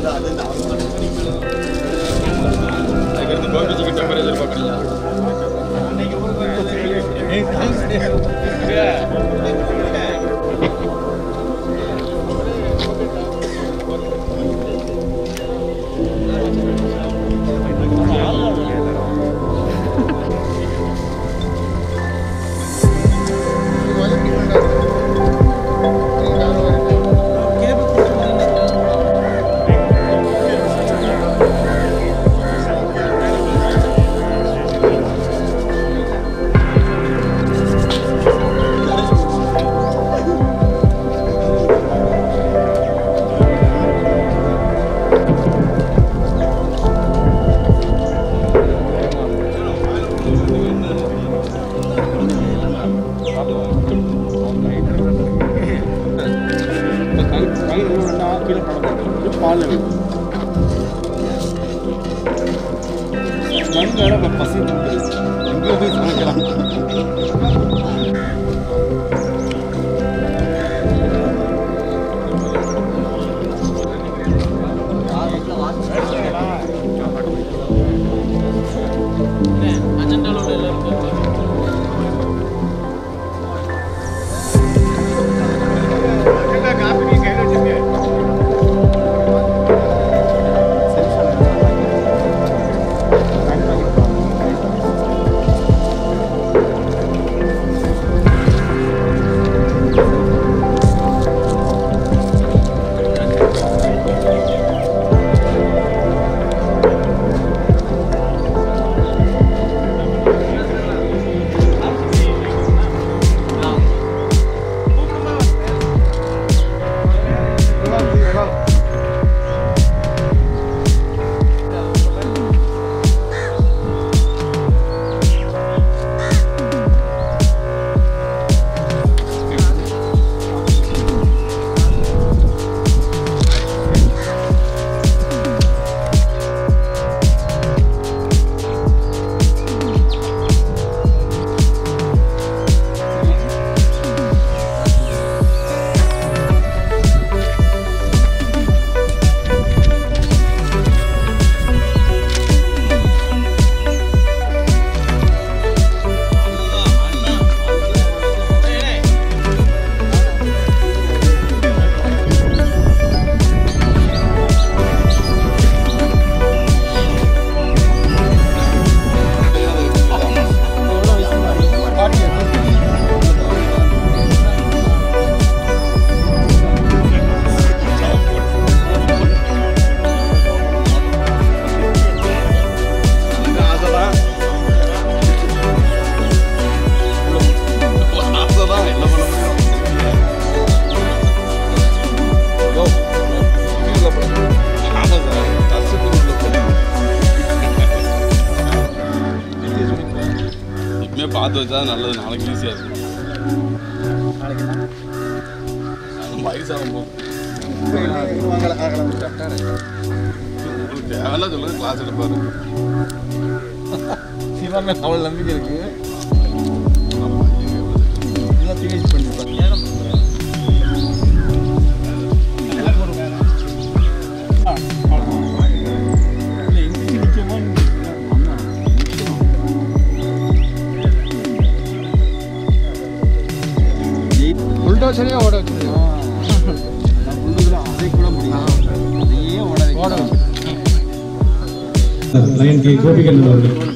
அதுக்கடுத்து கோபிஜிக்கு டெம்பரேச்சர் பார்க்குறீங்க பசி எங்கே போய் சமைக்கலாம் இப்பமே பார்த்து வச்சா நல்லது நாளைக்கு ஈஸியாக இருக்கும் வயசாகும் போது தேவையில்ல சொல்லுங்க கிளாஸ் எடுப்பாரு சிவாமே அவ்வளோ நம்பிக்கை இருக்கு நம்ம பையன் எவ்வளவு தெரியும். எல்லாம் பிஹெச் பண்ணிருப்பாங்க புல்டோசரே ஓட வச்சிருக்கோம் அதை கூட முடியும் அதையே ஓட ஓட லயன் கே கோபிகண்ணன் அவர்கள்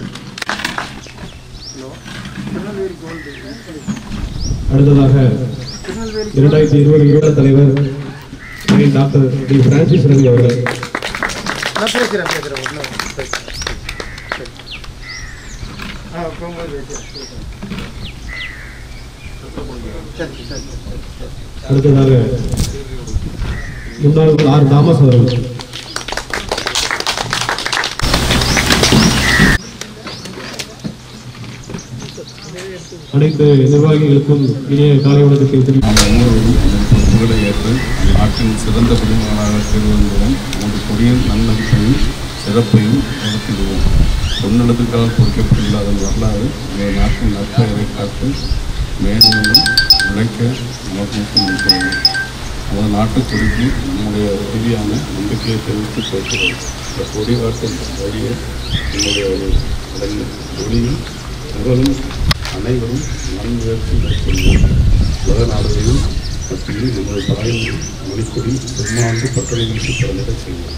அடுத்ததாக இரண்டாயிரத்தி இருபது ஈழ தலைவர் lion doctor D Francis Ravi அவர்கள் நான் பேசுகிறேன் பேசுகிறேன் ஒன்றும் ஆ போகும்போது பேசுகிறேன் சரி சரி சரி அடுத்ததாக முன்னாள் ஆர் தாமஸ் அவர்கள் அனைத்து நிர்வாகிகளுக்கும் இனிய காலை வணக்கத்தை தெரிவித்துக் நாம் ஒவ்வொருவரும் அதன் பொறுப்புகளை ஏற்று நாட்டின் சிறந்த குடிமகனாக பெறுவதன் மூலம் நமது கொடியின் நன்னடத்தையும் சிறப்பையும் நடத்திடுவோம் பொன்னெழுத்துக்களால் பொறிக்கப்பட்டுள்ள அதன் வரலாறு நமது நாட்டின் நற்பெயரை காத்து மேலும் மேலும் உழைக்க நமக்கு ஊக்கம் இருக்கிறது நமது நாட்டுக் கொடிக்கு நம்முடைய உறுதியான நம்பிக்கையை தெரிவித்து பேசுகிறோம் இந்த கொடி காட்டும் வழியே நம்முடைய ஒரு அதன் ஒளியும் நகரும் அனைவரும் நன்முயற்சி மேற்கொள்வோம் உலக நாடுகளில் மத்தியில் நமது தாயின் மணிக்கொடி பெருமாண்டு பட்டறை வீசி பிறந்திட செய்வோம்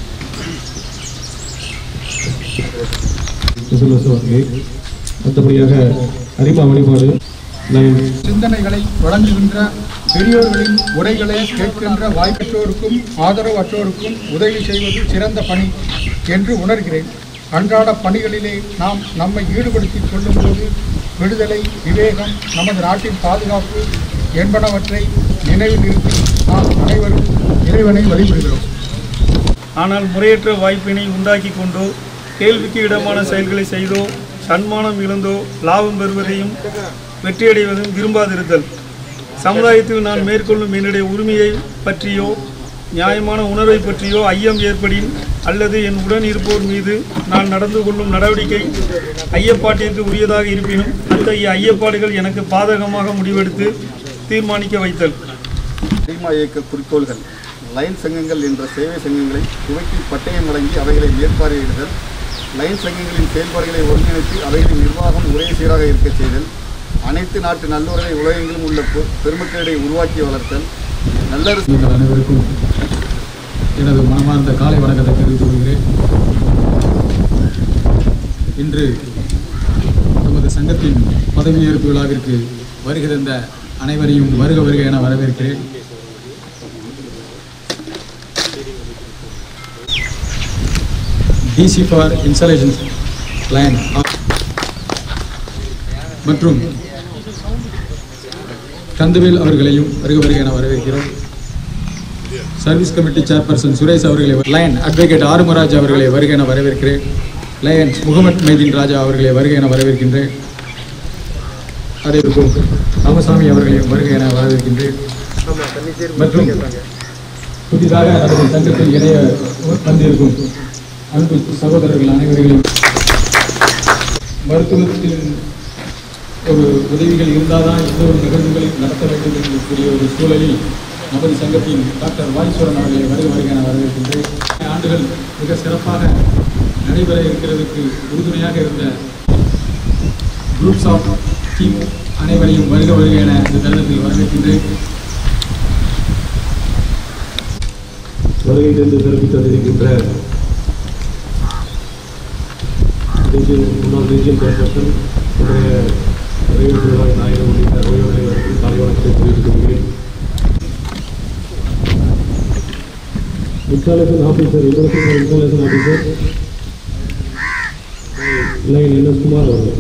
கிறிஸ்துமஸ் அவர்களே அடுத்தபடியாக அரிமா வழிபாடு லைன் சிந்தனைகளை வழங்குகின்ற பெரியோர்களின் உரைகளை கேட்கின்ற வாய்ப்பற்றோருக்கும் ஆதரவற்றோருக்கும் உதவி செய்வது சிறந்த பணி என்று உணர்கிறேன் அன்றாட பணிகளிலே நாம் நம்மை ஈடுபடுத்திக் கொள்ளும்போது விடுதலை விவேகம் நமது நாட்டின் பாதுகாப்பு என்பனவற்றை நினைவில் நிறுத்தி நாம் அனைவரும் இறைவனை வழிபடுகிறோம் ஆனால் முறையற்ற வாய்ப்பினை உண்டாக்கி கொண்டோ கேள்விக்கு இடமான செயல்களை செய்தோ சன்மானம் இழந்தோ லாபம் பெறுவதையும் வெற்றியடைவதும் விரும்பாதிருத்தல் சமுதாயத்தில் நான் மேற்கொள்ளும் என்னுடைய உரிமையை பற்றியோ நியாயமான உணர்வை பற்றியோ ஐயம் ஏற்படின் அல்லது என் உடன் இருப்போர் மீது நான் நடந்து கொள்ளும் நடவடிக்கை ஐயப்பாட்டிற்கு உரியதாக இருப்பினும் அத்தகைய ஐயப்பாடுகள் எனக்கு பாதகமாக முடிவெடுத்து தீர்மானிக்க வைத்தல் சினிமா இயக்க குறிக்கோள்கள் லைன் சங்கங்கள் என்ற சேவை சங்கங்களை துவக்கி பட்டயம் வழங்கி அவைகளை மேற்பார்வையிடுதல் லைன் சங்கங்களின் செயல்பாடுகளை ஒருங்கிணைத்து அவைகளின் நிர்வாகம் ஒரே சீராக இருக்கச் செய்தல் அனைத்து நாட்டு நல்லுறவை உலகெங்கிலும் உள்ள பெ- பெருமக்களிடையே உருவாக்கி வளர்த்தல் நல்லரசு உங்கள் அனைவருக்கும் எனது மனமார்ந்த காலை வணக்கத்தை தெரிவித்துக் கொள்கிறேன் இன்று நமது சங்கத்தின் பதவியேற்பு விழாவிற்கு வருகை தந்த அனைவரையும் வருக வருக என வரவேற்கிறேன் டிசி ஃபார் இன்ஸ்டாலேஷன் பிளான் மற்றும் கந்தவேல் அவர்களையும் வருக வருக என வரவேற்கிறோம் சர்வீஸ் கமிட்டி சேர்பர்சன் சுரேஷ் அவர்களை லயன் அட்வொகேட் ஆறுமராஜ் அவர்களை வருக என வரவேற்கிறேன் லயன் முகமது மைதீன் ராஜா அவர்களை வருக என வரவேற்கின்றேன் அதே போல் ராமசாமி அவர்களையும் வருக என வரவேற்கின்றேன் மற்றும் புதிதாக நமது சங்கத்தில் இணைய வந்திருக்கும் அன்பு சகோதரர்கள் அனைவர்களையும் மருத்துவத்தில் ஒரு உதவிகள் இருந்தால் தான் எந்த ஒரு நிகழ்வுகளையும் நடத்த வேண்டும் என்று கூடிய ஒரு சூழலில் நமது சங்கத்தின் டாக்டர் வாய்ஸ்வரன் அவர்களை வருக வருக என வரவேற்கின்றேன் ஆண்டுகள் மிக சிறப்பாக நடைபெற இருக்கிறதுக்கு உறுதுணையாக இருந்த குரூப்ஸ் ஆஃப் டீம் அனைவரையும் வருக வருக என இந்த தருணத்தில் வரவேற்கின்றேன் வருகை தந்து சிறப்பித்து வந்திருக்கின்ற ரீஜியன் முன்னாள் ரீஜியன் சேர்பர்சன் உடைய வரவேற்பு விழா நாயகம் உள்ளிட்ட ஓய்வர்களுக்கு காலை வணக்கத்தை தெரிவித்துக் கொள்கிறேன் installation officer international installation officer lion N S Kumar அவர்கள்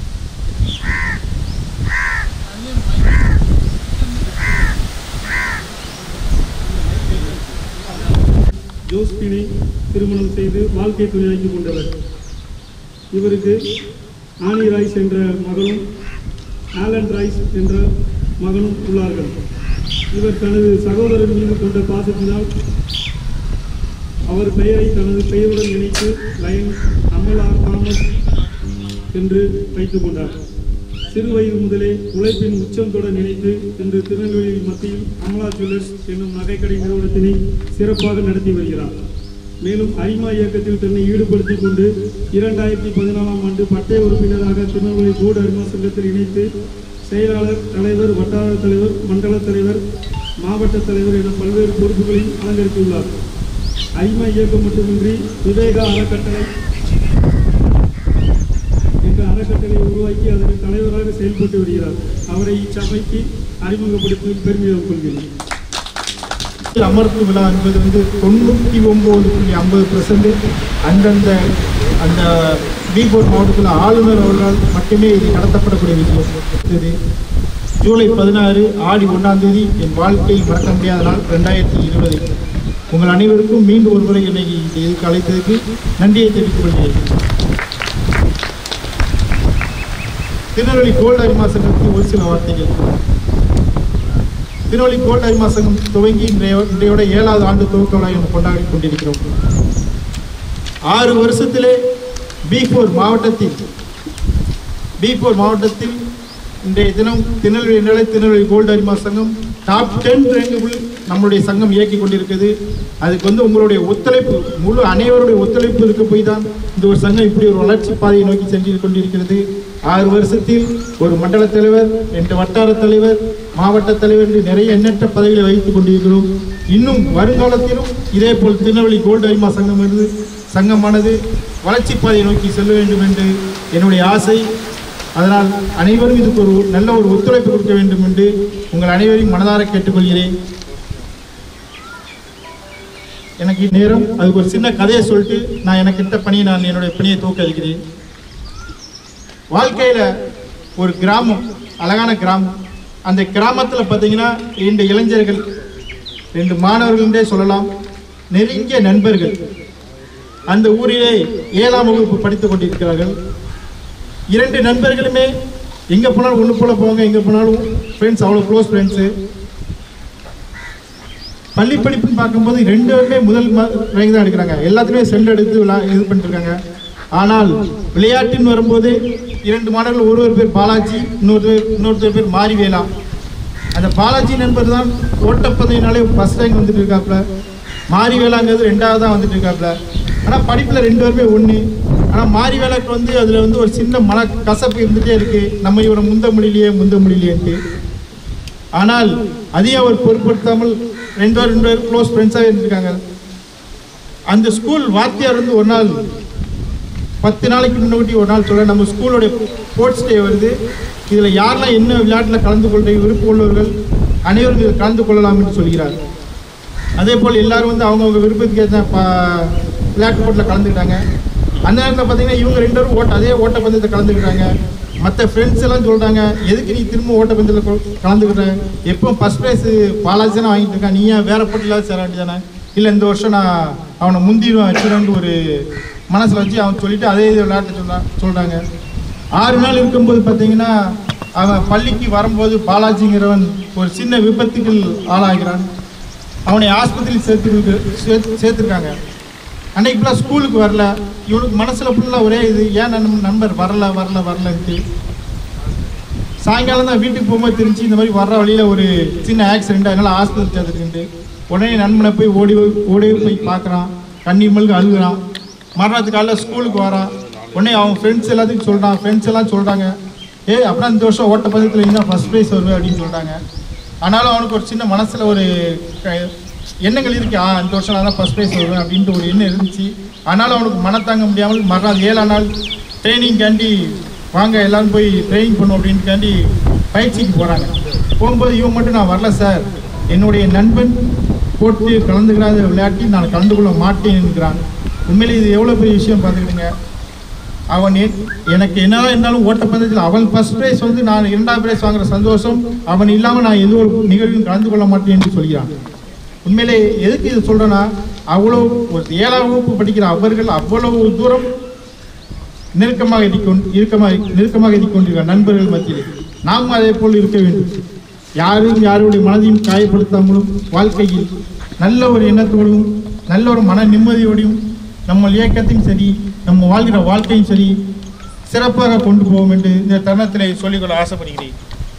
ஜோஸ்பினை திருமணம் செய்து வாழ்க்கை துணையாக்கி கொண்டவர் இவருக்கு ஆனி ராய்ஸ் என்ற மகளும் ஆலன் ராய்ஸ் என்ற மகனும் உள்ளார்கள் இவர் தனது சகோதரன் மீது கொண்ட பாசத்தினால் அவர் பெயரை தனது பெயருடன் இணைத்து லயன் அமலா தாமஸ் என்று வைத்துக் கொண்டார் சிறு வயது முதலே உழைப்பின் உச்சம் தொட நினைத்து இன்று திருநெல்வேலி மத்தியில் அமலா ஜுவல்லர்ஸ் என்னும் நகைக்கடை நிறுவனத்தினை சிறப்பாக நடத்தி வருகிறார் மேலும் அரிமா இயக்கத்தில் தன்னை ஈடுபடுத்திக் கொண்டு இரண்டாயிரத்தி பதினாலாம் ஆண்டு பட்டய உறுப்பினராக திருநெல்வேலி போர்டு அரிமா சங்கத்தில் இணைத்து செயலாளர் தலைவர் வட்டார தலைவர் மண்டல தலைவர் மாவட்ட தலைவர் என பல்வேறு பொறுப்புகளையும் அலங்கரித்துள்ளார் அரிமா இயக்கம் மட்டுமின்றி விவேகா அறக்கட்டளை என்ற அறக்கட்டளையை உருவாக்கி அதற்கு தலைவராக செயல்பட்டு வருகிறார் அவரை இச்சபைக்கு அறிமுகப்படுத்தி பெருமிதம் கொள்கிறேன் அமர்வு விழா என்பது வந்து தொண்ணூற்றி ஒம்பது புள்ளி ஐம்பது பெர்சன்ட் அந்தந்த அந்த பீபோர் மாவட்டத்தில் ஆளுநர் அவர்களால் மட்டுமே இது நடத்தப்படக்கூடிய விஷயம் இது ஜூலை பதினாறு ஆடி ஒன்றாம் தேதி என் வாழ்க்கையில் மறக்க முடியாத நாள் ரெண்டாயிரத்தி இருபது உங்கள் அனைவருக்கும் மீண்டும் ஒரு முறை என்னை இந்த இதுக்கு அழைத்ததுக்கு நன்றியை தெரிவித்துக் கொள்கிறேன் திருநெல்வேலி கோல்டு அரிமா சங்கத்துக்கு ஒரு சில வார்த்தைகள் திருவள்ளி கோல்ட் அரிமா சங்கம் துவங்கி இன்றைய இன்றையோட ஏழாவது ஆண்டு துவக்க விழாவை நம்ம கொண்டாடி கொண்டிருக்கிறோம் ஆறு வருஷத்திலே பி ஃபோர் மாவட்டத்தில் பி ஃபோர் மாவட்டத்தில் இன்றைய தினம் திருநெல்வேலி நிலை திருநெல்வேலி கோல்டு அரிமா சங்கம் டாப் டென் ரேங்குகள் நம்மளுடைய சங்கம் இயக்கி கொண்டிருக்கிறது அதுக்கு வந்து உங்களுடைய ஒத்துழைப்பு முழு அனைவருடைய ஒத்துழைப்பு இருக்க போய் தான் இந்த ஒரு சங்கம் இப்படி ஒரு வளர்ச்சி பாதையை நோக்கி சென்று கொண்டிருக்கிறது ஆறு வருஷத்தில் ஒரு மண்டல தலைவர் ரெண்டு வட்டார தலைவர் மாவட்ட தலைவர் என்று நிறைய எண்ணற்ற பதவிகளை வகித்துக் கொண்டிருக்கிறோம் இன்னும் வருங்காலத்திலும் இதே போல் திருநெல்வேலி கோல்டு அரிமா சங்கம் இருந்து சங்கமானது வளர்ச்சி பாதையை நோக்கி செல்ல வேண்டும் என்று என்னுடைய ஆசை அதனால் அனைவரும் இதுக்கு ஒரு நல்ல ஒரு ஒத்துழைப்பு கொடுக்க வேண்டும் என்று உங்கள் அனைவரையும் மனதார கேட்டுக்கொள்கிறேன் எனக்கு நேரம் அதுக்கு ஒரு சின்ன கதையை சொல்லிட்டு நான் எனக்கு கிட்ட பணியை நான் என்னுடைய பணியை தூக்க வைக்கிறேன் வாழ்க்கையில் ஒரு கிராமம் அழகான கிராமம் அந்த கிராமத்தில் பார்த்தீங்கன்னா ரெண்டு இளைஞர்கள் ரெண்டு மாணவர்களே சொல்லலாம் நெருங்கிய நண்பர்கள் அந்த ஊரிலே ஏழாம் வகுப்பு படித்துக் கொண்டிருக்கிறார்கள் இரண்டு நண்பர்களுமே எங்கே போனாலும் ஒன்று போல போவாங்க எங்கே போனாலும் ஃப்ரெண்ட்ஸ் அவ்வளோ க்ளோஸ் ஃப்ரெண்ட்ஸு பள்ளி படிப்புன்னு பார்க்கும்போது ரெண்டு பேருமே முதல் ரேங்க் தான் எடுக்கிறாங்க எல்லாத்துலேயுமே செல் எடுத்து விளா இது பண்ணிட்டு இருக்காங்க ஆனால் விளையாட்டுன்னு வரும்போது இரண்டு மாணவர்கள் ஒருவர் பேர் பாலாஜி இன்னொருத்தர் இன்னொருத்தர் பேர் மாரிவேலா அந்த பாலாஜி நண்பர் தான் ஓட்டப்பந்தயனாலே ஃபர்ஸ்ட் ரேங்க் வந்துட்டு இருக்காப்புல மாரிவேலாங்கிறது ரெண்டாவது தான் வந்துட்டு இருக்காப்புல ஆனால் படிப்பில் ரெண்டு பேருமே ஒன்று ஆனால் மாரிவேலாக்கு வந்து அதில் வந்து ஒரு சின்ன மன கசப்பு இருந்துகிட்டே இருக்குது நம்ம இவரை முந்த முடியலையே முந்த முடியலையேன்ட்டு ஆனால் அதையும் அவர் பொருட்படுத்தாமல் ரெண்டு பேர் ரெண்டு பேர் க்ளோஸ் ஃப்ரெண்ட்ஸாகவே இருந்திருக்காங்க அந்த ஸ்கூல் வாத்தியார் வந்து ஒரு நாள் பத்து நாளைக்கு முன்னாடி ஒரு நாள் சொல்ல நம்ம ஸ்கூலோடைய ஸ்போர்ட்ஸ் டே வருது இதில் யாரெல்லாம் என்ன விளையாட்டில் கலந்து கொள்ள விருப்பம் உள்ளவர்கள் அனைவரும் இதில் கலந்து கொள்ளலாம் என்று சொல்கிறார் அதே போல் எல்லாரும் வந்து அவங்கவுங்க விருப்பத்துக்கு ஏற்ற பா விளையாட்டு போட்டியில் கலந்துக்கிட்டாங்க அந்த நேரத்தில் பார்த்தீங்கன்னா இவங்க ரெண்டு பேரும் ஓட்ட அதே ஓட்டப்பந்தயத்தை கலந்துக்கிட்டாங்க மற்ற ஃப்ரெண்ட்ஸ் எல்லாம் சொல்கிறாங்க எதுக்கு நீ திரும்ப ஓட்டப்பந்தயத்தில் கொ- கலந்துக்கிட்ட எப்போ ஃபஸ்ட் ப்ரைஸ் பாலாஜி தானே வாங்கிட்டு இருக்கான் நீ ஏன் வேற போட்டியில் சேர வேண்டியதானே இல்லை இந்த வருஷம் நான் அவனை முந்திடுவேன் வச்சுருவேன்ட்டு ஒரு மனசில் வச்சு அவன் சொல்லிட்டு அதே இது விளையாட்டு சொல்கிறான் சொல்கிறாங்க ஆறு நாள் இருக்கும்போது பார்த்தீங்கன்னா அவன் பள்ளிக்கு வரும்போது பாலாஜிங்கிறவன் ஒரு சின்ன விபத்துகள் ஆளாகிறான் அவனை ஆஸ்பத்திரியில் சேர்த்து சேர்த்து சேர்த்துருக்காங்க அன்னைக்கு ஃபுல்லாக ஸ்கூலுக்கு வரல இவனுக்கு மனசில் ஃபுல்லாக ஒரே இது ஏன் நண்பன் நண்பர் வரல வரல வரலன்ட்டு சாயங்காலம் தான் வீட்டுக்கு போகும்போது தெரிஞ்சு இந்த மாதிரி வர்ற வழியில் ஒரு சின்ன ஆக்சிடென்ட் அதனால் ஆஸ்பத்திரி சேர்த்துட்டு உடனே நண்பனை போய் ஓடி போய்- ஓடி போய் பார்க்குறான் கண்ணீர் மல்கு அழுகுறான் மறுநாள் காலைல ஸ்கூலுக்கு வரான் உடனே அவன் ஃப்ரெண்ட்ஸ் எல்லாத்துக்கும் சொல்கிறான் ஃப்ரெண்ட்ஸ் எல்லாம் சொல்கிறாங்க ஏய் அப்படின்னா இந்த வருஷம் ஓட்டப்பந்தயத்தில் இருந்தால் ஃபஸ்ட் ப்ரைஸ் வருவேன் அப்படின்னு சொல்கிறாங்க ஆனாலும் அவனுக்கு ஒரு சின்ன மனசில் ஒரு க- எண்ணங்கள் இருக்கு ஆ இந்த வருஷம் நான் தான் ஃபஸ்ட் ப்ரைஸ் வருவேன் அப்படின்ட்டு ஒரு எண்ணம் இருந்துச்சு ஆனாலும் அவனுக்கு மனத்தாங்க முடியாமல் மறுநாள் ஏழாம் நாள் ட்ரைனிங்காண்டி வாங்க எல்லாரும் போய் ட்ரைனிங் பண்ணும் அப்படின்ட்டுக்காண்டி பயிற்சிக்கு போகிறாங்க போகும்போது இவன் மட்டும் நான் வரல சார் என்னுடைய நண்பன் போட்டு கலந்துக்கிறாத விளையாட்டில் நான் கலந்து கொள்ள மாட்டேன் என்கிறான் உண்மையிலே இது எவ்வளோ பெரிய விஷயம் பார்த்துக்கிடுங்க அவன் எ- எனக்கு என்னதான் இருந்தாலும் ஓட்டப்பந்தயத்தில் அவன் ஃபர்ஸ்ட் ப்ரைஸ் வந்து நான் இரண்டாவது ப்ரைஸ் வாங்குற சந்தோஷம் அவன் இல்லாமல் நான் எந்த ஒரு நிகழ்வும் கலந்து கொள்ள மாட்டேன் என்று சொல்கிறான் உண்மையிலே எதுக்கு இது சொல்கிறேன்னா அவ்வளோ ஒரு ஏழாம் வகுப்பு படிக்கிற அவர்கள் அவ்வளவு தூரம் நெருக்கமாக இருக்கொண்டு இருக்கமாக நெருக்கமாக இருக்கின்ற நண்பர்கள் மத்தியிலே நாம் அதே போல் இருக்க வேண்டும் யாரும் யாருடைய மனதையும் காயப்படுத்தாமலும் வாழ்க்கையில் நல்ல ஒரு எண்ணத்தோடும் நல்ல ஒரு மன நிம்மதியோடையும் நம்ம இயக்கத்தையும் சரி நம்ம வாழ்கிற வாழ்க்கையும் சரி சிறப்பாக கொண்டு போவோம் என்று இந்த தருணத்தில் சொல்லிக்கொள்ள ஆசைப்படுகிறேன்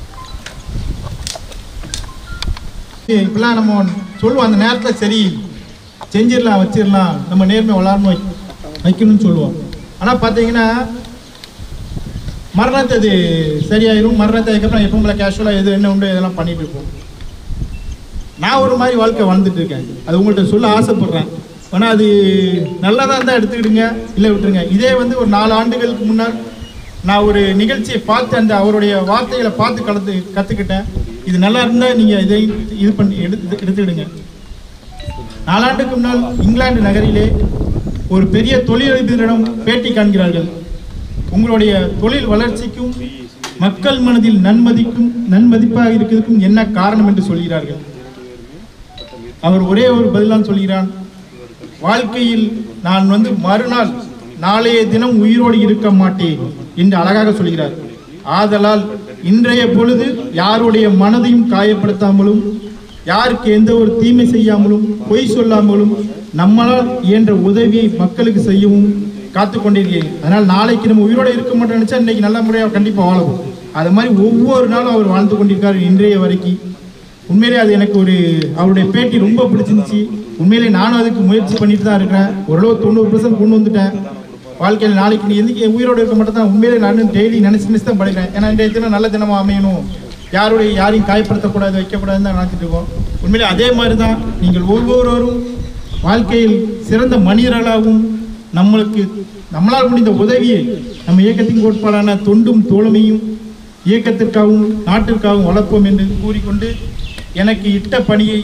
இப்பெல்லாம் நம்ம சொல்லுவோம் அந்த நேரத்தில் சரி செஞ்சிடலாம் வச்சிடலாம் நம்ம நேர்மை வளர்மை வைக்கணும்னு சொல்லுவோம் ஆனால் பார்த்தீங்கன்னா மரணத்தை அது சரியாயிரும் மரணத்தை அதுக்கப்புறம் எப்பவும் போல கேஷுவலாக எது என்ன உண்டு இதெல்லாம் பண்ணிட்டு இருப்போம் நான் ஒரு மாதிரி வாழ்க்கை வாழ்ந்துட்டு இருக்கேன் அது உங்கள்கிட்ட சொல்ல ஆசைப்படுறேன் ஆனால் அது நல்லதாக இருந்தால் எடுத்துக்கிடுங்க இல்லை விட்டுருங்க இதே வந்து ஒரு நாலு ஆண்டுகளுக்கு முன்னால் நான் ஒரு நிகழ்ச்சியை பார்த்து அந்த அவருடைய வார்த்தைகளை பார்த்து கலந்து கற்றுக்கிட்டேன் இது நல்லா இருந்தால் நீங்கள் இதை இது பண்ணி எடுத்து எடுத்துக்கிடுங்க நாலாண்டுக்கு முன்னால் இங்கிலாந்து நகரிலே ஒரு பெரிய தொழிலதிபரிடம் பேட்டி காண்கிறார்கள் உங்களுடைய தொழில் வளர்ச்சிக்கும் மக்கள் மனதில் நன்மதிக்கும் நன்மதிப்பாக இருக்கிறதுக்கும் என்ன காரணம் என்று சொல்கிறார்கள் அவர் ஒரே ஒரு பதிலான் சொல்கிறான் வாழ்க்கையில் நான் வந்து மறுநாள் நாளைய தினம் உயிரோடு இருக்க மாட்டேன் என்று அழகாக சொல்கிறார் ஆதலால் இன்றைய பொழுது யாருடைய மனதையும் காயப்படுத்தாமலும் யாருக்கு எந்த ஒரு தீமை செய்யாமலும் பொய் சொல்லாமலும் நம்மளால் இயன்ற உதவியை மக்களுக்கு செய்யவும் காத்து கொண்டிருக்கிறேன் அதனால் நாளைக்கு நம்ம உயிரோடு இருக்க மாட்டோம் நினைச்சா இன்னைக்கு நல்ல முறையாக கண்டிப்பாக வாழவும் அது மாதிரி ஒவ்வொரு நாளும் அவர் வாழ்ந்து கொண்டிருக்கார் இன்றைய வரைக்கும் உண்மையிலே அது எனக்கு ஒரு அவருடைய பேட்டி ரொம்ப பிடிச்சிருந்துச்சு உண்மையிலே நானும் அதுக்கு முயற்சி பண்ணிட்டு தான் இருக்கிறேன் ஓரளவு தொண்ணூறு பர்சன்ட் கொண்டு வந்துட்டேன் வாழ்க்கையில் நாளைக்கு நீ எதுக்கு என் உயிரோடு இருக்க மட்டும் தான் உண்மையிலே நான் டெய்லி நினச்சி நினச்சி தான் படிக்கிறேன் ஏன்னா இன்றைய தினம் நல்ல தினமாக அமையணும் யாருடைய யாரையும் காயப்படுத்தக்கூடாது வைக்கக்கூடாதுன்னு தான் நினச்சிட்டு இருக்கோம் உண்மையிலே அதே மாதிரி தான் நீங்கள் ஒவ்வொருவரும் வாழ்க்கையில் சிறந்த மனிதர்களாகவும் நம்மளுக்கு நம்மளால் முடிந்த உதவியை நம்ம இயக்கத்தின் கோட்பாடான தொண்டும் தோழமையும் இயக்கத்திற்காகவும் நாட்டிற்காகவும் வளர்ப்போம் என்று கூறிக்கொண்டு எனக்கு இட்ட பணியை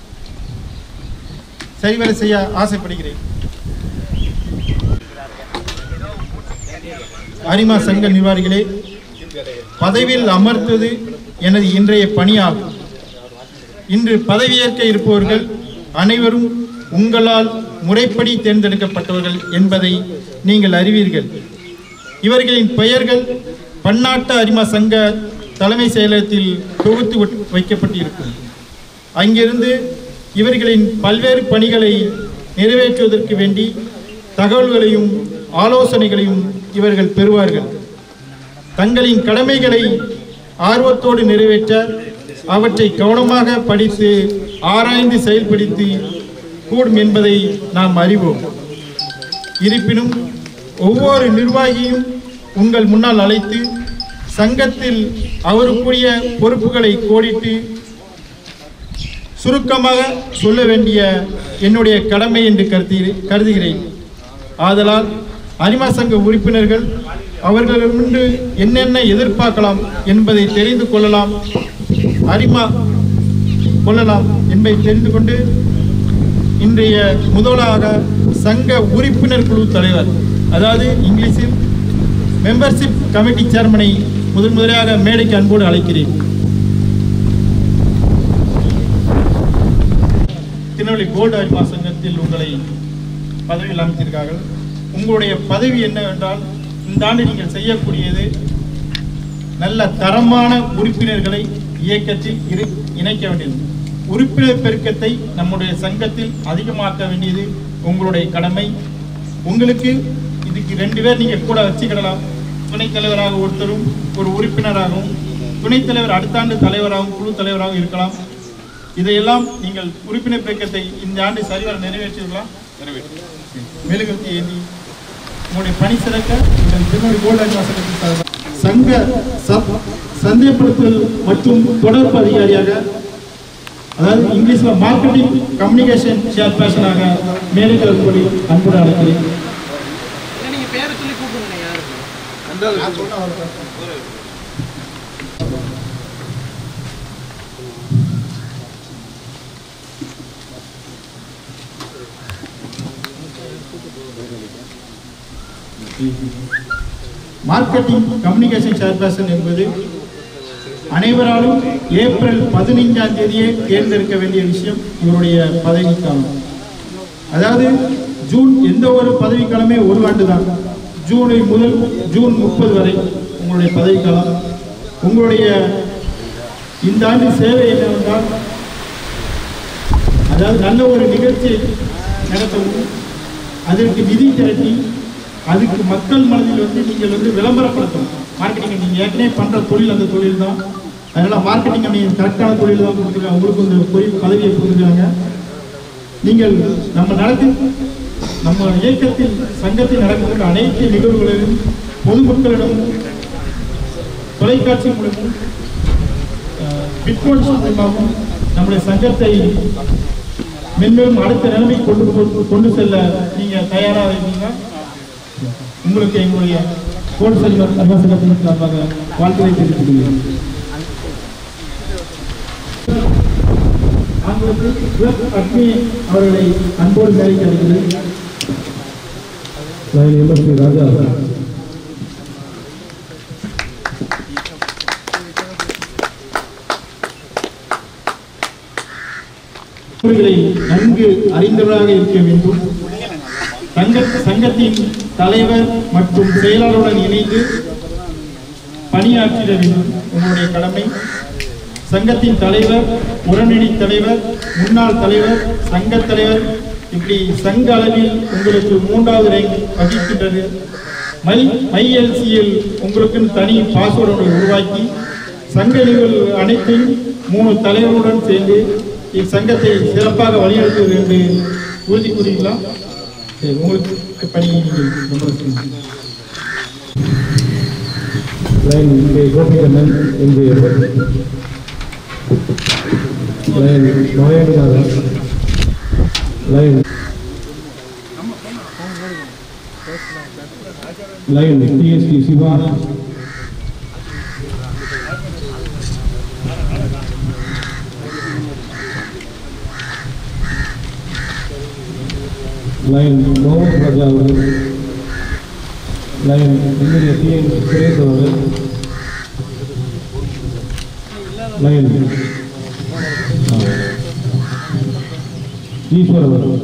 சரிவர செய்ய ஆசைப்படுகிறேன் அரிமா சங்க நிர்வாகிகளே பதவியில் அமர்த்துவது எனது இன்றைய பணியாகும் இன்று பதவியேற்க இருப்பவர்கள் அனைவரும் உங்களால் முறைப்படி தேர்ந்தெடுக்கப்பட்டவர்கள் என்பதை நீங்கள் அறிவீர்கள் இவர்களின் பெயர்கள் பன்னாட்டு அரிமா சங்க தலைமை செயலகத்தில் தொகுத்து வைக்க- வைக்கப்பட்டிருக்கும் அங்கிருந்து இவர்களின் பல்வேறு பணிகளை நிறைவேற்றுவதற்கு வேண்டி தகவல்களையும் ஆலோசனைகளையும் இவர்கள் பெறுவார்கள் தங்களின் கடமைகளை ஆர்வத்தோடு நிறைவேற்ற அவற்றை கவனமாக படித்து ஆராய்ந்து செயல்படுத்தி கூடும் என்பதை நாம் அறிவோம் இருப்பினும் ஒவ்வொரு நிர்வாகியும் உங்கள் முன்னால் அழைத்து சங்கத்தில் அவருக்குரிய பொறுப்புகளை கோடிட்டு சுருக்கமாக சொல்ல வேண்டிய என்னுடைய கடமை என்று கருதி கருதுகிறேன் ஆதலால் அரிமா சங்க உறுப்பினர்கள் அவர்களிடமிருந்து என்னென்ன எதிர்பார்க்கலாம் என்பதை தெரிந்து கொள்ளலாம் அரிமா கொள்ளலாம் என்பதை தெரிந்து கொண்டு இன்றைய முதலாக சங்க உறுப்பினர் குழு தலைவர் அதாவது இங்கிலீஷில் மெம்பர்ஷிப் கமிட்டி சேர்மனை முதன் முதலாக மேடைக்கு அன்போடு அழைக்கிறேன் திருநெல்வேலி கோல்டு அரிமா சங்கத்தில் உங்களை பதவியில் அமைத்திருக்கார்கள் உங்களுடைய பதவி என்னவென்றால் இந்த ஆண்டு நீங்கள் செய்யக்கூடியது நல்ல தரமான உறுப்பினர்களை இயக்கத்தில் இரு இணைக்க வேண்டியது உறுப்பினர் பெருக்கத்தை நம்முடைய சங்கத்தில் அதிகமாக்க வேண்டியது உங்களுடைய கடமை உங்களுக்கு இதுக்கு ரெண்டு பேர் நீங்கள் கூட வச்சுக்கிடலாம் துணைத் தலைவராக ஒருத்தரும் ஒரு உறுப்பினராகவும் துணைத் தலைவர் அடுத்த ஆண்டு தலைவராகவும் குழு தலைவராகவும் இருக்கலாம் இதையெல்லாம் நீங்கள் உறுப்பினர் பெருக்கத்தை இந்த ஆண்டு சரிவர நிறைவேற்றியுள்ளா மெழுகுவர்த்தி ஏந்தி உங்களுடைய பணி சிறக்க உங்கள் திருநெல்வேலி கோல்டு அரிமா சங்கத்தின் சார்பாக சங்க சப் சந்தைப்படுத்தல் மற்றும் தொடர்பு அதிகாரியாக அதாவது இங்கிலீஷ்ல மார்க்கெட்டிங் கம்யூனிகேஷன் சேர்பர்சனாக மேடைக்கு வரும்படி அன்புடன் அழைக்கிறேன் மார்க்கெட்டிங் கம்யூனிகேஷன் சேர்பர்சன் என்பது அனைவராலும் ஏப்ரல் பதினைஞ்சாம் தேதியே தேர்ந்தெடுக்க வேண்டிய விஷயம் இவருடைய பதவிக்காலம் அதாவது ஜூன் எந்த ஒரு பதவிக்காலமே ஒரு ஆண்டு தான் ஜூனை முதல் ஜூன் முப்பது வரை உங்களுடைய பதவிக்காலம் உங்களுடைய இந்த ஆண்டு சேவை என்னவென்றால் அதாவது நல்ல ஒரு நிகழ்ச்சி நடத்தவும் அதற்கு நிதி திரட்டி அதுக்கு மக்கள் மனதில் வந்து நீங்கள் வந்து விளம்பரப்படுத்தணும் மார்க்கெட்டிங் நீங்கள் ஏற்கனவே பண்ணுற தொழில் அந்த தொழில் தான் அதனால் மார்க்கெட்டிங் நீங்கள் கரெக்டான தொழில் தான் கொடுத்துருக்காங்க உங்களுக்கு இந்த பொறி பதவியை கொடுத்துருக்காங்க நீங்கள் நம்ம நடத்தி நம்ம இயக்கத்தில் சங்கத்தில் நடக்கின்ற அனைத்து நிகழ்வுகளிலும் பொதுமக்களிடமும் தொலைக்காட்சி மூலமும் பிட்கோயின்ஸ் மூலமாகவும் நம்முடைய சங்கத்தை மென்மேலும் அடுத்த நிலைமை கொண்டு போ- கொண்டு செல்ல நீங்க தயாராக இருக்கீங்க உங்களுக்கு எங்களுடைய கோல் செல்வர் அன்பாசகத்தின் சார்பாக வாழ்த்துரை தெரிவித்துக் கொள்கிறேன் ஆங்களுக்கு வெப் அக்னி அவர்களை அன்போடு மேடைக்கு அழைக்கிறேன் லைன் எம்எஸ்பி ராஜா விதிமுறைகளை நன்கு அறிந்தவராக இருக்க வேண்டும் சங்க சங்கத்தின் தலைவர் மற்றும் செயலாளருடன் இணைந்து பணியாற்றிட வேண்டும் உங்களுடைய கடமை சங்கத்தின் தலைவர் உடனடி தலைவர் முன்னாள் தலைவர் சங்கத் தலைவர் இப்படி சங்க அளவில் உங்களுக்கு மூன்றாவது ரேங்க் வகிக்கின்றது மை மைஎல்சியில் உங்களுக்குன்னு தனி பாஸ்வேர்டு உருவாக்கி சங்கங்கள் அனைத்தையும் மூணு தலைவருடன் சேர்ந்து இச்சங்கத்தை சிறப்பாக வழிநடத்துவது என்று உறுதி கூறுகிறீங்களா சரி உங்களுக்கு பணி நீங்கள் நம்பர் சொல்லுங்கள். லைன் கே கோபிகண்ணன் இங்கு லைன் நோயாளிநாதன் lion lion DST Siva lion மோகன் ராஜா அவர்கள் லைன் என்னுடைய டிஎன் சுரேஷ் அவர்கள் லைன் ஈஸ்வர் அவர்கள்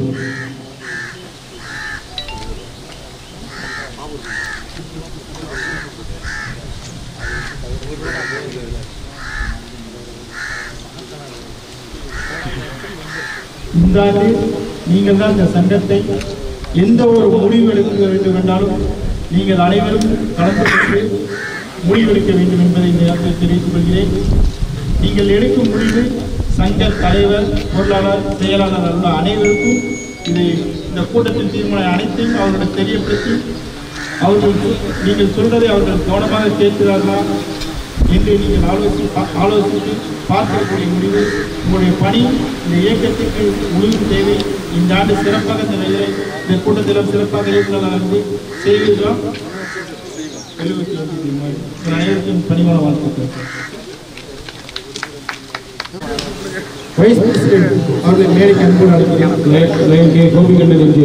இந்த ஆண்டு நீங்கள் தான் இந்த சங்கத்தை எந்த ஒரு முடிவு எடுக்க வேண்டும் என்றாலும் நீங்கள் அனைவரும் கலந்து கொண்டு முடிவெடுக்க வேண்டும் என்பதை இந்த நேரத்தில் தெரிவித்துக் கொள்கிறேன் நீங்கள் எடுக்கும் முடிவு சங்க தலைவர் பொருளாளர் செயலாளர் உள்ள அனைவருக்கும் இது இந்த கூட்டத்தின் தீர்மானம் அனைத்தையும் அவர்களுக்கு தெரியப்படுத்தி அவர்கள் சொ- நீங்கள் சொல்றதை அவர்கள் கவனமாக கேட்கிறார்களா என்று நீங்கள் ஆலோசி பா- ஆலோசித்து பார்க்கக்கூடிய முடிவு உங்களுடைய பணி இந்த இயக்கத்துக்கு முழு தேவை இந்த ஆண்டு சிறப்பாக இந்த நிலையை இந்த கூட்டத்திலும் சிறப்பாக இயக்குநராக இருந்து செய்வீர்களா எழுபத்தி ஒன்று உங்கள் அனைவருக்கும் பணிவான வாழ்த்துக்கள் வைஸ் பிரசிடென்ட் அவர்களை மேடைக்கு அன்போடு அழைக்கிறேன் லைன் லைன் கே கோபிகண்ணன் இங்கு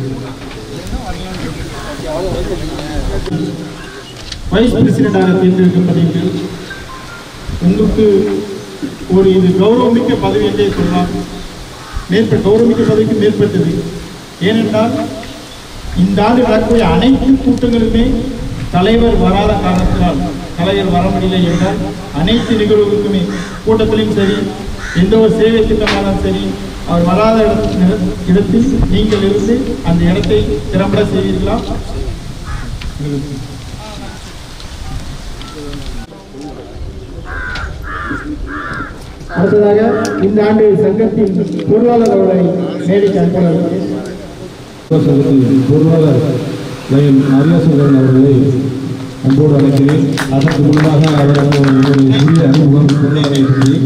வைஸ் பிரசிடென்டாக தேர்ந்தெடுக்கப்பட்டீர்கள் உங்களுக்கு ஒரு இது கௌரவமிக்க பதவி என்றே சொல்லலாம் மேற்பட்ட கௌரவமிக்க பதவிக்கு மேற்பட்டது ஏனென்றால் இந்த ஆண்டு நடக்கக்கூடிய அனைத்து கூட்டங்களுமே தலைவர் வராத காரணத்தினால் தலைவர் வர முடியலை என்றால் அனைத்து நிகழ்வுகளுக்குமே கூட்டத்திலும் சரி எந்த ஒரு சேவை திட்டமானாலும் சரி அவர் வராத இடத்தில் இடத்தில் நீங்கள் இருந்து அந்த இடத்தை திறம்பட செய்வீர்களா அடுத்ததாக இந்த ஆண்டு சங்கத்தின் பொருளாளர் அவர்களை மேடைக்கு அனுப்பினார்கள் சங்கத்தின் பொருளாளர் லைன் அரியாசங்கரன் அவர்களை அன்போடு அழைக்கிறேன் அதற்கு முன்பாக அவருக்கு ஒரு சிறிய அறிமுகம் பொருளாளரை சொல்லி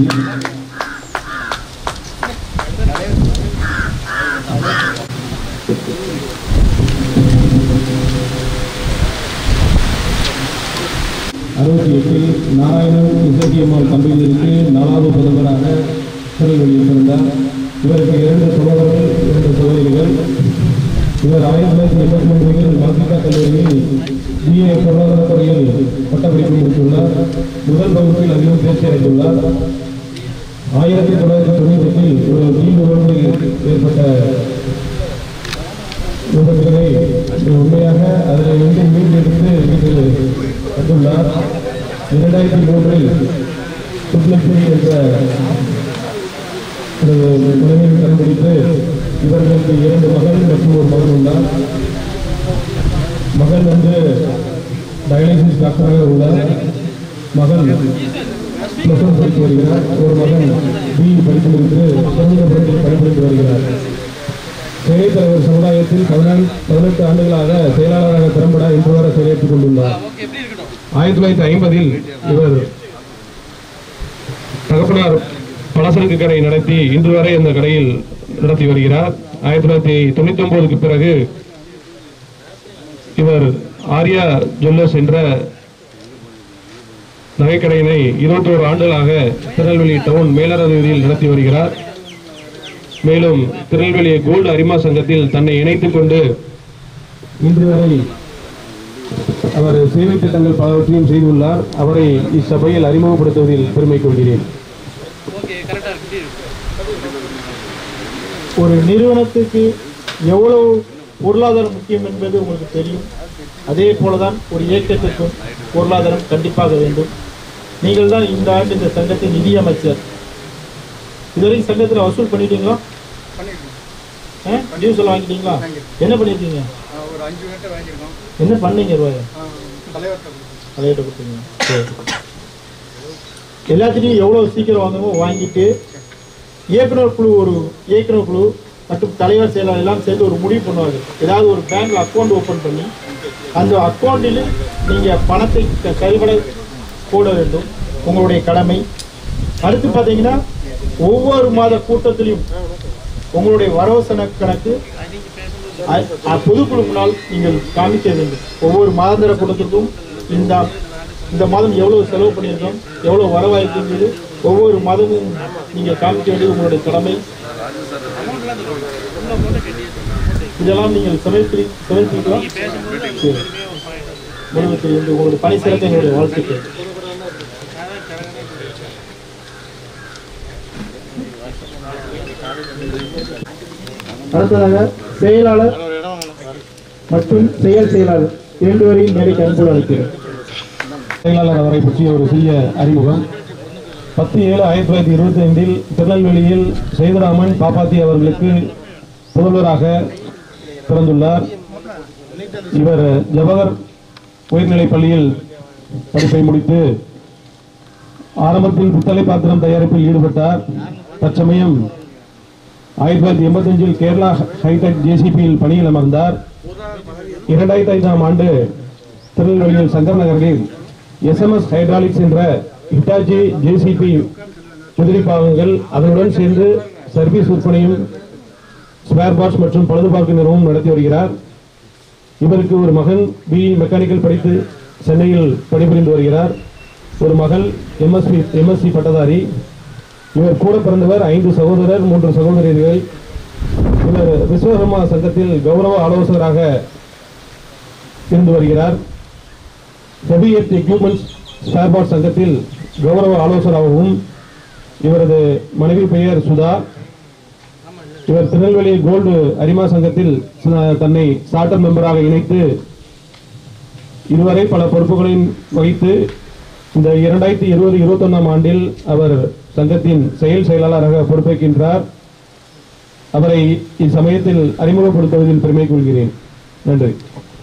அறுபத்தி எட்டில் நாராயணன் இசக்கியம்மாள் தம்பியிலிருந்து நாலாவது பிரதமராக திருநெல்வேலியில் பிறந்தார் இவருக்கு இரண்டு சகோதரர்கள் இரண்டு சகோதரிகள் இவர் ஆயிரத்தி தொள்ளாயிரத்தி எண்பத்தி ஒன்பதில் மல்கிகா கல்லூரியில் பிஏ பொருளாதார துறையில் பட்டப்படிப்பு முடித்துள்ளார் முதல் வகுப்பில் அதிகம் தேர்ச்சி அடைந்துள்ளார் ஆயிரத்தி தொள்ளாயிரத்தி தொண்ணூற்றி எட்டில் ஒரு நீண்ட உடம்பு ஏற்பட்ட விபத்துகளை உண்மையாக அதில் இருந்து மீண்டெடுத்து வீட்டில் வந்துள்ளார் இரண்டாயிரத்தி மூன்றில் சுப்லட்சுமி என்ற ஒரு மனைவியை கண்டுபிடித்து இவர்களுக்கு இரண்டு மகள் மற்றும் ஒரு மகன் உள்ளார் மகன் வந்து டயாலிசிஸ் டாக்டராக உள்ளார் மகன் ப்ளஸ் ஒன் படித்து வருகிறார் ஒரு மகன் பிஇ படித்து முடித்து சமூக பணியில் பணிபுரிந்து வருகிறார் சேவை தலைவர் சமுதாயத்தில் பதினான்கு பதினெட்டு ஆண்டுகளாக செயலாளராக திறம்பட இன்று வரை செயலேற்றுக் கொண்டுள்ளார் ஆயிரத்தி தொள்ளாயிரத்தி ஐம்பதில் இவர் தகப்பனார் பலசரக்கு கடை நடத்தி இன்று வரை அந்த கடையில் நடத்தி வருகிறார் ஆயிரத்தி தொள்ளாயிரத்தி தொண்ணூத்தி ஒன்பதுக்கு பிறகு இவர் ஆர்யா ஜுவல்லர்ஸ் என்ற நகைக்கடையினை இருபத்தோரு ஆண்டுகளாக திருநெல்வேலி டவுன் மேலர வீதியில் நடத்தி வருகிறார் மேலும் திருநெல்வேலி கோல்டு அரிமா சங்கத்தில் தன்னை இணைத்துக் கொண்டு இன்று வரை அவர் சேவை திட்டங்கள் பலவற்றையும் செய்துள்ளார் அவரை இச்சபையில் அறிமுகப்படுத்துவதில் பெருமை கொள்கிறேன் ஒரு நிறுவனத்துக்கு எவ்வளவு பொருளாதாரம் முக்கியம் என்பது உங்களுக்கு தெரியும் அதே போலதான் ஒரு இயக்கத்திற்கும் பொருளாதாரம் கண்டிப்பாக வேண்டும் நீங்கள் தான் இந்த ஆண்டு இந்த சங்கத்தின் நிதியமைச்சர் இதுவரைக்கும் சங்கத்தில் வசூல் பண்ணிட்டீங்களா டியூஸ் எல்லாம் வாங்கிட்டீங்களா என்ன பண்ணியிருக்கீங்க ஒரு அஞ்சு பேர்கிட்ட வாங்கியிருக்கோம் என்ன பண்ணீங்க ரூபாய் தலைவர்கிட்ட தலையிட்ட கொடுத்தீங்க சரி. எல்லாத்துலேயும் எவ்வளோ சீக்கிரம் வாங்கணுமோ வாங்கிட்டு இயக்குனர் குழு ஒரு இயக்குனர் குழு மற்றும் தலைவர் செயலாளர் எல்லாம் சேர்ந்து ஒரு முடிவு பண்ணுவாங்க ஏதாவது ஒரு பேங்க்ல அக்கௌண்ட் ஓப்பன் பண்ணி அந்த அக்கௌண்ட்டில் நீங்கள் பணத்தை க- கைவிட போட வேண்டும் உங்களுடைய கடமை அடுத்து பார்த்தீங்கன்னா ஒவ்வொரு மாத கூட்டத்திலையும் உங்களுடைய வரவு செலவு கணக்கு அ- அ- பொதுக்குழு முன்னால் நீங்கள் காமிக்க வேண்டும் ஒவ்வொரு மாதாந்திர கூட்டத்திற்கும் இந்த இந்த மாதம் எவ்வளவு செலவு பண்ணியிருக்கோம் எவ்வளவு வரவாயிருக்குங்கிறது ஒவ்வொரு மாதமும் நீங்கள் காமிக்க வேண்டியது உங்களுடைய கடமை இதெல்லாம் நீங்கள் சமர்ப்பி சமர்ப்பிக்கலாம் சரி. குடும்பத்தில் இருந்து உங்களுடைய பணி சிறக்க எங்களுடைய வாழ்த்துக்கள் அடுத்ததாக செயலாளர் மற்றும் செயல் செயலாளர் இரண்டு வரையும் மேடைக்கு அன்போடு அழைக்கிறேன் செயலாளர் அவரை பற்றிய ஒரு சிறிய அறிமுகம் பத்து ஏழு ஆயிரத்தி தொள்ளாயிரத்தி இருபத்தி ஐந்தில் திருநெல்வேலியில் சேதுராமன் பாப்பாத்தி அவர்களுக்கு புதல்வராக பிறந்துள்ளார் இவர் ஜவஹர் உயர்நிலைப் பள்ளியில் படிப்பை முடித்து ஆரம்பத்தில் பித்தளை பாத்திரம் தயாரிப்பில் ஈடுபட்டார் தற்சமயம் ஆயிரத்தி தொள்ளாயிரத்தி எண்பத்தஞ்சில் கேரளா ஹைடெக் ஜேசிபியில் பணியில் அமர்ந்தார் இரண்டாயிரத்தி ஐந்தாம் ஆண்டு திருநெல்வேலியில் சங்கர் நகரில் எஸ்எம்எஸ் ஹைட்ராலிக்ஸ் என்ற ஹிட்டாச்சி ஜேசிபி குதிரை பாகங்கள் அதனுடன் சேர்ந்து சர்வீஸ் விற்பனையும் ஸ்பேர் பார்ட்ஸ் மற்றும் பழுதுபார்க்கும் நிறுவனம் நடத்தி வருகிறார் இவருக்கு ஒரு மகன் பிஇ மெக்கானிக்கல் படித்து சென்னையில் பணிபுரிந்து வருகிறார் ஒரு மகள் எம்எஸ்பி எம்எஸ்சி பட்டதாரி இவர் கூட பிறந்தவர் ஐந்து சகோதரர் மூன்று சகோதரிகள் இவர் விஸ்வகர்மா சங்கத்தில் கௌரவ ஆலோசகராக இருந்து வருகிறார் ஹெவியட் எக்யூப்மெண்ட்ஸ் ஸ்பேர் பார்ட் சங்கத்தில் கௌரவ ஆலோசகராகவும் இவரது மனைவி பெயர் சுதா இவர் திருநெல்வேலி கோல்டு அரிமா சங்கத்தில் ச- தன்னை சார்ட்டர் மெம்பராக இணைத்து இதுவரை பல பொறுப்புகளையும் வகித்து இந்த இரண்டாயிரத்தி இருபது இருபத்தொன்னாம் ஆண்டில் அவர் சங்கத்தின் செயல் செயலாளராக பொறுப்பேற்கின்றார் அவரை இச்சமயத்தில் அறிமுகப்படுத்துவதில் பெருமை கொள்கிறேன் நன்றி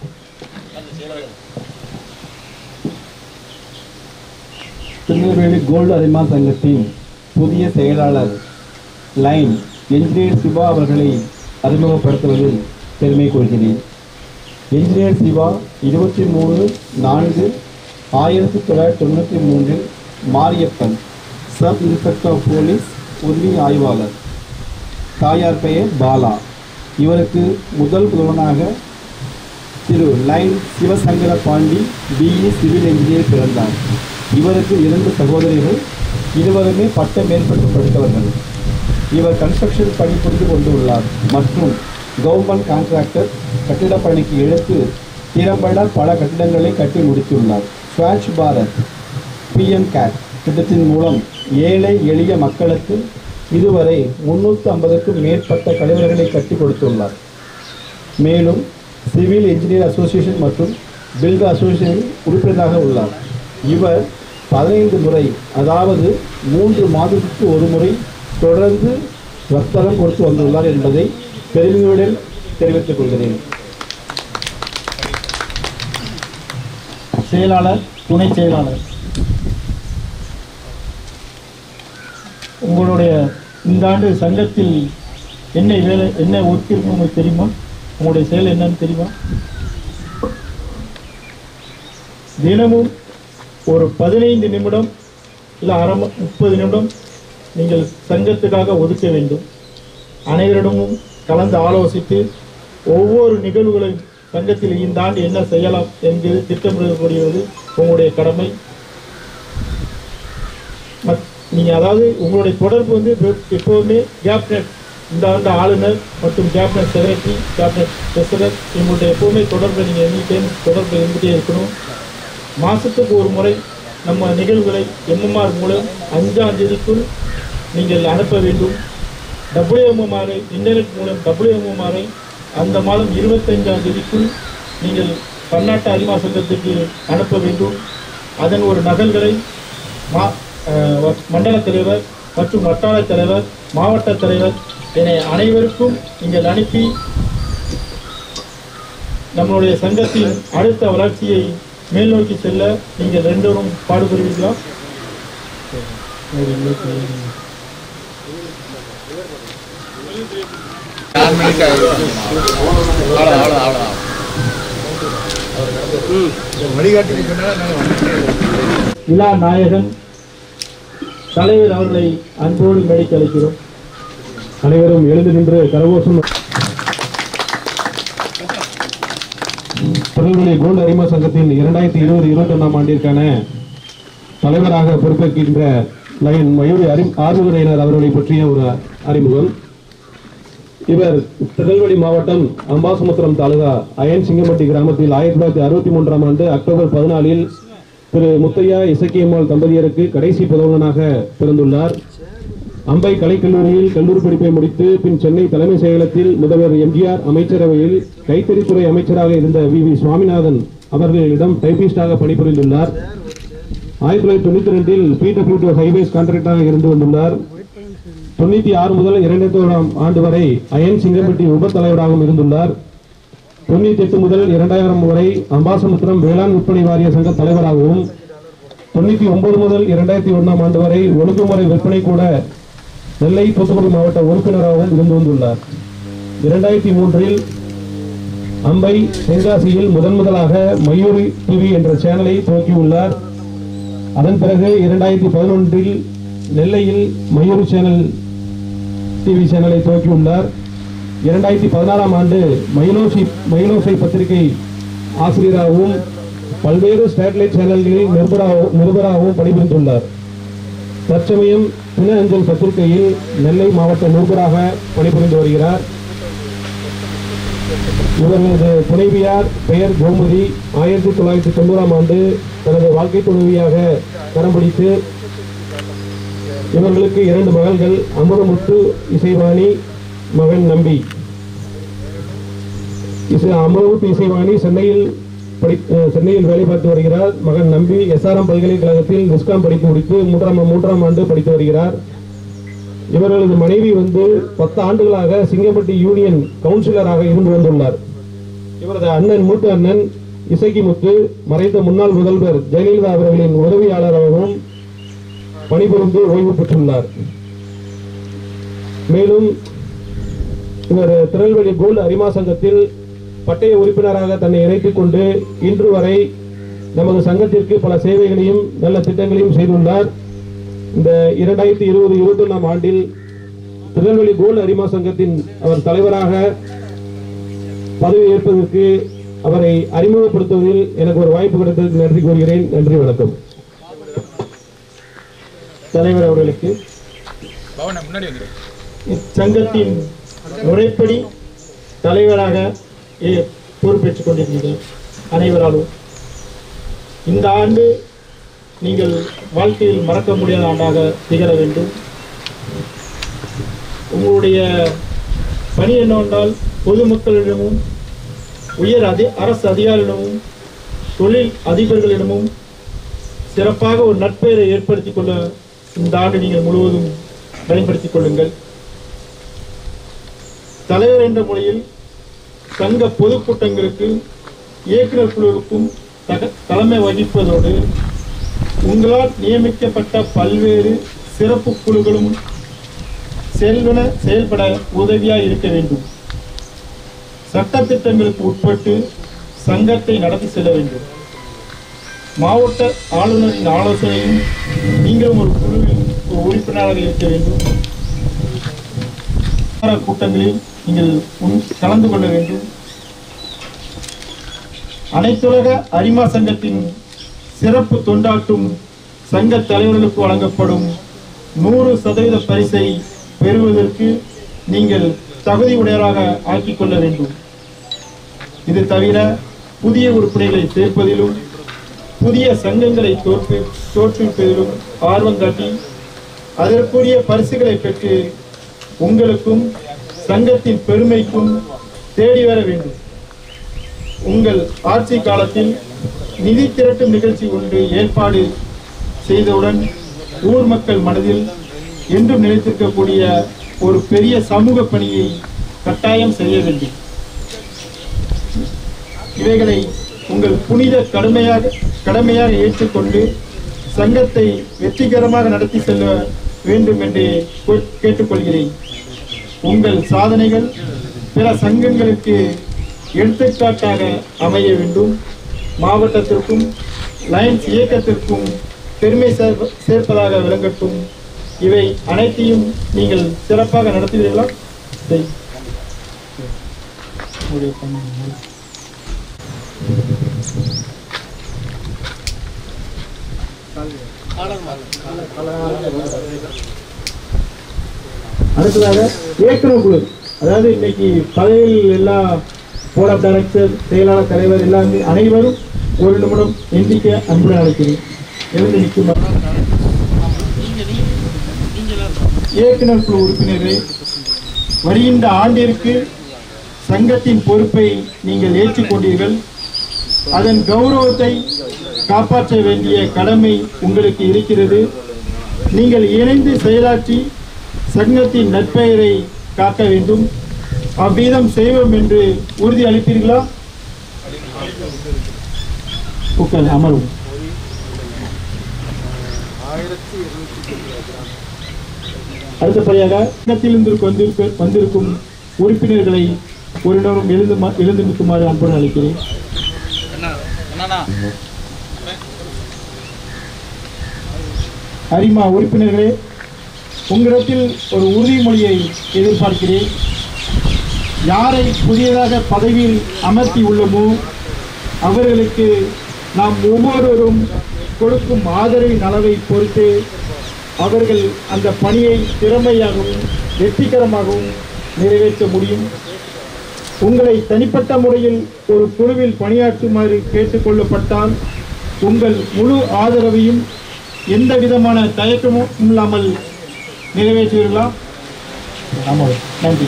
திருநெல்வேலி கோல்டு அரிமா சங்கத்தின் புதிய செயலாளர் லைன் என்ஜினியர் சிவா அவர்களை அறிமுகப்படுத்துவதில் பெருமை கொள்கிறேன் என்ஜினியர் சிவா இருபத்தி மூணு நான்கு ஆயிரத்தி தொள்ளாயிரத்தி தொண்ணூற்றி மூன்றில் Mariappan sub inspector of police உதவி ஆய்வாளர் தாயார் பெயர் பாலா இவருக்கு முதல் புதல்வனாக Thiru lion Sivasankara Pandi BE civil engineer பிறந்தார் இவருக்கு இரண்டு சகோதரிகள் இருவருமே பட்ட மேற்பட்டு படித்தவர்கள் இவர் கன்ஸ்ட்ரக்ஷன் பணிபுரிந்து கொண்டுள்ளார் மற்றும் கவர்மெண்ட் கான்ட்ராக்டர் கட்டிடப் பணிக்கு இழுத்து திறம்பட பல கட்டிடங்களை கட்டி முடித்துள்ளார் ஸ்வச் பாரத் பிஎம் கேட் திட்டத்தின் மூலம் ஏழை எளிய மக்களுக்கு இதுவரை முன்னூற்றி ஐம்பதுக்கும் மேற்பட்ட கழிவறைகளை கட்டி கொடுத்துள்ளார் மேலும் சிவில் இன்ஜினியர் அசோசியேஷன் மற்றும் பில்டர் அசோசியேஷனில் உறுப்பினராக உள்ளார் இவர் பதினைந்து முறை அதாவது மூன்று மாதத்துக்கு ஒரு முறை தொடர்ந்து ரத்தனம் கொடுத்து வந்துள்ளார் என்பதை பெருமையுடன் தெரிவித்துக் கொள்கிறேன் செயலாளர் துணை செயலாளர் உங்களுடைய இந்த ஆண்டு சங்கத்தில் என்ன வேலை என்ன ஒர்க் இருக்குன்னு உங்களுக்கு தெரியுமா உங்களுடைய செயல் என்னன்னு தெரியுமா தினமும் ஒரு பதினைந்து நிமிடம் இல்லை அரை ம- முப்பது நிமிடம் நீங்கள் சங்கத்துக்காக ஒதுக்க வேண்டும் அனைவரிடமும் கலந்து ஆலோசித்து ஒவ்வொரு நிகழ்வுகளையும் சங்கத்தில் இந்த ஆண்டு என்ன செய்யலாம் என்கிறது திட்டமிடக்கூடியது உங்களுடைய கடமை மத்- நீங்க அதாவது உங்களுடைய தொடர்பு வந்து எப்ப- எப்போதுமே கேப்னட் இந்த ஆண்டு ஆளுநர் மற்றும் கேபினட் செக்ரட்டரி கேபினட் பிரசிடன்ட் இவங்களுடைய எப்போதுமே தொடர்பு நீங்கள் எண்ணிக்கையும் தொடர்பு இருந்துகிட்டே இருக்கணும் மாதத்துக்கு ஒரு முறை நம்ம நிகழ்வுகளை எம்எம்ஆர் மூலம் அஞ்சாம் தேதிக்குள் நீங்கள் அனுப்ப வேண்டும் டபிள்யூஎம்எம்ஆரை இன்டர்நெட் மூலம் டபிள்யூஎம்எம்ஆரை அந்த மாதம் இருபத்தைந்தாம் தேதிக்குள் நீங்கள் பன்னாட்டு அரிமா சங்கத்துக்கு அனுப்ப வேண்டும் அதன் ஒரு நகல்களை மா அஹ், வ- மண்டல தலைவர் மற்றும் வட்டார தலைவர் மாவட்ட தலைவர் என அனைவருக்கும் நீங்கள் அனுப்பி நம்மளுடைய சங்கத்தின் அடுத்த வளர்ச்சியை மேல் நோக்கி செல்ல நீங்கள் ரெண்டோரும் பாடுபடுவீர்களா விழா நாயகன் தலைவர் அவர்களை அன்போடு மேடைக்கு அழைக்கிறோம் அனைவரும் எழுந்து நின்று கரகோஷம் திருநெல்வேலி கோல்டு அரிமா சங்கத்தின் இரண்டாயிரத்தி இருபது இருபத்தி ஒன்றாம் ஆண்டிற்கான தலைவராக பொறுப்பேற்கின்ற லயன் மயூரி அறி ஆர்வலரையினர் அவர்களை பற்றிய ஒரு அறிமுகம் இவர் திருநெல்வேலி மாவட்டம் அம்பாசமுத்திரம் தாலுகா அயன் சிங்கம்பட்டி கிராமத்தில் ஆயிரத்தி தொள்ளாயிரத்தி அறுபத்தி மூன்றாம் ஆண்டு அக்டோபர் பதினாலில் திரு முத்தையா இசக்கியம்மாள் தம்பதியருக்கு கடைசி புதல்வனாக பிறந்துள்ளார் அம்பை கலைக்கல்லூரியில் கல்லூரி படிப்பை முடித்து பின் சென்னை தலைமை செயலகத்தில் முதல்வர் எம்ஜிஆர் அமைச்சரவையில் கைத்தறித்துறை அமைச்சராக இருந்த வி வி சுவாமிநாதன் அவர்களிடம் டைபிஸ்டாக பணிபுரிந்துள்ளார் ஆயிரத்தி தொள்ளாயிரத்தி தொண்ணூத்தி ரெண்டில் பிடபிள்யூ ஹைவேஸ் கான்ட்ராக்டராக இருந்து வந்துள்ளார் தொண்ணூத்தி ஆறு முதல் இரண்டாயிரத்தி ஆண்டு வரை அயன் சிங்கம்பட்டி உப தலைவராகவும் இருந்துள்ளார் தொண்ணூத்தி எட்டு முதல் இரண்டாயிரம் வரை அம்பாசமுத்திரம் வேளாண் விற்பனை வாரிய சங்க தலைவராகவும் தொண்ணூத்தி ஒன்பது முதல் இரண்டாயிரத்தி ஒண்ணாம் ஆண்டு வரை ஒழுங்குமுறை விற்பனை கூட நெல்லை தூத்துக்குடி மாவட்ட உறுப்பினராகவும் இருந்து வந்துள்ளார் இரண்டாயிரத்தி மூன்றில் அம்பை தென்காசியில் முதன் முதலாக மயூரி டிவி என்ற சேனலை துவக்கியுள்ளார் அதன் பிறகு இரண்டாயிரத்தி பதினொன்றில் நெல்லையில் மயூரி சேனல் டிவி சேனலை துவக்கியுள்ளார் இரண்டாயிரத்தி பதினாறாம் ஆண்டு மயிலோசி மயிலோசை பத்திரிகை ஆசிரியராகவும் பல்வேறு சேட்டலைட் சேனல்களில் நிருபராகவும் நிருபராகவும் பணிபுரிந்துள்ளார் தற்சமயம் தின அஞ்சல் பத்திரிகையில் நெல்லை மாவட்ட நிருபராக பணிபுரிந்து வருகிறார் இவரது துணைவியார் பெயர் கோமதி ஆயிரத்தி தொள்ளாயிரத்தி தொண்ணூறாம் ஆண்டு தனது வாழ்க்கை துணைவியாக கரம் பிடித்து இவர்களுக்கு இரண்டு மகள்கள் அமுதமுத்து இசைவாணி மகன் நம்பி இசை அமுதமுத்து இசைவாணி சென்னையில் படி அஹ் சென்னையில் வேலை பார்த்து வருகிறார் மகன் நம்பி எஸ்ஆர்எம் பல்கலைக்கழகத்தில் விஸ்காம் படிப்பு முடித்து மூன்றாம் மூன்றாம் ஆண்டு படித்து வருகிறார் இவர்களது மனைவி வந்து பத்து ஆண்டுகளாக சிங்கப்பட்டி யூனியன் கவுன்சிலராக இருந்து வந்துள்ளார் இவரது அண்ணன் மூத்த அண்ணன் இசக்கி முத்து மறைந்த முன்னாள் முதல்வர் ஜெயலலிதா அவர்களின் உதவியாளராகவும் பணிபுரிந்து ஓய்வு பெற்றுள்ளார் மேலும் இவர் திருநெல்வேலி கோல்டு அரிமா சங்கத்தில் பட்டய உறுப்பினராக தன்னை இணைத்துக் கொண்டு இன்று வரை நமது சங்கத்திற்கு பல சேவைகளையும் நல்ல திட்டங்களையும் செய்துள்ளார் இந்த இரண்டாயிரத்தி இருபது இருபத்தி ஒன்றாம் ஆண்டில் திருநெல்வேலி கோல்டு அரிமா சங்கத்தின் அவர் தலைவராக பதவி ஏற்பதற்கு அவரை அறிமுகப்படுத்துவதில் எனக்கு ஒரு வாய்ப்பு கிடைத்ததற்கு நன்றி கூறுகிறேன் நன்றி வணக்கம் தலைவர் அவர்களுக்கு இச்சங்கத்தின் முறைப்படி தலைவராக ஏ- பொறுப்பேற்றுக் கொண்டிருக்கிறீர்கள் அனைவராலும் இந்த ஆண்டு நீங்கள் வாழ்க்கையில் மறக்க முடியாத ஆண்டாக திகழ வேண்டும் உங்களுடைய பணி என்னவென்றால் பொதுமக்களிடமும் உயர் அதி அரசு அதிகாரிகளிடமும் தொழில் அதிபர்களிடமும் சிறப்பாக ஒரு நட்பெயரை ஏற்படுத்திக் கொள்ள இந்த ஆண்டு நீங்கள் முழுவதும் பயன்படுத்திக் கொள்ளுங்கள் தலைவர் என்ற முறையில் சங்க பொதுக்கூட்டங்களுக்கு இயக்குனர் குழுவுக்கும் தக- தலைமை வகிப்பதோடு உங்களால் நியமிக்கப்பட்ட பல்வேறு சிறப்பு குழுக்களும் செல்வன செயல்பட உதவியாய் இருக்க வேண்டும் சட்டத்திட்டங்களுக்கு உட்பட்டு சங்கத்தை நடத்தி செல்ல வேண்டும் மாவட்ட ஆளுநரின் ஆலோசனையும் நீங்களும் ஒரு குழுவில் ஒரு உறுப்பினராக இருக்க வேண்டும் வார கூட்டங்களில் நீங்கள் உன்- கலந்து கொள்ள வேண்டும் அனைத்துலக அரிமா சங்கத்தின் சிறப்பு தொண்டாற்றும் சங்க தலைவர்களுக்கு வழங்கப்படும் நூறு சதவீத பரிசை பெறுவதற்கு நீங்கள் தகுதி உடையவராக ஆக்கிக் கொள்ள வேண்டும் இது தவிர புதிய உறுப்பினர்களை சேர்ப்பதிலும் புதிய சங்கங்களை தோற்று தோற்றுவிப்பதிலும் ஆர்வம் காட்டி அதற்குரிய பரிசுகளை பெற்று உங்களுக்கும் சங்கத்தின் பெருமைக்கும் தேடி வர வேண்டும் உங்கள் ஆட்சி காலத்தில் நிதி திரட்டும் நிகழ்ச்சி ஒன்று ஏற்பாடு செய்தவுடன் ஊர் மக்கள் மனதில் என்றும் நிலைத்திருக்கக்கூடிய ஒரு பெரிய சமூக பணியை கட்டாயம் செய்ய வேண்டும் இவைகளை உங்கள் புனித கடமையாக கடமையாக ஏற்றுக்கொண்டு சங்கத்தை வெற்றிகரமாக நடத்தி செல்ல வேண்டும் என்று கோ- கேட்டுக்கொள்கிறேன் உங்கள் சாதனைகள் பிற சங்கங்களுக்கு எடுத்துக்காட்டாக அமைய வேண்டும் மாவட்டத்திற்கும் லயன்ஸ் இயக்கத்திற்கும் பெருமை சேர்ப்ப- சேர்ப்பதாக விளங்கட்டும் இவை அனைத்தையும் நீங்கள் சிறப்பாக நடத்துவீர்களா சரி. உங்களுடைய பணி. அடுத்ததாக இயக்குனர் குழு அதாவது இன்னைக்கு பதவியில் எல்லா போர்ட் ஆஃப் டைரக்டர் செயலாளர் தலைவர் எல்லாமே அனைவரும் ஒரு நிமிடம் எண்ணிக்க அன்புடன் அழைக்கிறேன் எழுந்து நிற்குமாறு இயக்குனர் குழு உறுப்பினர்களே வருகின்ற ஆண்டிற்கு சங்கத்தின் பொறுப்பை நீங்கள் ஏற்றுக்கொண்டீர்கள் அதன் கௌரவத்தை காப்பாற்ற வேண்டிய கடமை உங்களுக்கு இருக்கிறது நீங்கள் இணைந்து செயலாற்றி சங்கத்தின் நற்பெயரை காக்க வேண்டும் அவ்விதம் செய்வோம் என்று உறுதி அளிப்பீர்களா உட்கார் அமரும் அடுத்தபடியாக சங்கத்திலிருந்து வந்திருக்க வந்திருக்கும் உறுப்பினர்களை ஒரு நேரம் எழுந்து மா- எழுந்து நிற்குமாறு அன்புடன் அளிக்கிறேன் அரிமா உறுப்பினர்களே உங்களிடத்தில் ஒரு உறுதிமொழியை எதிர்பார்க்கிறேன் யாரை புதியதாக பதவியில் அமர்த்தி உள்ளோமோ அவர்களுக்கு நாம் ஒவ்வொருவரும் கொடுக்கும் ஆதரவின் அளவை பொறுத்து அவர்கள் அந்த பணியை திறமையாகவும் வெற்றிகரமாகவும் நிறைவேற்ற முடியும் உங்களை தனிப்பட்ட முறையில் ஒரு குழுவில் பணியாற்றுமாறு கேட்டுக்கொள்ளப்பட்டால் உங்கள் முழு ஆதரவையும் எந்த விதமான தயக்கமும் இல்லாமல் நிறைவேற்றுவீர்களா ஆமாம் நன்றி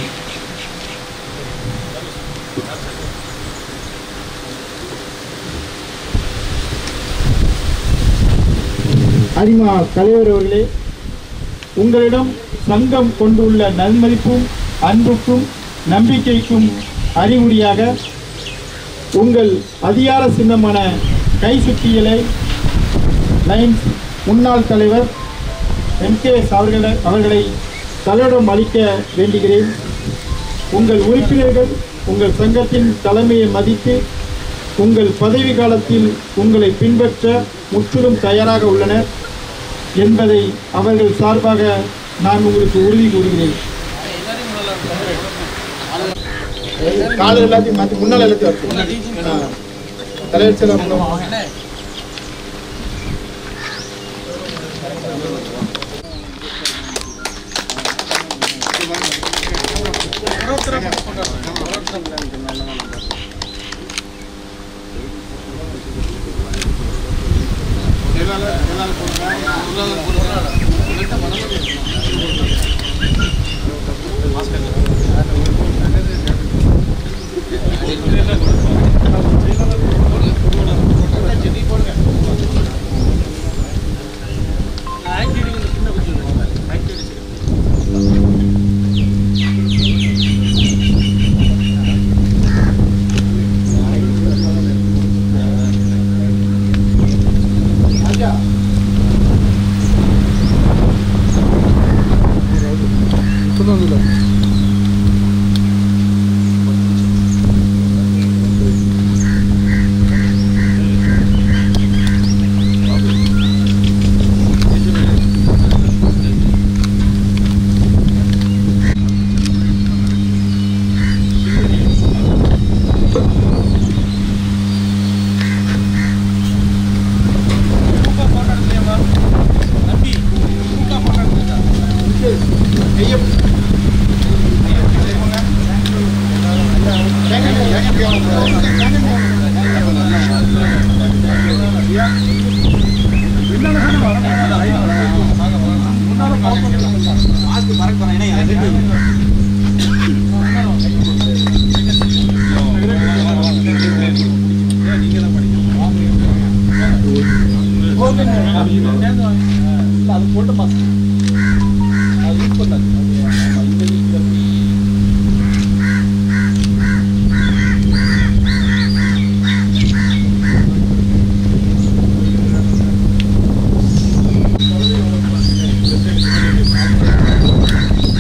அரிமா தலைவர் அவர்களே உங்களிடம் சங்கம் கொண்டுள்ள நன்மதிப்பும் அன்புக்கும் நம்பிக்கைக்கும் அறிகுறியாக உங்கள் அதிகார சின்னமான கை சுத்தியலை லைன்ஸ் முன்னாள் தலைவர் எம்கேஎஸ் அவர்களை அவர்களை தலையிடம் அளிக்க வேண்டுகிறேன் உங்கள் உறுப்பினர்கள் உங்கள் சங்கத்தின் தலைமையை மதித்து உங்கள் பதவி காலத்தில் உங்களை பின்பற்ற முற்றிலும் தயாராக உள்ளனர் என்பதை அவர்கள் சார்பாக நான் உங்களுக்கு உறுதி கூறுகிறேன் காலம் எல்லாத்தையும் மாற்றி முன்னால் எல்லாத்தையும் ஆ. தலைவர் செல்லம்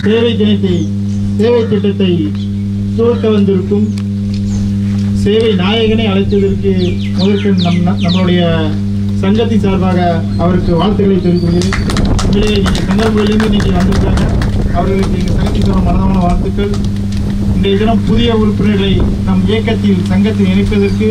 சேவை தினத்தை சேவை திட்டத்தை துவக்க வந்திருக்கும் சேவை நாயகனை அழைத்ததற்கு முதற்கு நம் நம்மளுடைய சங்கத்தின் சார்பாக அவருக்கு வாழ்த்துக்களை தெரிவித்துள்ளேன் உண்மையிலேயே நீங்கள் சங்கர்களிலிருந்து நீங்கள் வந்திருக்காங்க அவர்களுக்கு எங்கள் சங்கத்தின் சார்பாக மனதான வாழ்த்துக்கள் இன்றைய தினம் புதிய உறுப்பினர்களை நம் இயக்கத்தில் சங்கத்தில் இணைப்பதற்கு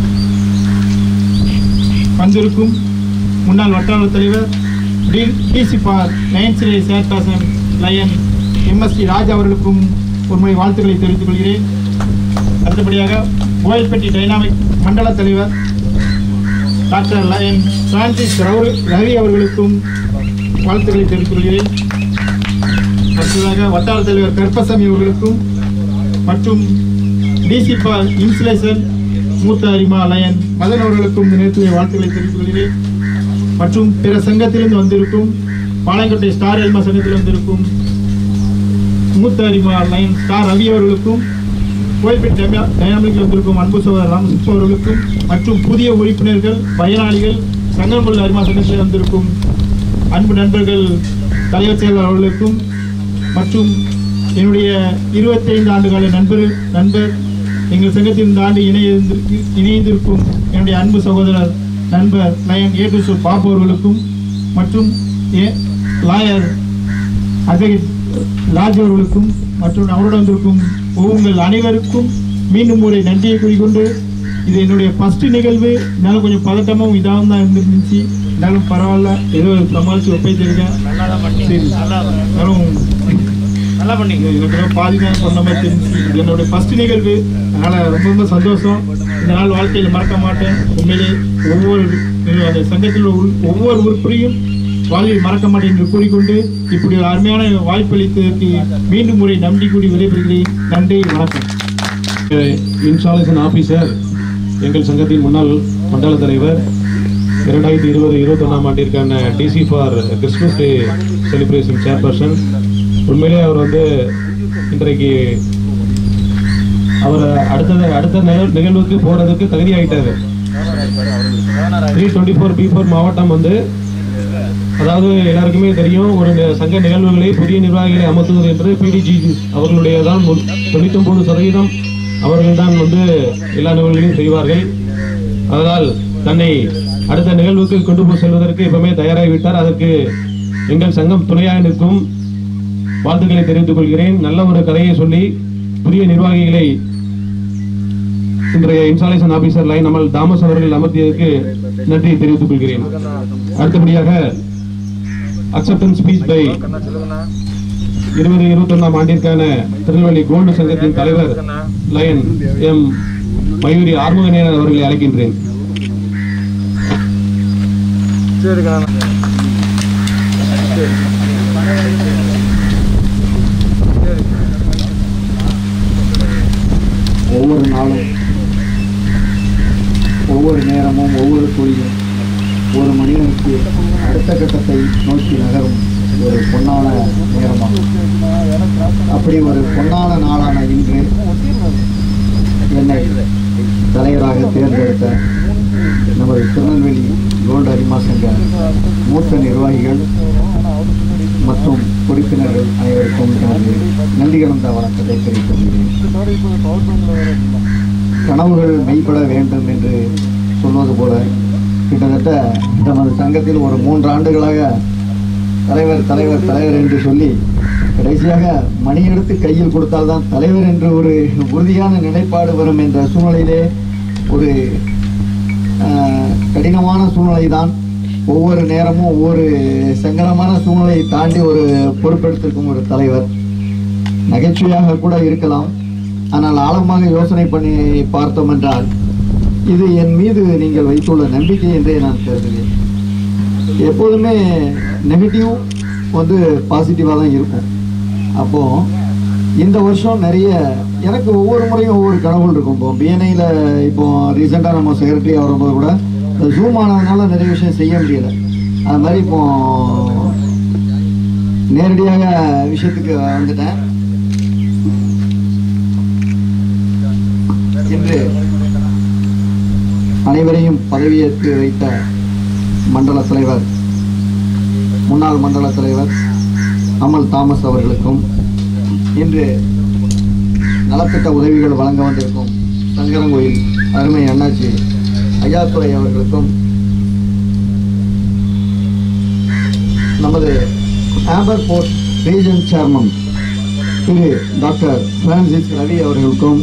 வந்திருக்கும் முன்னாள் வட்டார தலைவர் டிசி பார் லயன் சிலை சேர்தாசன் லயன் எம்எஸ்டி ராஜ் அவர்களுக்கும் ஒரு முறை வாழ்த்துக்களை தெரிவித்துக் கொள்கிறேன் அடுத்தபடியாக கோயில்பட்டி டைனாமிக் மண்டல தலைவர் டாக்டர் லயன் பிரான்சிஸ் ரவு ரவி அவர்களுக்கும் வாழ்த்துக்களை தெரிவித்துக் கொள்கிறேன் அடுத்ததாக வட்டார தலைவர் கருப்பசாமி அவர்களுக்கும் மற்றும் டிசி பார் இன்சுலேஷன் மூத்த அரிமா லயன் மதன் அவர்களுக்கும் இந்த நேரத்தில் வாழ்த்துக்களை தெரிவித்துக் கொள்கிறேன் மற்றும் பிற சங்கத்திலிருந்து வந்திருக்கும் பாளையங்கோட்டை ஸ்டார் எல்மா சங்கத்தில் வந்திருக்கும் மூத்த அரிமா லயன் ஸ்டார் ரவி அவர்களுக்கும் கோயில்பேட் டைனாமிக்கில் வந்திருக்கும் அன்பு சோதரர் ராமசுப்பு அவர்களுக்கும் மற்றும் புதிய உறுப்பினர்கள் பயனாளிகள் சங்கம்புள்ள அரிமா சங்கத்தில் வந்திருக்கும் அன்பு நண்பர்கள் தலைவர் செயலர் அவர்களுக்கும் மற்றும் என்னுடைய இருபத்தைந்து ஆண்டுகால நண்பர் நண்பர் எங்கள் சங்கத்தில் இந்த ஆண்டு இணைந்து இணைந்திருக்கும் என்னுடைய அன்பு சகோதரர் நண்பர் லயன் ஏ டு சு பாபு அவர்களுக்கும் மற்றும் ஏ லாயர் அஜய் லாஜ் அவர்களுக்கும் மற்றும் அவருடன் வந்திருக்கும் உங்கள் அனைவருக்கும் மீண்டும் ஒரு நன்றியை கூறிக்கொண்டு இது என்னுடைய ஃபர்ஸ்ட் நிகழ்வு என்னால் கொஞ்சம் பதட்டமும் இதாகவும் தான் இருந்துருந்துச்சு இருந்தாலும் பரவாயில்ல ஏதோ சமாளித்து ஒப்பைத்திருக்கேன் சரி இருந்தாலும் நல்லா பண்ணீங்க எனக்கு ஏதோ பாதி தான் சொன்ன மாதிரி தெரிஞ்சு இது என்னுடைய ஃபர்ஸ்ட் நிகழ்வு அதனால் ரொம்ப ரொம்ப சந்தோஷம் இந்த நாள் வாழ்க்கையில் மறக்க மாட்டேன் உண்மையிலே ஒவ்வொரு அந்த சங்கத்தில் உள்ள ஒவ்வொரு உறுப்பினையும் வாழ்வில் மறக்க மாட்டேன் என்று கூறிக்கொண்டு இப்படி ஒரு அருமையான வாய்ப்பளித்ததற்கு மீண்டும் முறை நன்றி கூறி விடைபெறுகிறேன் நன்றி வணக்கம் இன்ஸ்டாலேஷன் ஆஃபீஸர் எங்கள் சங்கத்தின் முன்னாள் மண்டல தலைவர் இரண்டாயிரத்தி இருபது இருபத்தொன்னாம் ஆண்டிற்கான DC for Christmas day celebration chairperson உண்மையிலே அவர் வந்து இன்றைக்கு அவர் அடுத்தது அடுத்த நிகழ் நிகழ்வுக்கு போகிறதுக்கு தகுதி ஆகிட்டாரு three twenty four B four மாவட்டம் வந்து அதாவது எல்லாருக்குமே தெரியும் ஒரு நி- சங்க நிகழ்வுகளை புதிய நிர்வாகிகளை அமர்த்துவது என்று பிடிஜி அவர்களுடைய தான் தொண்ணூத்தொம்பது சதவீதம் அவர்கள் தான் வந்து எல்லா நிகழ்வுகளையும் செய்வார்கள் அதனால் தன்னை அடுத்த நிகழ்வுக்கு கொண்டு போய் செல்வதற்கு எப்பவுமே தயாராகிவிட்டார் அதற்கு எங்கள் சங்கம் துணையாக நிற்கும் வாழ்த்துக்களை தெரிவித்துக் கொள்கிறேன் நல்ல ஒரு கதையை சொல்லி புதிய நிர்வாகிகளை இன்றைய installation officer lion Amal Thomas அவர்கள் அமர்த்தியதற்கு நன்றியை தெரிவித்துக் கொள்கிறேன் அடுத்தபடியாக அக்செப்டன்ஸ் ஸ்பீச் பை இருபது இருபத்தொன்னாம் ஆண்டிற்கான திருநெல்வேலி கோல்டு சங்கத்தின் தலைவர் லயன் எம் மயூரி ஆறுமுகநேரன் அவர்களை அழைக்கின்றேன் ஒவ்வொரு நாளும் ஒவ்வொரு நேரமும் ஒவ்வொரு துளியும் ஒரு மனிதனுக்கு அடுத்த கட்டத்தை நோக்கி நகரும் ஒரு பொன்னான நேரமாகும் அப்படி ஒரு பொன்னான நாளான இன்று என்னை தலைவராக தேர்ந்தெடுத்த நமது திருநெல்வேலி கோல்டு அரிமா சங்க மூத்த நிர்வாகிகள் மற்றும் உறுப்பினர்கள் அனைவருக்கும் எனது நன்றி கலந்த வணக்கத்தை தெரிவித்துள்ளேன் கனவுகள் மெய்ப்பட வேண்டும் என்று சொல்வது போல கிட்டத்தட்ட நமது சங்கத்தில் ஒரு மூன்று ஆண்டுகளாக தலைவர் தலைவர் தலைவர் என்று சொல்லி கடைசியாக மணி எடுத்து கையில் கொடுத்தால்தான் தலைவர் என்று ஒரு உறுதியான நிலைப்பாடு வரும் என்ற சூழ்நிலையிலே ஒரு ஆஹ், கடினமான சூழ்நிலை தான் ஒவ்வொரு நேரமும் ஒவ்வொரு சங்கடமான சூழ்நிலையை தாண்டி ஒரு பொறுப்பெடுத்திருக்கும் ஒரு தலைவர் நகைச்சுவையாக கூட இருக்கலாம் ஆனால் ஆழமாக யோசனை பண்ணி பார்த்தோம் என்றால் இது என் மீது நீங்கள் வைத்துள்ள நம்பிக்கை என்றே நான் கருதுகிறேன் எப்போதுமே நெகட்டிவ் வந்து பாசிட்டிவாக தான் இருக்கும் அப்போது இந்த வருஷம் நிறைய எனக்கு ஒவ்வொரு முறையும் ஒவ்வொரு கனவுகள் இருக்கும் இப்போ பிஎன்ஐயில் இப்போ ரீசெண்டாக நம்ம செக்ரட்டரி வரும்போது கூட இந்த ஜூம் ஆனதுனால நிறைய விஷயம் செய்ய முடியல அது மாதிரி இப்போ நேரடியாக விஷயத்துக்கு வந்துட்டேன் இன்று அனைவரையும் பதவியேற்று வைத்த மண்டல தலைவர் முன்னாள் மண்டல தலைவர் அமல் தாமஸ் அவர்களுக்கும் இன்று நலத்திட்ட உதவிகள் வழங்க வந்திருக்கும் சங்கரங்கோயில் அருமை அண்ணாச்சி ஐயாத்துறை அவர்களுக்கும் நமது ஆம்பர் போர்ட் region chairman Thiru doctor Francis Ravi அவர்களுக்கும்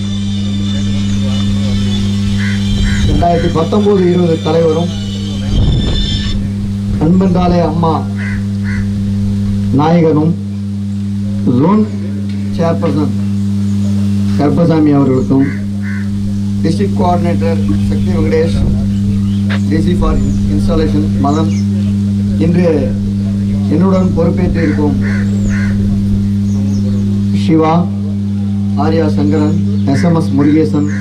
ரெண்டாயிரத்தி பத்தொன்பது இருபது தலைவரும் அன்பென்றாலே அம்மா நாயகனும் ஜோன் சேர்பர்சன் கருப்பசாமி அவர்களுக்கும் district coordinator Sakthi Venkatesh DC for installation Madan இன்று என்னுடன் பொறுப்பேற்று இருக்கும் சிவா ஆர்யா சங்கரன் எஸ்எம்எஸ் முருகேசன்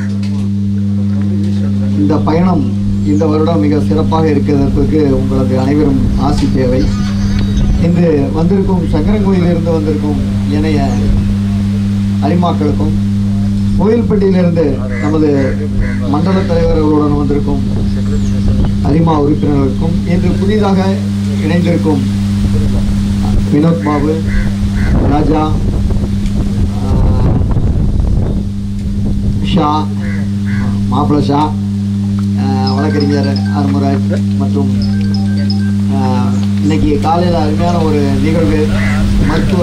இந்த பயணம் இந்த வருடம் மிக சிறப்பாக இருக்கிறதற்கு உங்களது அனைவரும் ஆசி தேவை இன்று வந்திருக்கும் சங்கரங்கோயிலிருந்து வந்திருக்கும் இணைய அரிமாக்களுக்கும் கோயில்பட்டியிலிருந்து நமது மண்டல தலைவர்களுடன் வந்திருக்கும் அரிமா உறுப்பினர்களுக்கும் இன்று புதிதாக இணைந்திருக்கும் வினோத் பாபு ராஜா ஆஹ், ஷா மாப்பிள ஷா ஆஹ், வழக்கறிஞர் அருமுராஜ் மற்றும் ஆஹ், இன்னைக்கு காலையில் அருமையான ஒரு நிகழ்வு மருத்துவ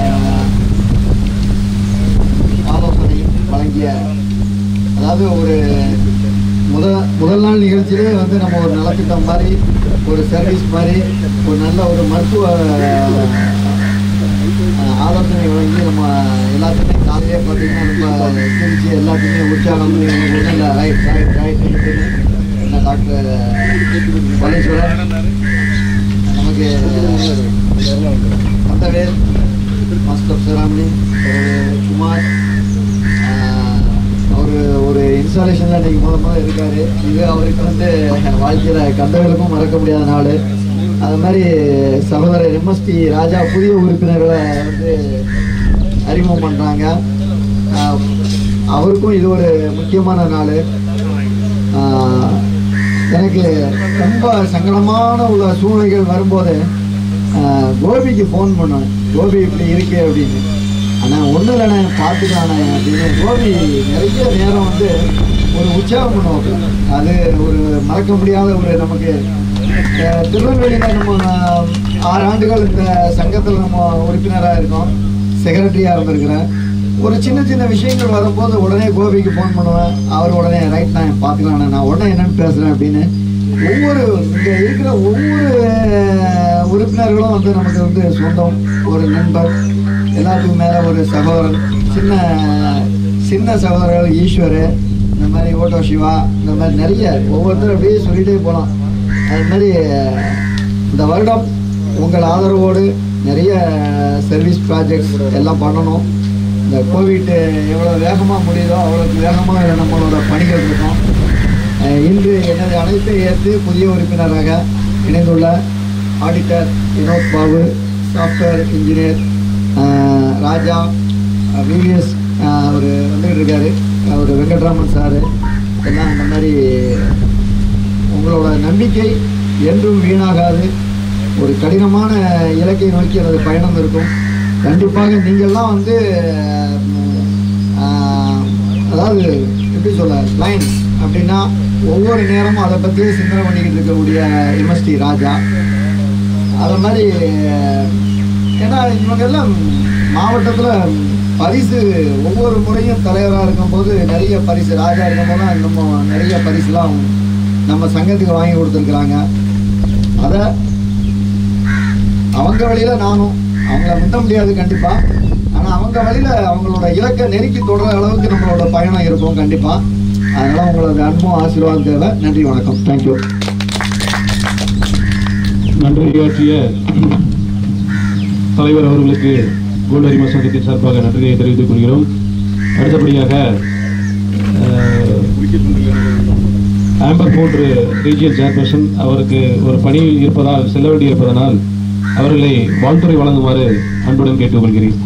ஆலோசனை வழங்கிய அதாவது ஒரு முதல் முதல் நாள் நிகழ்ச்சியிலே வந்து நம்ம ஒரு நலத்திட்டம் மாதிரி ஒரு சர்வீஸ் மாதிரி ஒரு நல்ல ஒரு மருத்துவ அஹ், ஆலோசனை வழங்கி நம்ம எல்லாத்துக்குமே காலையிலே பார்த்தீங்கன்னா ரொம்ப சிரிச்சு எல்லாத்துக்குமே உற்சாகம் இல்லை ரைட் ரைட் ரைட் என்ன டாக்டர் பழீஸ்வரன் நமக்கு கந்தவேல் மாஸ்டர் சிராமணி குமார் அவர் ஒரு இன்ஸ்டாலேஷனில் இன்னைக்கு முத முத இருக்காரு இது அவருக்கு வந்து வாழ்க்கையில் கந்தவேலுக்கும் மறக்க முடியாத நாள் அது மாதிரி சகோதரர் எம்எஸ்டி ராஜா புதிய உறுப்பினர்களை வந்து அறிமுகம் பண்ணுறாங்க அவருக்கும் இது ஒரு முக்கியமான நாள் எனக்கு ரொம்ப சங்கடமான உள்ள சூழ்நிலைகள் வரும்போது ஆஹ், கோபிக்கு ஃபோன் பண்ணேன் கோபி இப்படி இருக்கே அப்படின்னு ஆனால் ஒன்றும் இல்லைண்ணே பார்த்துக்கலாண்ணே அப்படின்னு கோபி நிறைய நேரம் வந்து ஒரு உற்சாகம் பண்ணுவாங்க அது ஒரு மறக்க முடியாத ஒரு நமக்கு அஹ், திருநெல்வேலியில் நம்ம ஆறு ஆண்டுகள் இந்த சங்கத்தில் நம்ம உறுப்பினராக இருக்கோம் செக்ரட்டரியாக இருந்திருக்கிறேன் ஒரு சின்ன சின்ன விஷயங்கள் வரும்போது உடனே கோபிக்கு ஃபோன் பண்ணுவேன் அவர் உடனே ரைட் நான் பார்த்துக்கலாம் நான் உடனே என்னன்னு பேசுகிறேன் அப்படின்னு ஒவ்வொரு இங்கே இருக்கிற ஒவ்வொரு உறுப்பினர்களும் வந்து நமக்கு வந்து சொந்தம் ஒரு நண்பர் எல்லாத்துக்கும் மேலே ஒரு சகோதரன் சின்ன சின்ன சகோதரர்கள் ஈஸ்வர் இந்த மாதிரி ஓட்டோ சிவா இந்த மாதிரி நிறைய ஒவ்வொருத்தரும் அப்படியே சொல்லிகிட்டே போகலாம் அது மாதிரி இந்த வருடம் உங்கள் ஆதரவோடு நிறைய சர்வீஸ் ப்ராஜெக்ட்ஸ் எல்லாம் பண்ணணும் இந்த கோவிட் எவ்வளோ வேகமாக முடியுதோ அவ்வளோக்கு வேகமாக நம்மளோட பணிகள் இருக்கும் அஹ் இன்று எனது அனைத்தை ஏற்று புதிய உறுப்பினராக இணைந்துள்ள auditor Vinod Babu software engineer uh Raja VVS அவர் வந்துகிட்டு இருக்காரு அவர் வெங்கட்ராமன் சார் எல்லாம் இந்த மாதிரி உங்களோட நம்பிக்கை என்றும் வீணாகாது ஒரு கடினமான இலக்கை நோக்கி எனது பயணம் இருக்கும் கண்டிப்பாக நீங்கள்லாம் வந்து ஆஹ், அதாவது எப்படி சொல்ல லைன்ஸ் அப்படின்னா ஒவ்வொரு நேரமும் அதை பற்றியே சிந்தனை பண்ணிக்கிட்டு இருக்கக்கூடிய எம்எஸ்டி ராஜா அது மாதிரி ஏன்னா இவங்க எல்லாம் மாவட்டத்தில் பரிசு ஒவ்வொரு முறையும் தலைவராக இருக்கும்போது நிறைய பரிசு ராஜா இருக்கும்போது நம்ம நிறைய பரிசுலாம் நம்ம சங்கத்துக்கு வாங்கி கொடுத்துருக்குறாங்க அதை அவங்க வழியில நானும் அவங்கள முந்த முடியாது கண்டிப்பா ஆனா அவங்க வழியில அவங்களோட இலக்கை நெருக்கி தொடர அளவுக்கு நம்மளோட பயணம் இருக்கும் கண்டிப்பா அதனால உங்களோட அன்பும் ஆசீர்வாதம் தேவை நன்றி வணக்கம் தேங்க்யூ நன்றியாற்றிய தலைவர் அவர்களுக்கு கோல்டரிமா சங்கத்தின் சார்பாக நன்றியை தெரிவித்துக் கொள்கிறோம் அடுத்தபடியாக அஹ், ஆம்பர் போன்று ரீஜியல் சேர்பர்சன் அவருக்கு ஒரு பணி இருப்பதால் செல்ல வேண்டி இருப்பதனால் அவர்களை வாழ்த்துறை வழங்குமாறு அன்புடன் கேட்டுக்கொள்கிறேன்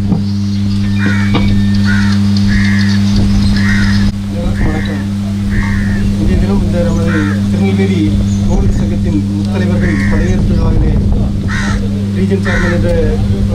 அனைவருக்கும் வணக்கம் இன்றைய தினம் இந்த நமது திருநெல்வேலி கோவில் சங்கத்தின் முத்தலைவர்கள் பதவியேற்பு விழாவிலே ரீஜன் சேர்மன் என்ற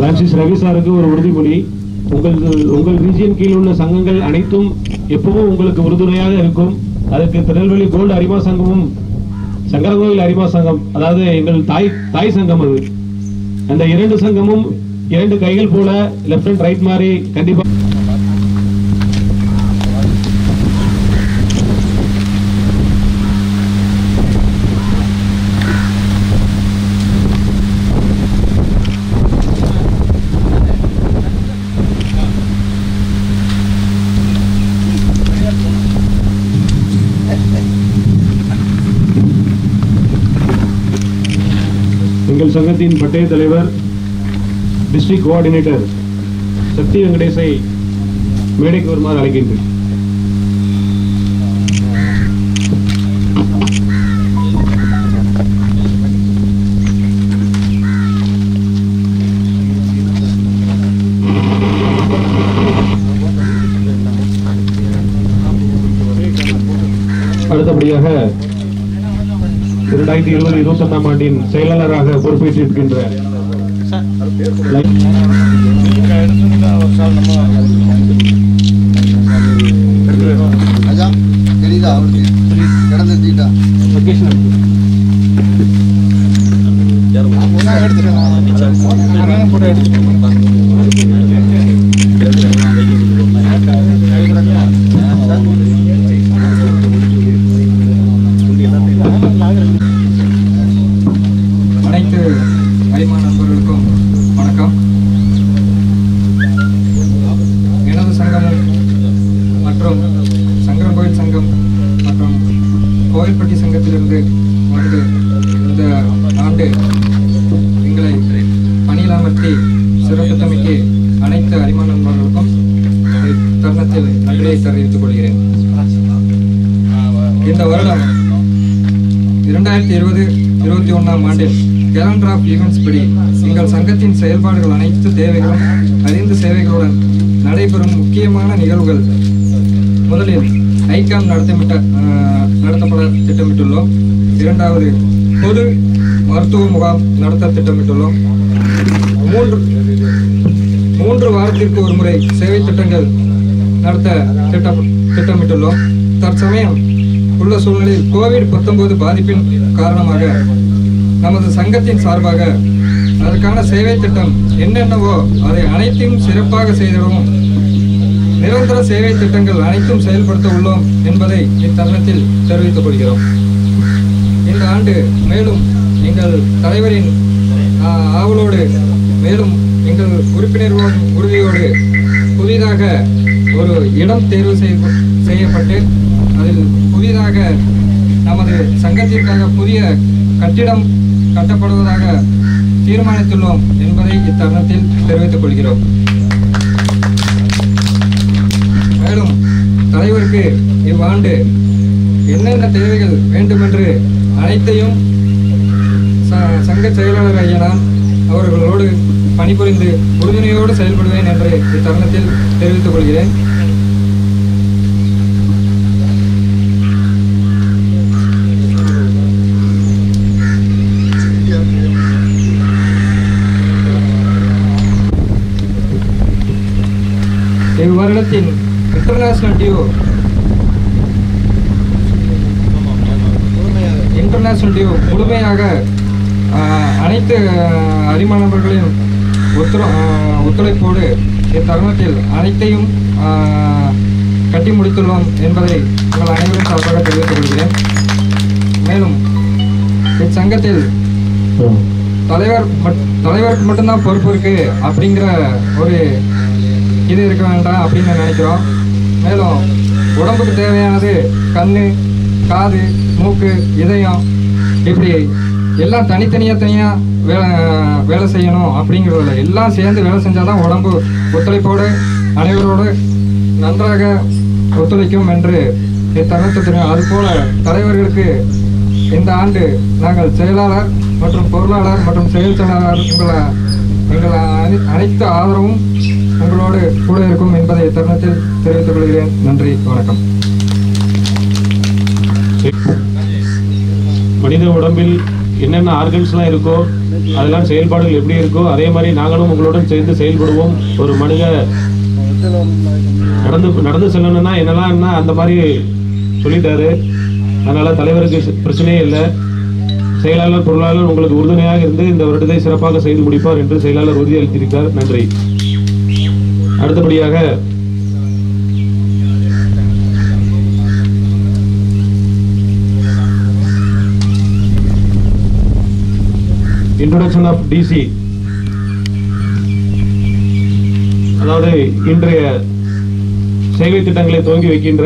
பிரான்சிஸ் ரவி சாருக்கு ஒரு உறுதிமொழி உங்கள் உங்கள் ரீஜியன் கீழ் உள்ள சங்கங்கள் அனைத்தும் எப்பவும் உங்களுக்கு உறுதுணையாக இருக்கும் அதற்கு திருநெல்வேலி கோல்டு அரிமா சங்கமும் சங்கரகோவில் அரிமா சங்கம் அதாவது எங்கள் தாய் தாய் சங்கம் அது அந்த இரண்டு சங்கமும் இரண்டு கைகள் போல லெஃப்ட் அண்ட் ரைட் மாதிரி கண்டிப்பா எங்கள் சங்கத்தின் பட்டய தலைவர் டிஸ்ட்ரிக்ட் கோஆர்டினேட்டர் சக்தி வெங்கடேசை மேடைக்கு வருமாறு அழைக்கின்றேன் அடுத்தபடியாக இரண்டாயிரத்தி இருபது இருபத்தி ஒன்றாம் ஆண்டின் செயலாளராக பொறுப்பேற்றிருக்கின்ற அதான் தெரியுதா அவருக்கு கிடந்துட்டா அனைத்து அரிமா நண்பர்களுக்கும் வணக்கம் எனது சங்கமும் மற்றும் சங்கரன் கோயில் சங்கம் மற்றும் கோவில்பட்டி சங்கத்திலிருந்து வந்து இந்த ஆண்டு எங்களை பணியில் அமர்த்தி சிறப்பித்தமைக்கு அனைத்து அரிமா நண்பர்களுக்கும் தருணத்தில் நன்றியை தெரிவித்துக் கொள்கிறேன் இந்த வருடம் இரண்டாயிரத்தி இருபது இருபத்தி ஒன்றாம் ஆண்டில் கேலண்டர் ஆஃப் ஈவெண்ட்ஸ் படி எங்கள் சங்கத்தின் செயல்பாடுகள் அனைத்து தேவைகளும் அறிந்த சேவைகளுடன் நடைபெறும் முக்கியமான நிகழ்வுகள் முதலில் ஐகாம் நடத்தமிட்ட ஆஹ், நடத்தப்பட திட்டமிட்டுள்ளோம் இரண்டாவது பொது மருத்துவ முகாம் நடத்த திட்டமிட்டுள்ளோம் மூன்று மூன்று வாரத்திற்கு ஒரு முறை சேவை திட்டங்கள் நடத்த திட்டம் திட்டமிட்டுள்ளோம் தற்சமயம் உள்ள சூழ்நிலையில் கோவிட் 19 பாதிப்பின் காரணமாக நமது சங்கத்தின் சார்பாக அதற்கான சேவை திட்டம் என்னென்னவோ அதை அனைத்தையும் சிறப்பாக செய்திடவும் நிரந்தர சேவை திட்டங்கள் அனைத்தும் செயல்படுத்த உள்ளோம் என்பதை இத்தருணத்தில் தெரிவித்துக் கொள்கிறோம் இந்த ஆண்டு மேலும் எங்கள் தலைவரின் ஆ, ஆவலோடு மேலும் எங்கள் உறுப்பினர்களோடு உறுதியோடு புதிதாக ஒரு இடம் தேர்வு செய்ய- செய்யப்பட்டு அதில் புதிதாக நமது சங்கத்திற்காக புதிய கட்டிடம் கட்டப்படுவதாக தீர்மானித்துள்ளோம் என்பதை இத்தருணத்தில் தெரிவித்துக் கொள்கிறோம் மேலும் தலைவருக்கு இவ்வாண்டு என்னென்ன தேவைகள் வேண்டுமென்று அனைத்தையும் ச- சங்க செயலாளர் ஐயனான் அவர்களோடு பணிபுரிந்து உறுதுணையோடு செயல்படுவேன் என்று இத்தருணத்தில் தெரிவித்துக் கொள்கிறேன் இவ்வருடத்தின் இன்டர்நேஷனல் டியூ இன்டர்நேஷனல் டியூ முழுமையாக ஆஹ், அனைத்து ஆஹ், அரிமானவர்களின் ஒத்துழ ஆஹ், ஒத்துழைப்போடு இத்தருணத்தில் அனைத்தையும் ஆஹ், கட்டி முடித்துள்ளோம் என்பதை உங்கள் அனைவரும் சார்பாக தெரிவித்துக் கொள்கிறேன் மேலும் இச்சங்கத்தில் தலைவர் மட்- தலைவருக்கு மட்டும்தான் பொறுப்பு இருக்கு அப்படிங்கிற ஒரு இது இருக்க வேண்டாம் அப்படின்னு நினைக்கிறோம் மேலும் உடம்புக்கு தேவையானது கண்ணு காது மூக்கு இதயம் இப்படி எல்லாம் தனித்தனியாக தனியாக வேலை வேலை செய்யணும் அப்படிங்கிறதுல எல்லாம் சேர்ந்து வேலை செஞ்சால் தான் உடம்பு ஒத்துழைப்போடு அனைவரோடு நன்றாக ஒத்துழைக்கும் என்று இத்தருணத்தில் தெரியும் அதுபோல தலைவர்களுக்கு இந்த ஆண்டு நாங்கள் செயலாளர் மற்றும் பொருளாளர் மற்றும் செயல் செயலாளர் உங்களை எங்கள் அனை- அனைத்து ஆதரவும் உங்களோடு கூட இருக்கும் என்பதை இத்தருணத்தில் தெரிவித்துக் கொள்கிறேன் நன்றி வணக்கம் மனித உடம்பில் என்னென்ன ஆர்கன்ஸ்லாம் இருக்கோ அதெல்லாம் செயல்பாடுகள் எப்படி இருக்கோ அதே மாதிரி நாங்களும் உங்களுடன் சேர்ந்து செயல்படுவோம் ஒரு மனித நடந்து நடந்து செல்லணும்னா என்னெல்லாம் அந்த மாதிரி சொல்லிட்டாரு அதனால தலைவருக்கு பிரச்சனையே இல்லை செயலாளர் பொருளாளர் உங்களுக்கு உறுதுணையாக இருந்து இந்த வருடத்தை சிறப்பாக செய்து முடிப்பார் என்று செயலாளர் உறுதியளித்திருக்கிறார் நன்றி அடுத்தபடியாக இன்ட்ரோடக்ஷன் ஆஃப் டிசி அதாவது இன்றைய சேவை திட்டங்களை துவங்கி வைக்கின்ற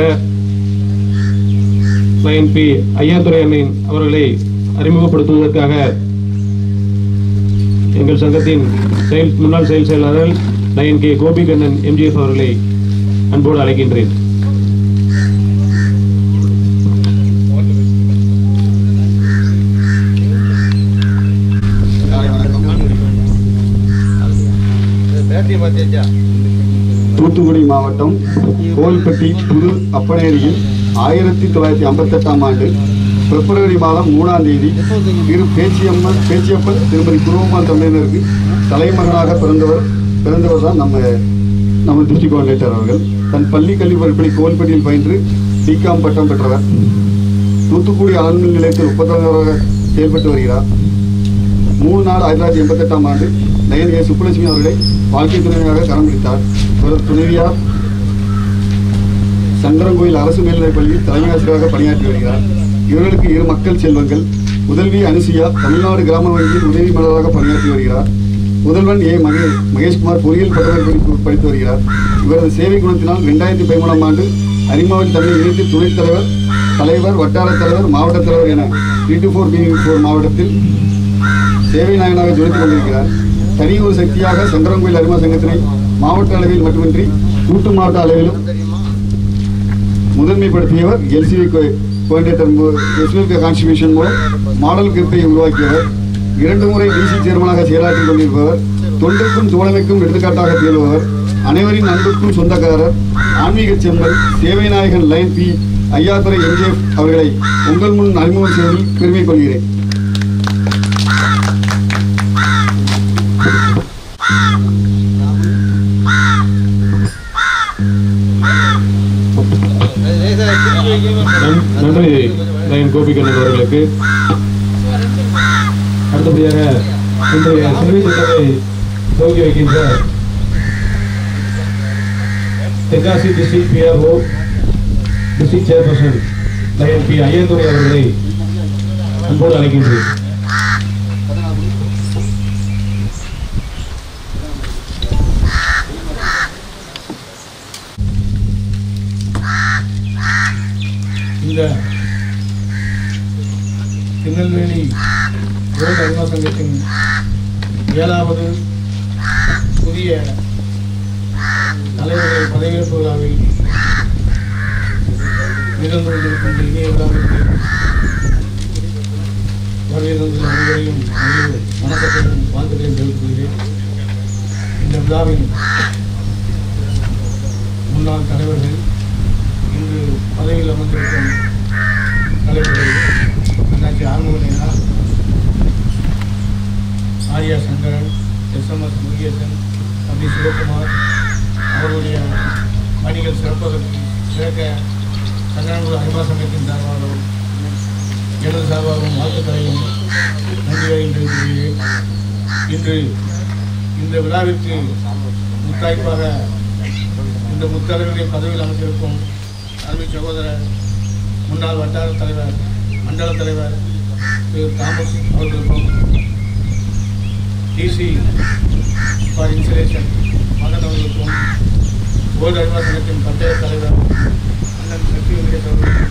லயன் பி ஐயாத்துறை அண்ணன் அவர்களை அறிமுகப்படுத்துவதற்காக எங்கள் சங்கத்தின் செயல் முன்னாள் செயல் செயலாளர் லயன் கே கோபிகண்ணன் எம்ஜிஎஃப் அவர்களை அன்போடு அழைக்கின்றேன் பேட்டரி பார்த்தியாச்சா தூத்துக்குடி மாவட்டம் கோவில்பட்டி புது அப்பனேரியில் ஆயிரத்தி தொள்ளாயிரத்தி ஐம்பத்தெட்டாம் ஆண்டு பிப்ரவரி மாதம் மூணாம் தேதி திரு பேச்சியம்மன் பேச்சியப்பன் திருமதி குருவம்மாள் தம்பியினருக்கு தலைமகனாக பிறந்தவர் பிறந்தவர் தான் நம்ம நம்ம டிஸ்ட்ரிக்ட் கோஆர்டினேட்டர் அவர்கள் தன் பள்ளி கல்வி படிப்பை கோவில்பட்டியில் பயின்று பிகாம் பட்டம் பெற்றவர் தூத்துக்குடி அனல்மின் நிலையத்தில் ஒப்பந்தவராக செயல்பட்டு வருகிறார் மூணு நாள் ஆயிரத்தி தொள்ளாயிரத்தி எண்பத்தெட்டாம் ஆண்டு நயன் ஏ சுப்புலட்சுமி அவர்களை வாழ்க்கை துணைவியாக கரம் பிடித்தார் இவரது துணைவியார் சங்கரங்கோயில் அரசு மேல்நிலைப் பள்ளியில் தலைமை ஆசிரியராக பணியாற்றி வருகிறார் இவர்களுக்கு இரு மக்கள் செல்வங்கள் முதல்வி அனுசியா தமிழ்நாடு கிராம வங்கியில் உதவி மலராக பணியாற்றி வருகிறார் முதல்வன் ஏ மகே மகேஷ்குமார் பொறியியல் பட்டதாரி படிப்பு படித்து வருகிறார் இவரது சேவை குணத்தினால் இரண்டாயிரத்தி பதிமூணாம் ஆண்டு அரிமாவதி தமிழ் இணைத்து துணைத் தலைவர் தலைவர் வட்டார தலைவர் மாவட்ட தலைவர் என three two four B four மாவட்டத்தில் சேவை நாயகனாக ஜொலித்துக் கொண்டிருக்கிறார் தனி ஒரு சக்தியாக சங்கரங்கோயில் அரிமா சங்கத்தினை மாவட்ட அளவில் மட்டுமின்றி கூட்டு மாவட்ட அளவிலும் முதன்மைப்படுத்தியவர் எல்சிவி கோஆர்டினேட்டர் எஸ்எல்கே கான்ஸ்டிபியூஷன் மூலம் மாடல் கிரிப்பை உருவாக்கியவர் இரண்டு முறை டிசி சேர்மனாக செயலாற்றிக் கொண்டிருப்பவர் தொண்டுக்கும் தோழமைக்கும் எடுத்துக்காட்டாக திகழ்பவர் அனைவரின் அன்புக்கும் சொந்தக்காரர் ஆன்மீக செம்மல் சேவை நாயகன் லைன் பி ஐயாத்துறை எம்ஜிஎஃப் அவர்களை உங்கள் முன் அறிமுகம் செய்வதில் பெருமை கொள்கிறேன் நன்- நன்றி லயன் கோபிகண்ணன் அவர்களுக்கு அடுத்தபடியாக இன்றைய சேவை திட்டத்தை துவங்கி வைக்கின்ற Tenkasi district PRO district chairperson lion B Ayyanthurai அவர்களை அன்போடு அழைக்கின்றேன் இந்த திருநெல்வேலி வேர்ல்ட் அருமா சங்கத்தின் ஏழாவது புதிய தலைவர்கள் பதவியேற்பு விழாவில் நிகழ்ந்து கொண்டிருக்கின்ற இனிய விழாவிற்கு வருகை தந்துள்ள அனைவரையும் அனைவரும் வணக்கத்தையும் வாழ்த்துக்களையும் தெரிவித்துக் கொள்கிறேன் இந்த விழாவின் முன்னாள் தலைவர்கள் இன்று பதவியில் அமர்ந்திருக்கும் தலைவர்கள் அண்ணாச்சி ஆறுமுகனையா ஆர்யா சங்கரன் எஸ்எம்எஸ் முருகேசன் தம்பி சிவகுமார் அவருடைய பணிகள் சிறப்பாக சிறக்க சங்கரன்புர அரிமா சங்கத்தின் சார்பாகவும் எனது சார்பாகவும் வாழ்த்துக்களையும் நன்றிகளையும் தெரிவித்துள்ளேன் இன்று இந்த விழாவிற்கு முத்தாய்ப்பாக இந்த முத்தலைவர்களின் பதவியில் அமைந்திருக்கும் அருமை சகோதரர் முன்னாள் வட்டார தலைவர் மண்டல தலைவர் திரு தாமஸ் அவர்களுக்கும் டிசி ஃபார் இன்சுலேஷன் மகன் அவர்களுக்கும் போர்டு அரிமா சங்கத்தின் பட்டய தலைவர் அண்ணன் சக்தி வெங்கடேஷ் அவர்களுக்கும்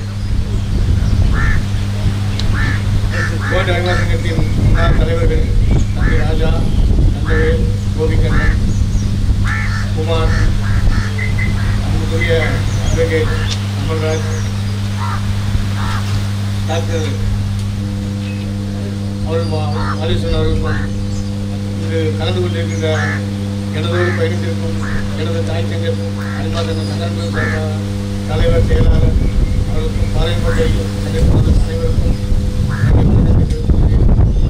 போர்டு அரிமா சங்கத்தின் முன்னாள் தலைவர்கள் தம்பி ராஜா தங்கவேல் கோபிகண்ணன் குமார் அன்புக்குரிய அட்வொகேட் அமல்ராஜ் டாக்டர் அவர்கள் ஆலோசனை அவர்களுக்கும் இங்கு கலந்து கொண்டிருக்கின்ற எனதோடு பயணித்திருக்கும் எனது தாய் சங்க அன்பாதன சங்கரன்பு தலைவர் செயலாளர் அவர்களுக்கும் பாளையங்கோட்டை அனைவருக்கும் நன்றி தெரிவித்துக் கொள்கிறேன்.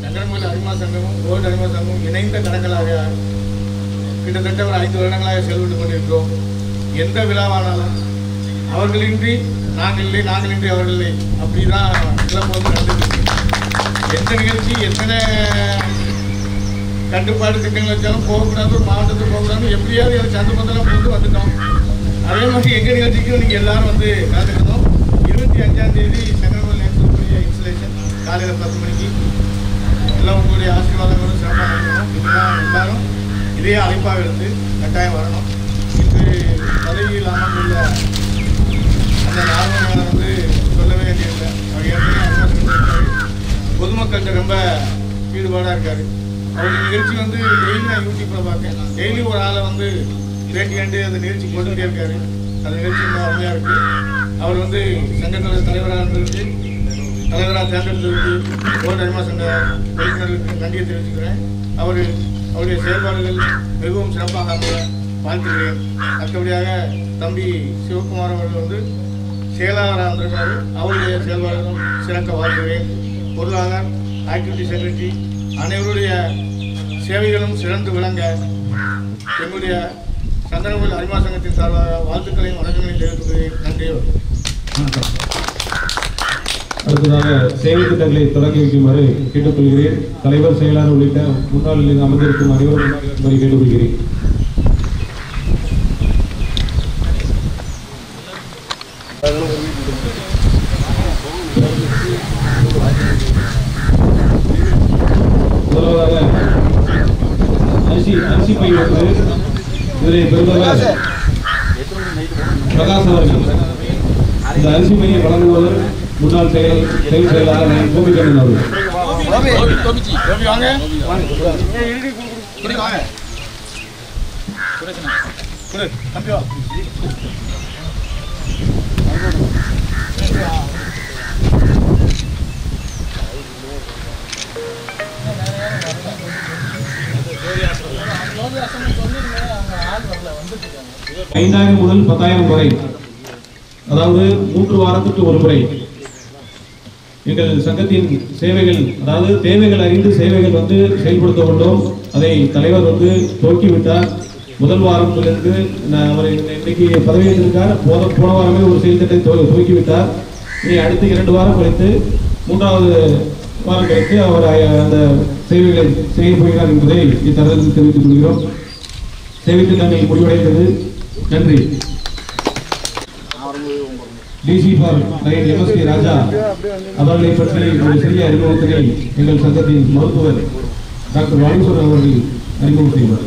சங்கரமூல அரிமா சங்கமும் கோல்டு அரிமா சங்கமும் இணைந்த கணக்களாக கிட்டத்தட்ட ஒரு ஐந்து வருடங்களாக செயல்பட்டு கொண்டிருக்கிறோம் எந்த விழாவானாலும் அவர்களின்றி நாங்கள் இல்லை நாங்களின்றி அவர்கள் இல்லை அப்படிதான் இளம் வந்து நடந்துட்டு எந்த நிகழ்ச்சி எத்தனை கட்டுப்பாடு திட்டங்கள் வச்சாலும் போகக்கூடாது ஒரு மாவட்டத்துக்கு போகக்கூடாது எப்படியாவது எனக்கு சந்தர்ப்பத்தெல்லாம் போட்டு வந்துட்டோம் அதே மாதிரி எங்கள் நிகழ்ச்சிக்கும் நீங்கள் எல்லாரும் வந்து கலந்துக்கணும் இருபத்தி அஞ்சாம் தேதி சங்கரமல் நேரத்துக்குரிய இன்ஸ்டலேஷன் காலையில் பத்து மணிக்கு எல்லாம் உங்களுடைய ஆசீர்வாதங்களும் சிறப்பாக இருக்கணும் இதுதான் எல்லாரும் இதே அழைப்பாக எடுத்து கட்டாயம் வரணும் இது பதவியில் அமர்ந்துள்ள அந்த நாகவனை வந்து சொல்லவே வேண்டியதில்லை அவர் ஏற்கனவே அனுமதி கொடுத்திருக்காரு. பொதுமக்கள்கிட்ட ரொம்ப ஈடுபாடாக இருக்காரு அவருடைய நிகழ்ச்சி வந்து டெய்லி நான் யூடியூப்பில் பார்க்கேன் டெய்லி ஒரு ஆளை வந்து பேட்டி கண்டு அந்த நிகழ்ச்சி கொண்டுகிட்டே இருக்காரு அந்த நிகழ்ச்சி ரொம்ப அருமையாக இருக்கு அவர் வந்து சங்கத்தோட தலைவராக இருந்திருக்கு தலைவராக தேர்ந்தெடுத்ததுக்கு ஓர் அரிமா சங்க உறுப்பினர்களுக்கு நன்றியை தெரிவிச்சுக்கிறேன் அவர் அவருடைய செயல்பாடுகள் மிகவும் சிறப்பாக அமைய வாழ்த்துகிறேன் அடுத்தபடியாக தம்பி சிவகுமார் அவர்கள் வந்து செயலாளராக வந்திருக்காரு அவருடைய செயல்பாடுகளும் சிறக்க வாழ்த்துகிறேன் பொருளாளர் ஆக்டிவிட்டி செக்ரட்டரி அனைவருடைய சேவைகளும் சிறந்து விளங்க எங்களுடைய சந்தனவில் அரிமா சங்கத்தின் சார்பாக வாழ்த்துக்களையும் வணக்கங்களையும் தெரிவித்துக்கிறேன் நன்றி அடுத்ததாக சேவை திட்டங்களை தொடங்கி வைக்குமாறு கேட்டுக்கொள்கிறேன் தலைவர் செயலாளர் உள்ளிட்ட முன்னாள் அமர்ந்திருக்கும் அனைவரும் முன்னாடி கேட்டுக்கொள்கிறேன் முதலாவதாக அரிசி அரிசி பை வந்து இதனை பெறுபவர் பிரகாஷ் அவர்கள் இந்த அரிசி பையை வழங்குவவர் முன்னாள் செயல் செயல் செயலாளர் கோபிகண்ணன் அவர்கள் ஐந்தாயிரம் முதல் பத்தாயிரம் வரை அதாவது மூன்று வாரத்துக்கு ஒரு முறை எங்கள் சங்கத்தின் சேவைகள் அதாவது தேவைகள் அறிந்து சேவைகள் வந்து செயல்படுத்த உள்ளோம் அதை தலைவர் வந்து துவக்கிவிட்டார் முதல் வாரத்திலிருந்து நான் அவர் இன்னைக்கு பதவியேற்றிருக்கார் போன போன வாரமே ஒரு செயல் திட்டத்தை துவ- துவக்கிவிட்டார் இனி அடுத்த இரண்டு வாரம் கழித்து மூன்றாவது வாரம் கழித்து அவர் அ- அந்த சேவைகளை செய்ய போகிறார் என்பதை இத்தருணத்தில் தெரிவித்துக் கொள்கிறோம் சேவை திட்டங்கள் முடிவடைந்தது நன்றி DC for lion MSK Raja அவர்களை பற்றி ஒரு சிறிய அறிமுகத்தினை எங்கள் சங்கத்தின் மருத்துவர் டாக்டர் வாணீஸ்வரன் அவர்கள் அறிமுகம் செய்வார்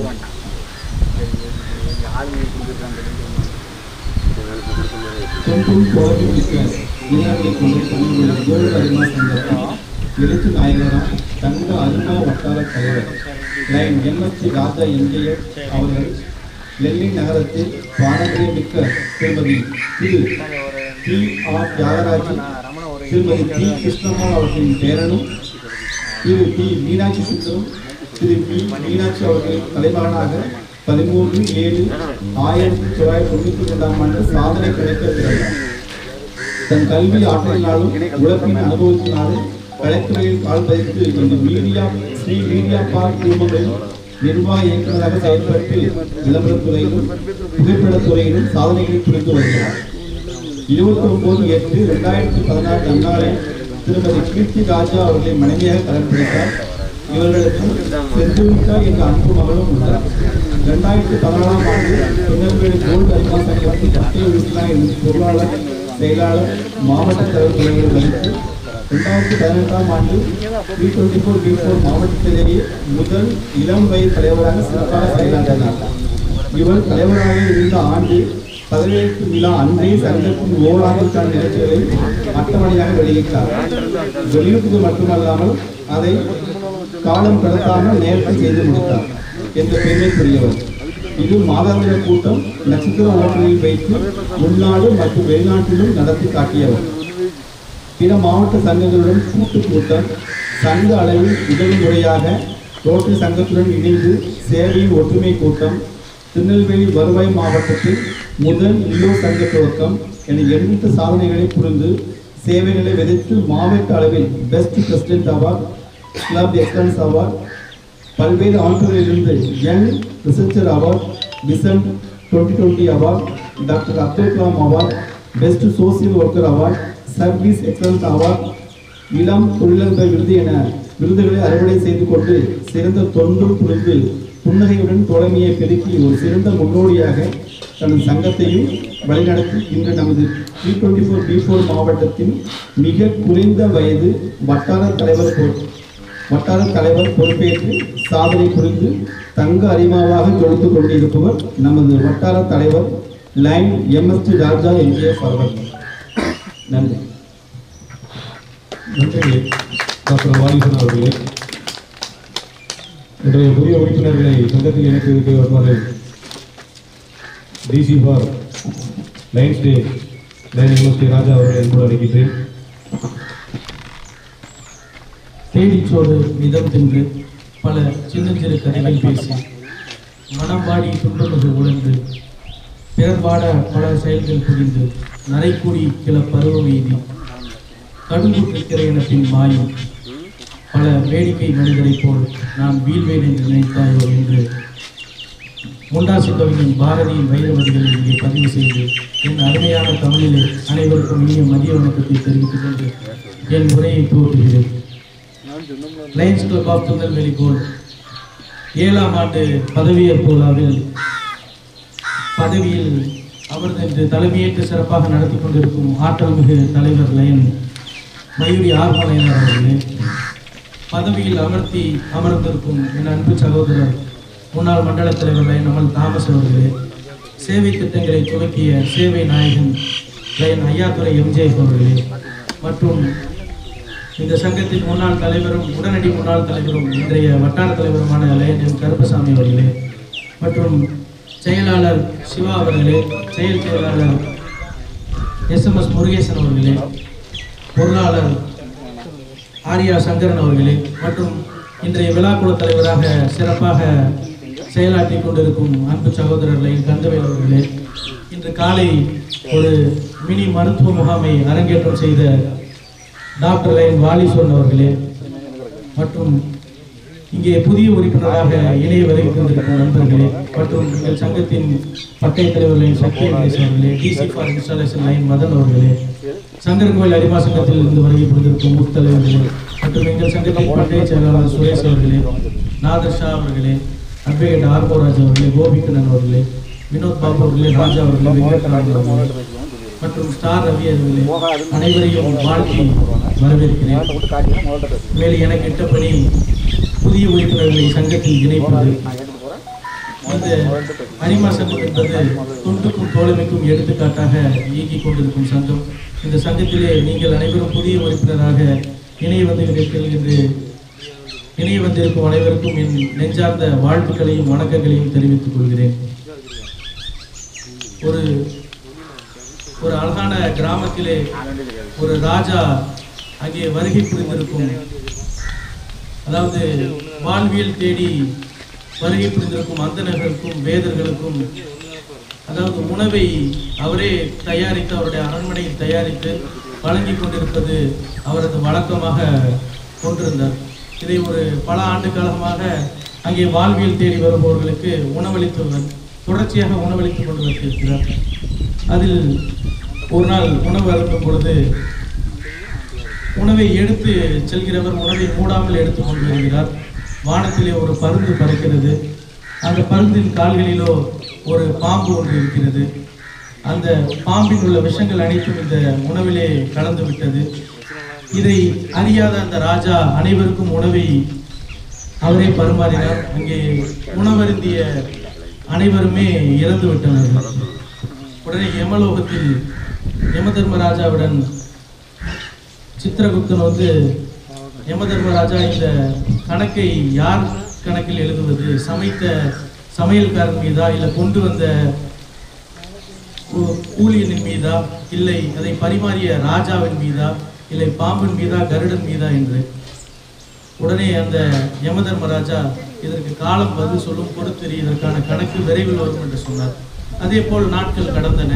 தொன்றும் போராட்டமிக்க வீரர்களை கொண்டு தன்னுடைய கோல் அரிமா சங்கத்தில் எழுத்து நாயகராம் தங்க அருமா வட்டார தலைவர் லைன் எம்எஸ்சி ராஜா என்ஜிஎஸ் அவர்கள் டெல்லி நகரத்தில் பாரம்பரியமிக்க திருமதி திரு டி ஆர் தியாகராஜன் திருமதி டி கிருஷ்ணம்மாள் அவர்களின் பேரனும் திரு டி மீனாட்சி சுந்தரம் திரு பி மீனாட்சி அவர்களின் தலைமகனாக பதிமூன்று ஏழு ஆயிரத்தி தொள்ளாயிரத்தி தொண்ணூத்தி ரெண்டாம் ஆண்டு சாதனை கிடைக்க பிறந்தார் தன் கல்வி ஆற்றலினாலும் உழைப்பின் அனுபவத்தினாலும் கலைத்துறையில் கால் பதித்து இந்த மீடியா ஸ்ரீ மீடியா பார்க் குழுமங்களில் நிர்வாக இயக்குநராக செயல்பட்டு விளம்பரத்துறையிலும் புகைப்படத்துறையிலும் சாதனைகளை புரிந்து வருகிறார் இருபத்தி ஒன்பது எட்டு ரெண்டாயிரத்தி பதினாறு அந்நாளில் திருமதி கீர்த்தி ராஜா அவர்களை மனைவியாக கடன் பிடித்தார் இவர்களுக்கு செந்துமிக்கா என்ற அன்பு மகளும் உள்ளார் ரெண்டாயிரத்தி பதினாலாம் ஆண்டு திருநெல்வேலி கோல்டு அரிமா சங்கத்தின் மத்திய உறுப்பினராக இருந்த பொருளாளர் செயலாளர் மாவட்ட தலைவர் தலைவர் வகித்து ரெண்டாயிரத்தி பதினெட்டாம் ஆண்டு B twenty four B four மாவட்டத்திலேயே முதல் இளம் வயது தலைவராக சிறப்பாக செயலாற்றினார் இவர் தலைவராக இருந்த ஆண்டு பதவியேற்பு விழா அன்றே சங்கத்தின் ஓராண்டுக்கான நிகழ்ச்சிகளை அட்டவணையாக வெளியிட்டார் வெளியிட்டது மட்டுமல்லாமல் அதை காலம் கடத்தாமல் நேரத்தில் செய்து முடித்தார் என்ற பெருமைக்குரியவர் இது மாதாந்திர கூட்டம் நட்சத்திர ஓட்டலில் வைத்து உள்நாடு மற்றும் வெளிநாட்டிலும் நடத்தி காட்டியவர் பிற மாவட்ட சங்கங்களுடன் கூட்டு கூட்டம் சங்க அளவில் முதல் முறையாக ரோட்டரி சங்கத்துடன் இணைந்து சேவையின் ஒற்றுமை கூட்டம் திருநெல்வேலி வருவாய் மாவட்டத்தில் முதல் லியோ சங்க துவக்கம் என எண்ணற்ற சாதனைகளை புரிந்து சேவைகளை விதைத்து மாவட்ட அளவில் best president award club excellence award பல்வேறு ஆண்டுகளிலிருந்து young researcher award vision twenty twenty award doctor Abdul Kalam award best social worker award service excellence award இளம் தொழிலதிபர் விருது என விருதுகளை அறுவடை செய்து கொண்டு சிறந்த தொண்டு புரிந்து புன்னகையுடன் தோழமையை பெருக்கி ஒரு சிறந்த முன்னோடியாக தனது சங்கத்தையும் வழிநடத்தி இன்று நமது three twenty four B four மாவட்டத்தின் மிக குறைந்த வயது வட்டார தலைவர் பொ- வட்டார தலைவர் பொறுப்பேற்று சாதனை புரிந்து தங்க அரிமாவாக ஜொலித்துக் கொண்டிருப்பவர் நமது வட்டார தலைவர் லைன் எம்எஸ்டி ராஜா எம்ஜிஎஃப் அவர்கள் நன்றி நன்றி டாக்டர் வாலிசன் அவர்களே இன்றைய புதிய உறுப்பினர்களை சங்கத்தில் இணைப்பதற்கு வருமாறு DC for lions day lion university Raja அவர்களை என்பது அழைக்கின்றேன் தேடிச்சோடு மிதம் தின்று பல சின்னஞ்சிறு கதைகள் பேசி மனம் வாடி துன்பமிகு உழந்து பிறர் வாட பல செயல்கள் புரிந்து நரைக்கூடி கிள பருவ வீதி கடுங்குற்றிருக்கிற எனப்பின் மாயும் பல வேடிக்கை மனிதரைப் போல் நான் வீழ்வேன் என்று நினைத்தாயோ என்று முண்டாசி கவிஞன் பாரதியின் வைரவதிகளை இங்கே பதிவு செய்து என் அருமையான தமிழிலே அனைவருக்கும் இனிய மதிய வணக்கத்தை தெரிவித்துக் கொண்டு என் உரையை துவக்குகிறேன் லயன்ஸ் கிளப் ஆஃப் திருநெல்வேலி கோல் ஏழாம் ஆண்டு பதவியேற்பு விழாவில் பதவியில் அமர்ந்து இன்று தலைமையேற்று சிறப்பாக நடத்தி கொண்டிருக்கும் ஆற்றல் மிகு தலைவர் லயன் மயூரி ஆர்மலையனார் அவர்களே பதவியில் அமர்த்தி அமர்ந்திருக்கும் என் அன்பு சகோதரர் முன்னாள் மண்டல தலைவர் லயன் அமல் தாமஸ் அவர்களே சேவை திட்டங்களை துவக்கிய சேவை நாயகன் லயன் ஐயாத்துறை எம்ஜிஎஃப் அவர்களே மற்றும் இந்த சங்கத்தின் முன்னாள் தலைவரும் உடனடி முன்னாள் தலைவரும் இன்றைய வட்டார தலைவருமான லயன் எம் கருப்பசாமி அவர்களே மற்றும் செயலாளர் சிவா அவர்களே செயல் செயலாளர் எஸ்எம்எஸ் முருகேசன் அவர்களே பொருளாளர் ஆர்யா சங்கரன் அவர்களே மற்றும் இன்றைய விழாக்குழு தலைவராக சிறப்பாக செயலாற்றி கொண்டிருக்கும் அன்பு சகோதரர் லயன் கந்தவேல் அவர்களே இன்று காலை ஒரு மினி மருத்துவ முகாமை அரங்கேற்றம் செய்த டாக்டர் லைன் வாலீஸ்வரன் அவர்களே மற்றும் இங்கே புதிய உறுப்பினராக இணைய வருகை தந்திருக்கும் நண்பர்களே மற்றும் எங்கள் சங்கத்தின் பட்டய தலைவர் லைன் சக்தி வெங்கடேஷ் அவர்களே DC for installation lion Madan அவர்களே சங்கரன்கோயில் அரிமா சங்கத்தில் இருந்து வருகை புரிந்திருக்கும் முத்தலைவர்களே மற்றும் எங்கள் சங்கத்தின் பட்டய செயலாளர் சுரேஷ் அவர்களே நாதர் ஷா அவர்களே அட்வொகேட் ஆர்மோராஜ் அவர்களே கோபிகண்ணன் அவர்களே வினோத் பாபு அவர்களே ராஜா அவர்களே வெங்கட்ராமன் அவர்களே மற்றும் ஸ்டார் ரவி அவர்களே அனைவரையும் வாழ்த்தி வரவேற்கிறேன் மேலும் எனக்கு இட்ட பணி புதிய உறுப்பினர்களை சங்கத்தில் இணைப்பது இந்த அரிமா சங்கம் என்பது தொண்டுக்கும் தோழமைக்கும் எடுத்துக்காட்டாக இயங்கிக் கொண்டிருக்கும் சங்கம் இந்த சங்கத்திலே நீங்கள் அனைவரும் புதிய உறுப்பினராக இணைய வந்திருக்கிறீர்கள் என்று இணைய வந்திருக்கும் அனைவருக்கும் என் நெஞ்சார்ந்த வாழ்த்துக்களையும் வணக்கங்களையும் தெரிவித்துக் கொள்கிறேன் ஒரு ஒரு அழகான கிராமத்திலே ஒரு ராஜா அங்கே வருகை புரிந்திருக்கும் அதாவது வாழ்வியல் தேடி வருகை புரிந்திருக்கும் அந்தணர்களுக்கும் வேதர்களுக்கும் அதாவது உணவை அவரே தயாரித்து அவருடைய அரண்மனையில் தயாரித்து வழங்கி கொண்டிருப்பது அவரது வழக்கமாக கொண்டிருந்தார் இதை ஒரு பல ஆண்டு காலமாக அங்கே வாழ்வியல் தேடி வருபவர்களுக்கு உணவளித்து வ- தொடர்ச்சியாக உணவளித்துக் கொண்டு வந்திருக்கிறார் அதில் ஒரு நாள் உணவு அருந்தும் பொழுது உணவை எடுத்து செல்கிறவர் உணவை மூடாமல் எடுத்து கொண்டு வருகிறார் வானத்திலே ஒரு பருந்து பறக்கிறது அந்த பருந்தின் கால்களிலோ ஒரு பாம்பு ஒன்று இருக்கிறது அந்த பாம்பில் உள்ள விஷங்கள் அனைத்தும் இந்த உணவிலே கலந்து விட்டது இதை அறியாத அந்த ராஜா அனைவருக்கும் உணவை அவரே பரிமாறினார் அங்கே உணவருந்திய அனைவருமே இறந்து விட்டனர் உடனே யமலோகத்தில் யமதர்மராஜாவுடன் சித்திரகுப்தன் வந்து யமதர்மராஜா இந்த கணக்கை யார் கணக்கில் எழுதுவது சமைத்த சமையல்காரன் மீதா இல்லை கொண்டு வந்த கூ- கூலியனின் மீதா இல்லை அதை பரிமாறிய ராஜாவின் மீதா இல்லை பாம்பின் மீதா கருடன் மீதா என்று உடனே அந்த யமதர்மராஜா இதற்கு காலம் பதில் சொல்லும் பொறுத்தெரி இதற்கான கணக்கு விரைவில் வரும் என்று சொன்னார் அதே போல் நாட்கள் கடந்தன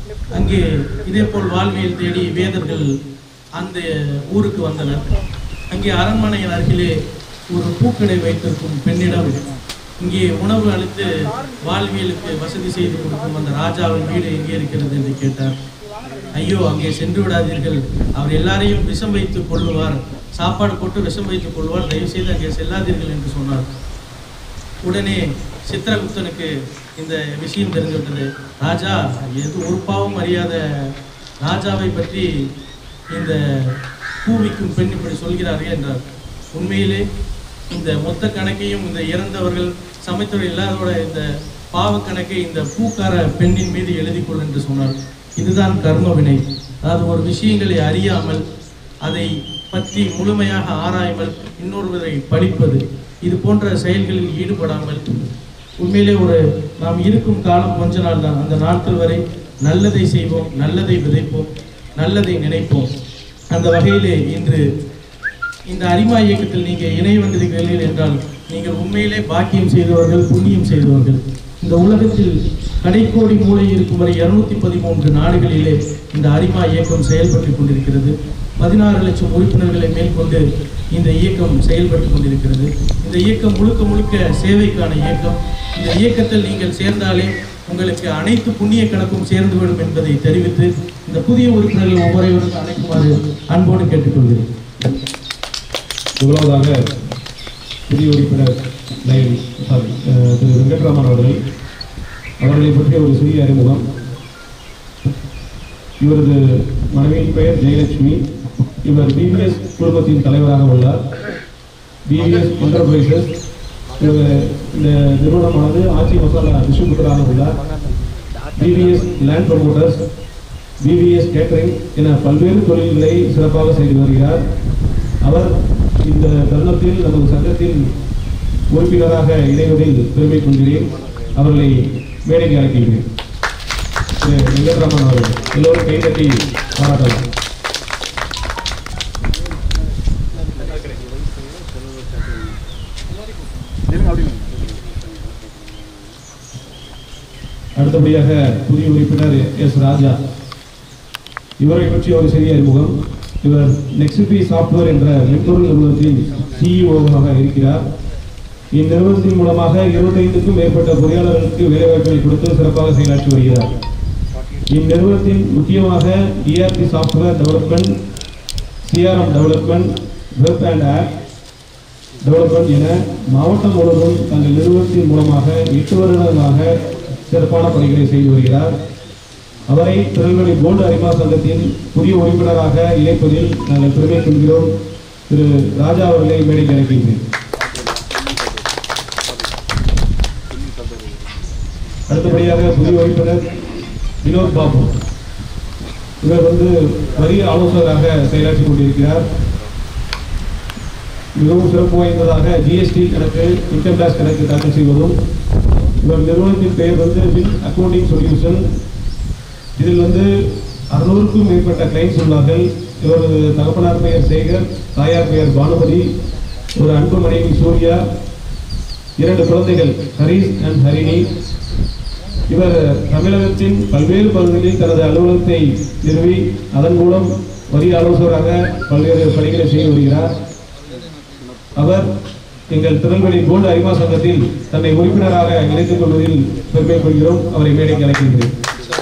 அங்கே இதே போல் வாழ்வியல் தேடி வேதர்கள் அந்த ஊருக்கு வந்தனர் அங்கே அரண்மனையின் அருகிலே ஒரு பூக்கடை வைத்திருக்கும் பெண்ணிடம் இங்கே உணவு அளித்து வாழ்வியலுக்கு வசதி செய்து கொடுக்கும் அந்த ராஜாவின் வீடு எங்கே இருக்கிறது என்று கேட்டார் ஐயோ அங்கே சென்று விடாதீர்கள் அவர் எல்லாரையும் விஷம் வைத்துக் கொள்ளுவார் சாப்பாடு போட்டு விஷம் வைத்துக் கொள்வார் தயவு செய்து அங்கே செல்லாதீர்கள் என்று சொன்னார் உடனே சித்திரகுப்தனுக்கு இந்த விஷயம் தெரிந்துவிட்டது ராஜா எது ஒரு பாவம் அறியாத ராஜாவை பற்றி இந்த பூவிக்கும் பெண் இப்படி சொல்கிறார்கள் என்றார் உண்மையிலே இந்த மொத்த கணக்கையும் இந்த இறந்தவர்கள் சமைத்தவர் இல்லாதோட இந்த பாவ கணக்கை இந்த பூக்கார பெண்ணின் மீது எழுதி கொள் என்று சொன்னார் இதுதான் கர்ம வினை அதாவது ஒரு விஷயங்களை அறியாமல் அதை பற்றி முழுமையாக ஆராயாமல் இன்னொருவரை படிப்பது இது போன்ற செயல்களில் ஈடுபடாமல் உண்மையிலே ஒரு நாம் இருக்கும் காலம் கொஞ்ச நாள் தான் அந்த நாட்கள் வரை நல்லதை செய்வோம் நல்லதை விதைப்போம் நல்லதை நினைப்போம் அந்த வகையிலே இன்று இந்த அரிமா இயக்கத்தில் நீங்கள் இணை வந்திருக்கிறீர்கள் என்றால் நீங்கள் உண்மையிலே பாக்கியம் செய்தவர்கள் புண்ணியம் செய்தவர்கள் இந்த உலகத்தில் கடைக்கோடி மூலை இருக்கும் வரை இருநூத்தி பதிமூன்று நாடுகளிலே இந்த அரிமா இயக்கம் செயல்பட்டு கொண்டிருக்கிறது பதினாறு லட்சம் உறுப்பினர்களை மேற்கொண்டு இந்த இயக்கம் செயல்பட்டு கொண்டிருக்கிறது இந்த இயக்கம் முழுக்க முழுக்க சேவைக்கான இயக்கம் இந்த இயக்கத்தில் நீங்கள் சேர்ந்தாலே உங்களுக்கு அனைத்து புண்ணிய கணக்கும் சேர்ந்துவிடும் என்பதை தெரிவித்து இந்த புதிய உறுப்பினர்கள் ஒவ்வொருவரும் அழைக்குமாறு அன்போடு கேட்டுக்கொள்கிறேன் முதலாவதாக புதிய உறுப்பினர் lion sorry uh, Thiru Venkatraman அவர்கள் அவர்களை பற்றிய ஒரு சிறிய அறிமுகம் இவரது மனைவியின் பெயர் ஜெயலட்சுமி இவர் பிபிஎஸ் குழுமத்தின் தலைவராக உள்ளார் பிபிஎஸ் என்டர்பிரைசஸ் இவர் இந்த நிறுவனமானது ஆட்சி மசாலா டிஸ்ட்ரிபியூட்டராக உள்ளார் BBS land promoters BBS catering என பல்வேறு தொழில்களை சிறப்பாக செய்து வருகிறார் அவர் இந்த தருணத்தில் நமது சங்கத்தில் உறுப்பினராக இணைவதில் பெருமை கொள்கிறேன் அவர்களை மேடைக்கு அழைக்கின்றேன் திரு வெங்கட்ராமன் அவர்கள் எல்லோரும் கைதட்டி பாராட்டலாம் அடுத்தபடியாக புதிய உறுப்பினர் எஸ் ராஜா இவரை பற்றி ஒரு சிறிய அறிமுகம் இவர் நெக்ஸ்பி சாஃப்ட்வேர் என்ற மென்பொருள் நிறுவனத்தின் சிஇஓவாக இருக்கிறார் இந்நிறுவனத்தின் மூலமாக இருபத்தைந்துக்கும் மேற்பட்ட பொறியாளர்களுக்கு வேலைவாய்ப்புகளை கொடுத்து சிறப்பாக செயலாற்றி வருகிறார் இந்நிறுவனத்தின் முக்கியமாக ERP software development CRM development web and app development என மாவட்டம் முழுவதும் தங்கள் நிறுவனத்தின் மூலமாக எட்டு வருடங்களாக சிறப்பான பணிகளை செய்து வருகிறார் அவரை திருநெல்வேலி கோல்டு அரிமா சங்கத்தின் புதிய உறுப்பினராக இணைப்பதில் நாங்கள் பெருமை கொள்கிறோம் திரு ராஜா அவர்களை மேடைக்கு அழைக்கின்றேன் அடுத்தபடியாக புதிய உறுப்பினர் வினோத் பாபு இவர் வந்து வரிய ஆலோசகராக செயலாற்றி கொண்டிருக்கிறார் மிகவும் சிறப்பு வாய்ந்ததாக ஜிஎஸ்டி கணக்கு இன்கம் டேக்ஸ் கணக்கு தாக்கல் செய்வதும் இவர் நிறுவனத்தின் பெயர் வந்து வில் அக்கவுண்டிங் சொல்யூஷன் இதில் வந்து அறுநூறுக்கும் மேற்பட்ட கிளைண்ட்ஸ் உள்ளார்கள் இவரது தகப்பனார் பெயர் சேகர் தாயார் பெயர் பானுமதி ஒரு அன்பு மனைவி சூர்யா இரண்டு குழந்தைகள் ஹரிஷ் அண்ட் ஹரிணி இவர் தமிழகத்தின் பல்வேறு பகுதிகளில் தனது அலுவலகத்தை நிறுவி அதன் மூலம் வரி ஆலோசகராக பல்வேறு பணிகளை செய்து வருகிறார் அவர் எங்கள் திருநெல்வேலி கோல்டு அரிமா சங்கத்தில் தன்னை உறுப்பினராக இணைத்துக் கொள்வதில் பெருமை கொள்கிறோம் அவரை மேடைக்கு அழைக்கின்றேன்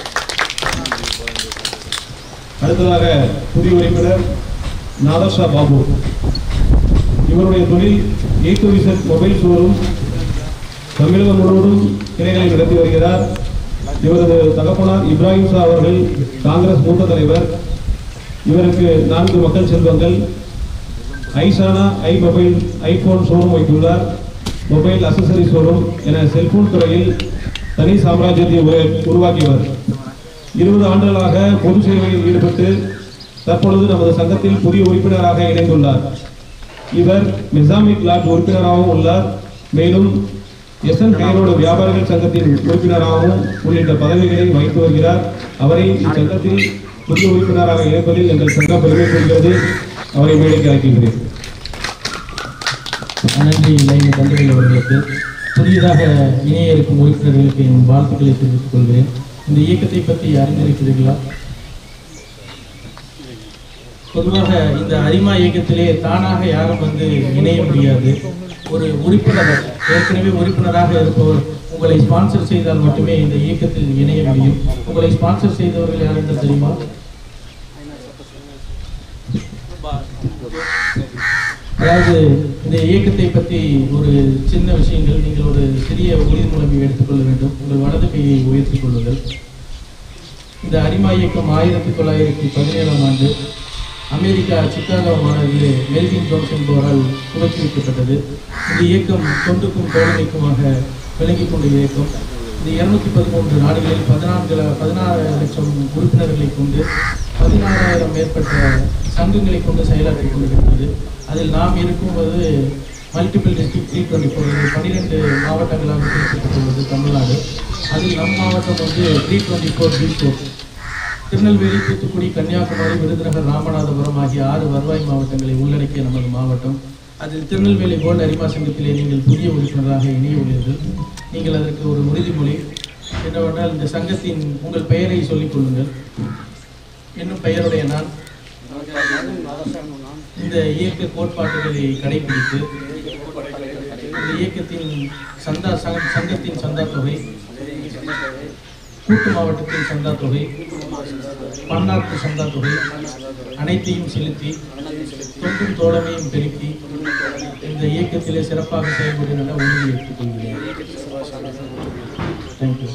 அடுத்ததாக புதிய உறுப்பினர் நாதர்ஷா பாபு இவருடைய தொழில் ஏ டு விசட் மொபைல் ஷோரூம் தமிழகம் முழுவதும் கிளைகளை நடத்தி வருகிறார் இவரது தகப்பனார் இப்ராஹிம் ஷா அவர்கள் காங்கிரஸ் மூத்த தலைவர் இவருக்கு நான்கு மக்கள் செல்வங்கள் ஐசானா ஐ மொபைல் ஐபோன் ஷோரூம் வைத்துள்ளார் மொபைல் அசசரி ஷோரூம் என செல்போன் துறையில் தனி சாம்ராஜ்யத்தை உரு- உருவாக்கியவர் இருபது ஆண்டுகளாக பொது சேவையில் ஈடுபட்டு தற்பொழுது நமது சங்கத்தில் புதிய உறுப்பினராக இணைந்துள்ளார் இவர் நிசாமிக் லாட் உறுப்பினராகவும் உள்ளார் மேலும் எஸ்என் கைரோடு வியாபாரிகள் சங்கத்தின் உறுப்பினராகவும் உள்ளிட்ட பதவிகளை வகித்து வருகிறார் அவரை இச்சங்கத்தில் புதிய உறுப்பினராக இணைப்பதில் எங்கள் சங்கம் பெருமை கொள்கிறது அவரை மேடைக்கு அழைக்கின்றேன் நன்றி லைன் தந்தைகள் அவர்களுக்கு புதியதாக இணைய இருக்கும் உறுப்பினர்களுக்கு என் வாழ்த்துக்களை தெரிவித்துக் கொள்கிறேன் இந்த இயக்கத்தை பற்றி அறிந்திருக்கிறீர்களா பொதுவாக இந்த அரிமா இயக்கத்திலே தானாக யாரும் வந்து இணைய முடியாது ஒரு உறுப்பினர் ஏற்கனவே உறுப்பினராக இருப்பவர் உங்களை ஸ்பான்சர் செய்தால் மட்டுமே இந்த இயக்கத்தில் இணைய முடியும் உங்களை ஸ்பான்சர் செய்தவர்கள் யார் என்று தெரியுமா அதாவது இந்த இயக்கத்தை பற்றி ஒரு சின்ன விஷயங்கள் நீங்கள் ஒரு சிறிய உறுதிமொழி எடுத்துக்கொள்ள வேண்டும் உங்கள் வலது கையை உயர்த்திக் கொள்ளுங்கள் இந்த அரிமா இயக்கம் ஆயிரத்தி தொள்ளாயிரத்தி பதினேழாம் ஆண்டு அமெரிக்கா சிக்காகோ மாநகரில் மெல்வின் ஜோன்ஸ் என்பவரால் துவக்கி வைக்கப்பட்டது இந்த இயக்கம் தொண்டுக்கும் தோழமைக்குமாக விளங்கிக் கொண்ட இயக்கம் இந்த இருநூத்தி பதிமூன்று நாடுகளில் பதினான்கு பதினாறு லட்சம் உறுப்பினர்களை கொண்டு பதினாறாயிரம் மேற்பட்ட சங்கங்களை கொண்டு செயலாற்றிக் கொண்டிருக்கிறது அதில் நாம் இருக்கும்போது multiple district three twenty four பன்னிரெண்டு மாவட்டங்களாக பிரிக்கப்பட்டுள்ளது தமிழ்நாடு அதில் நம் மாவட்டம் வந்து three twenty four B four Tirunelveli Thoothukudi Kanyakumari Virudhunagar Ramanathapuram ஆகிய ஆறு வருவாய் மாவட்டங்களை உள்ளடக்கிய நமது மாவட்டம் அதில் திருநெல்வேலி கோல்டு அரிமா சங்கத்திலே நீங்கள் புதிய உறுப்பினராக இணைய உள்ளீர்கள் நீங்கள் அதற்கு ஒரு உறுதிமொழி என்னவென்றால் இந்த சங்கத்தின் உங்கள் பெயரை சொல்லிக் கொள்ளுங்கள் என்னும் பெயருடைய நான் இந்த இயக்க கோட்பாடுகளை கடைபிடித்து இந்த இயக்கத்தின் சந்தா சங்க- சங்கத்தின் சந்தா தொகை கூட்டு மாவட்டத்தின் சந்தா தொகை பன்னாட்டு சந்தா தொகை அனைத்தையும் செலுத்தி தொண்டும் தோழமையும் பெருக்கி இந்த இயக்கத்திலே சிறப்பாக செயல்படும் என உறுதி எடுத்துக் கொள்கிறேன் தேங்க்யூ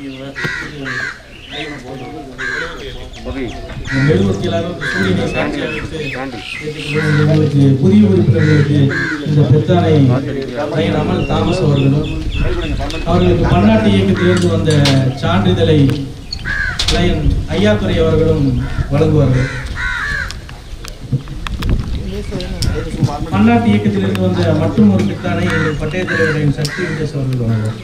மெழுகுவர்த்திகளாக சூரியனை சாட்சியாக வைத்து ஏற்றுக்கொள்ளும் எங்களுக்கு புதிய உறுப்பினர்களுக்கு இந்த பெத்தானை ரைன் அமல் தாமஸ் அவர்களும் அவர்களுக்கு பன்னாட்டு இயக்கத்திலிருந்து வந்த சான்றிதழை லயன் ஐயாத்துறை அவர்களும் வழங்குவார்கள் பன்னாட்டு இயக்கத்திலிருந்து வந்த மற்றும் ஒரு பித்தானை எங்கள் பட்டய தலைவரின் சக்தி விஜேஷ் அவர்கள் வழங்குவார்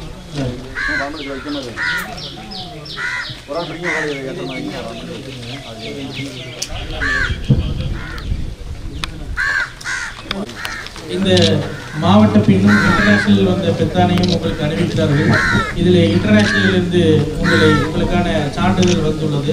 இந்த மாவட்ட பின்னும் இன்டர்நேஷனல் வந்த பெத்தானையும் உங்களுக்கு அறிவிக்கிறார்கள் இதில் இன்டர்நேஷனல் இருந்து உங்களை உங்களுக்கான சான்றிதழ் வந்துள்ளது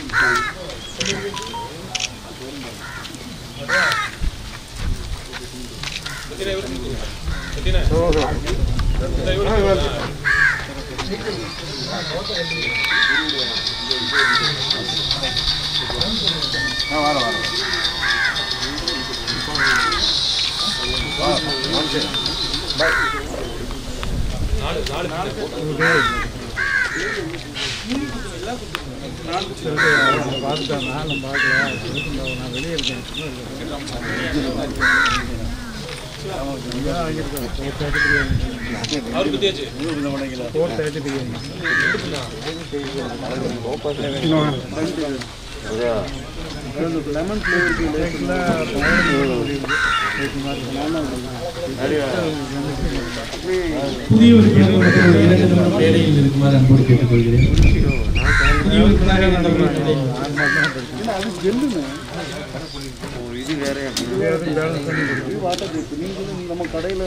புதிய உறுப்பினர்கள் மற்றும் ஒரு இரண்டு நிமிடம் மேடையில் இருக்குமாறு அன்போடு கேட்டுக்கொள்கிறேன் புதிய உறுப்பினராக இருந்தவர்கள் மேடையில் நம்ம கடையில்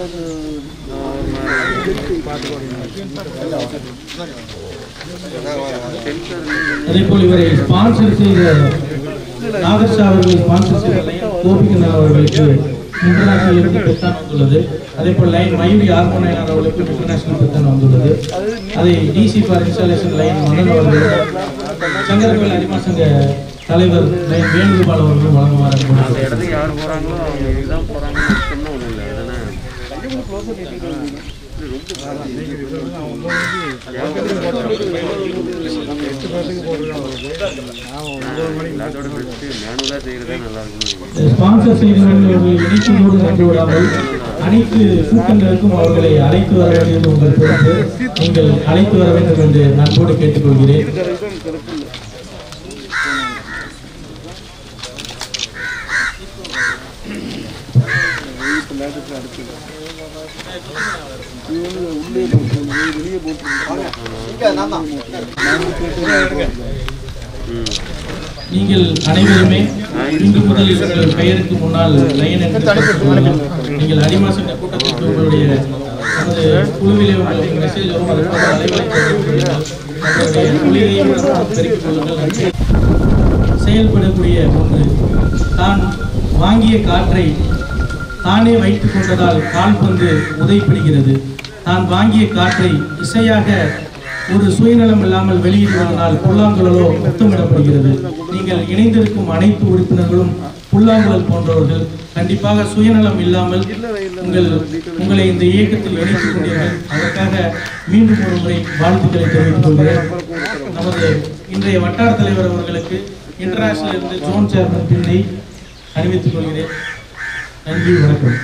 அதே போல் இவரை ஸ்பான்சர் செய்த நாகர்ஷா அவர்களை ஸ்பான்சர் செய்த லைன் கோபிகண்ணன் அவர்களுக்கு இன்டர்நேஷனல் இருந்து பெத்தான் வந்துள்ளது அதே போல் லைன் மயூரி ஆர்மோனையார் அவர்களுக்கு இன்டர்நேஷனல் பெத்தான் வந்துள்ளது அதை டிசி ஃபார் இன்ஸ்டாலேஷன் லைன் மன்னன் அவர்கள் சங்கரவேல் அரிமா சங்க தலைவர் லைன் வேணுகோபால் அவர்களும் வழங்குவார் அந்த இடத்துக்கு யார் போறாங்களோ அவங்க இதுதான் போறாங்கன்னு சொன்னா ஒண்ணும் இல்லை அதனால எல்லாத்தோட பெஸ்ட் மேனுவலா செய்யறதா நல்லா இருக்கும் ஸ்பான்சர் செய்தவர்கள் இணைப்போடு நின்று விடாமல் அனைத்து கூட்டங்களுக்கும் அவர்களை அழைத்து வர வேண்டியது உங்கள் பொறுப்பு நீங்கள் அழைத்து வர வேண்டும் என்று அன்போடு கேட்டுக்கொள்கிறேன் நீங்கள் அனைவருமே இன்று முதல் உங்கள் பெயருக்கு முன்னால் லைன் என்று சொல்லலாம். நீங்கள் அடிமாசங்க கூட்டத்திற்கு உங்களுடைய நமது குழுவிலே உங்களுக்கு மெசேஜ் வரும் அது போல அலைவலை கொள்ளுங்கள் உங்களுடைய தொழிலையும் பெருக்கிக் கொள்ளுங்கள் செயல்படக்கூடிய ஒன்று தான் வாங்கிய காற்றை தானே வைத்துக் கொண்டதால் கால்பந்து உதைப்பிடுகிறது தான் வாங்கிய காற்றை இசையாக ஒரு சுயநலம் இல்லாமல் வெளியிடுவதனால் புல்லாங்குழலோ முத்தமிடப்படுகிறது நீங்கள் இணைந்திருக்கும் அனைத்து உறுப்பினர்களும் புல்லாங்குழல் போன்றவர்கள் கண்டிப்பாக சுயநலம் இல்லாமல் உங்கள் உங்களை இந்த இயக்கத்தில் இணைத்துக் கொண்டீர்கள் அதற்காக மீண்டும் ஒரு முறை வாழ்த்துக்களை தெரிவித்துக் கொள்கிறேன் நமது இன்றைய வட்டார தலைவர் அவர்களுக்கு இன்டர்நேஷனல் இருந்து ஜோன் சேர்மன் பின்னை அறிவித்துக் கொள்கிறேன் நன்றி வணக்கம்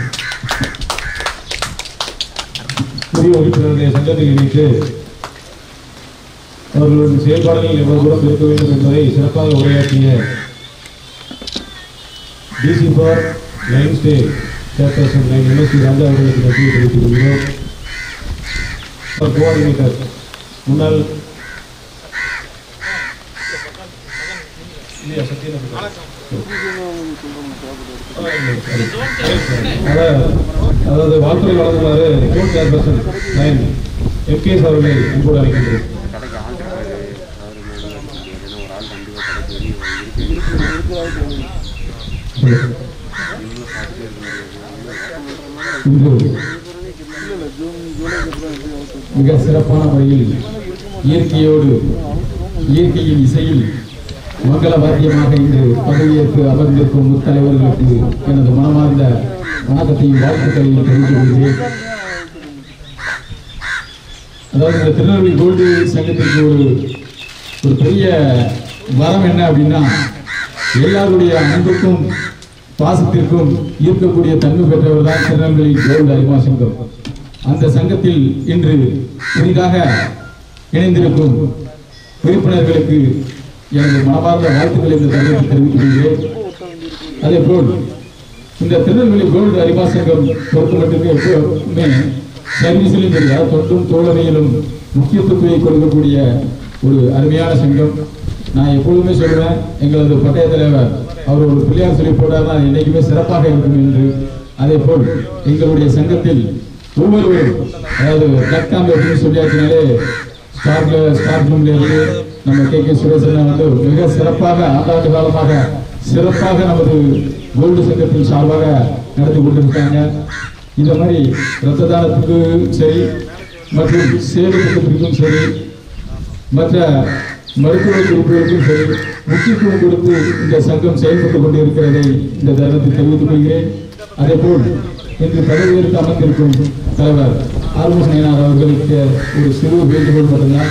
புதிய உறுப்பினருடைய சங்கத்தில் இணைத்து அவர்களுடைய செயல்பாடுகள் எவ்வளவு தூரம் இருக்க வேண்டும் என்பதை சிறப்பாக உரையாற்றிய DC for lion stay chairperson lion MSC Raja அவர்களுக்கு நன்றியை தெரிவித்துக் கொள்கிறோம் கோஆர்டினேட்டர் முன்னாள் இல்லையா, அதாவது- அதாவது வாழ்த்துறை வழங்குமாறு கோர்ட் சேர்பர்சன் லைன் எம்கேஎஸ் அவர்களை அன்போடு அழைக்கின்றேன் இன்று மிக சிறப்பான முறையில் இயற்கையோடு இயற்கையின் இசையில் மங்கள வாத்தியமாக இன்று பதவியேற்று அமர்ந்திருக்கும் முத்தலைவர்களுக்கு எனது மனமார்ந்த வணக்கத்தையும் வாழ்த்துக்களையும் தெரிவித்துக் கொள்கிறேன் அதாவது இந்த திருநெல்வேலி கோல்டு சங்கத்திற்கு ஒரு ஒரு பெரிய வரம் என்ன அப்படின்னா எல்லாருடைய அன்புக்கும் பாசத்திற்கும் ஈர்க்கக்கூடிய தன்மை பெற்றவர் தான் திருநெல்வேலி கோல்டு அரிமா சங்கம் அந்த சங்கத்தில் இன்று புதிதாக இணைந்திருக்கும் உறுப்பினர்களுக்கு எனது மனமார்ந்த வாழ்த்துக்களை இந்த தருணத்தில் தெரிவித்துக் கொள்கிறேன் அதே போல் இந்த திருநெல்வேலி கோல்டு அரிமா சங்கம் பொறுத்த மட்டுமே எப்பவுமே சர்வீஸிலும் சரி அதாவது தொண்டும் தோழமையிலும் முக்கியத்துவத்தை கொடுக்கக்கூடிய ஒரு அருமையான சங்கம் நான் எப்பொழுதுமே சொல்லுவேன் எங்களது பட்டய தலைவர் அவர் ஒரு பிள்ளையார் சொல்லி போட்டார்னா அது என்னைக்குமே சிறப்பாக இருக்கும் என்று அதே போல் எங்களுடைய சங்கத்தில் ஒவ்வொருவரும் அதாவது பிளட் கேம்ப் அப்படின்னு சொல்லியாச்சுனாலே ஸ்டார்ல ஸ்டார்ட் ரூம்ல இருந்து நம்ம கே கே சுரேசன் வந்து மிக சிறப்பாக ஆண்டாண்டு காலமாக சிறப்பாக நமது கோல்டு சங்கத்தின் சார்பாக நடத்தி கொண்டிருக்காங்க இந்த மாதிரி ரத்த தானத்துக்கு சரி மற்றும் சேவை திட்டத்திற்கும் சரி மற்ற மருத்துவ குறிப்புகளுக்கும் சரி முக்கியத்துவம் கொடுத்து இந்த சங்கம் செயல்பட்டுக் கொண்டிருக்கிறதை இந்த தருணத்தில் தெரிவித்துக் கொள்கிறேன் அதே போல் இன்று பதவியேற்று அமர்ந்திருக்கும் தலைவர் ஆர்வஸ் நயனார் அவர்களுக்கு ஒரு சிறு வேண்டுகோள் மட்டும்தான்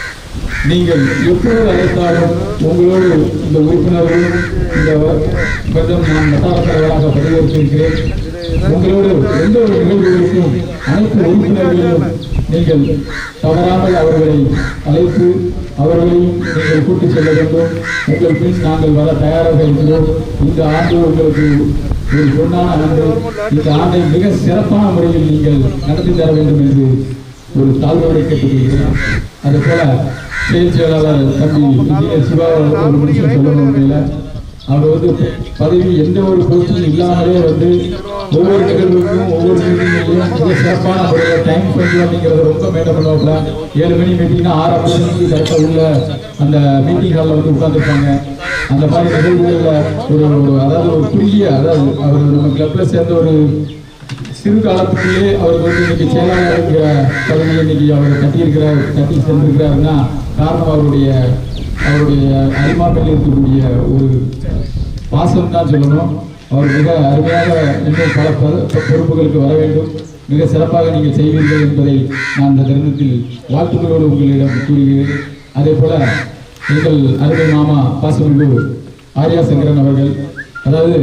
நீங்கள் எப்போது அழைத்தாலும் உங்களோடு இந்த உறுப்பினர்களும் இந்த வருடம் நான் வட்டார தலைவராக பதவியேற்றிருக்கிறேன் உங்களோடு எந்த ஒரு நிகழ்வுகளுக்கும் அனைத்து உறுப்பினர்களையும் நீங்கள் தவறாமல் அவர்களை அழைத்து அவர்களையும் நீங்கள் கூட்டிச் செல்ல வேண்டும் உங்கள் பின் நாங்கள் வர தயாராக இருக்கிறோம் இந்த ஆண்டு உங்களுக்கு ஒரு பொன்னான ஆண்டு இந்த ஆண்டை மிக சிறப்பான முறையில் நீங்கள் நடத்தி தர வேண்டும் என்று ஒரு தாழ்வோடு கேட்டுக்கொள்கிறேன் அதே போல செயல் செயலாளர் தம்பி இன்ஜினியர் சிவா ஒரு நிமிஷம் சொல்லணும் உண்மையில அவர் வந்து பதவி எந்த ஒரு போஸ்டும் இல்லாமலே வந்து ஒவ்வொரு நிகழ்வுக்கும் ஒவ்வொரு மீட்டிங்லையும் மிக சிறப்பான முறையில் டைம் பண்ணி அப்படிங்கிறத ரொம்ப மேடம் பண்ணுவாப்புல ஏழு மணி மீட்டிங்னா ஆறு ஐம்பது மணிக்கு கரெக்டாக உள்ள அந்த மீட்டிங் ஹாலில் வந்து உட்காந்துருப்பாங்க அந்த மாதிரி நிகழ்வுகளில் ஒரு ஒரு அதாவது ஒரு குறுகிய அதாவது அவர் நம்ம கிளப்ல சேர்ந்த ஒரு சிறு காலத்துக்குள்ளே அவருக்கு வந்து இன்னைக்கு செயலாளருங்கிற பதவியை இன்னைக்கு அவர் கட்டியிருக்கிறார் கட்டி சென்றிருக்கிறாருன்னா காரணம் அவருடைய அவருடைய அரிமாப்பில் இருக்கக்கூடிய ஒரு பாசம் தான் சொல்லணும் அவர் மிக அருமையாக இன்னும் பல பொ- பொறுப்புகளுக்கு வர வேண்டும் மிக சிறப்பாக நீங்கள் செய்வீர்கள் என்பதை நான் இந்த தருணத்தில் வாழ்த்துக்களோடு உங்களிடம் கூறுகிறேன் அதே போல எங்கள் அருமை மாமா பாசமிகு ஆர்யா சங்கரன் அவர்கள் அதாவது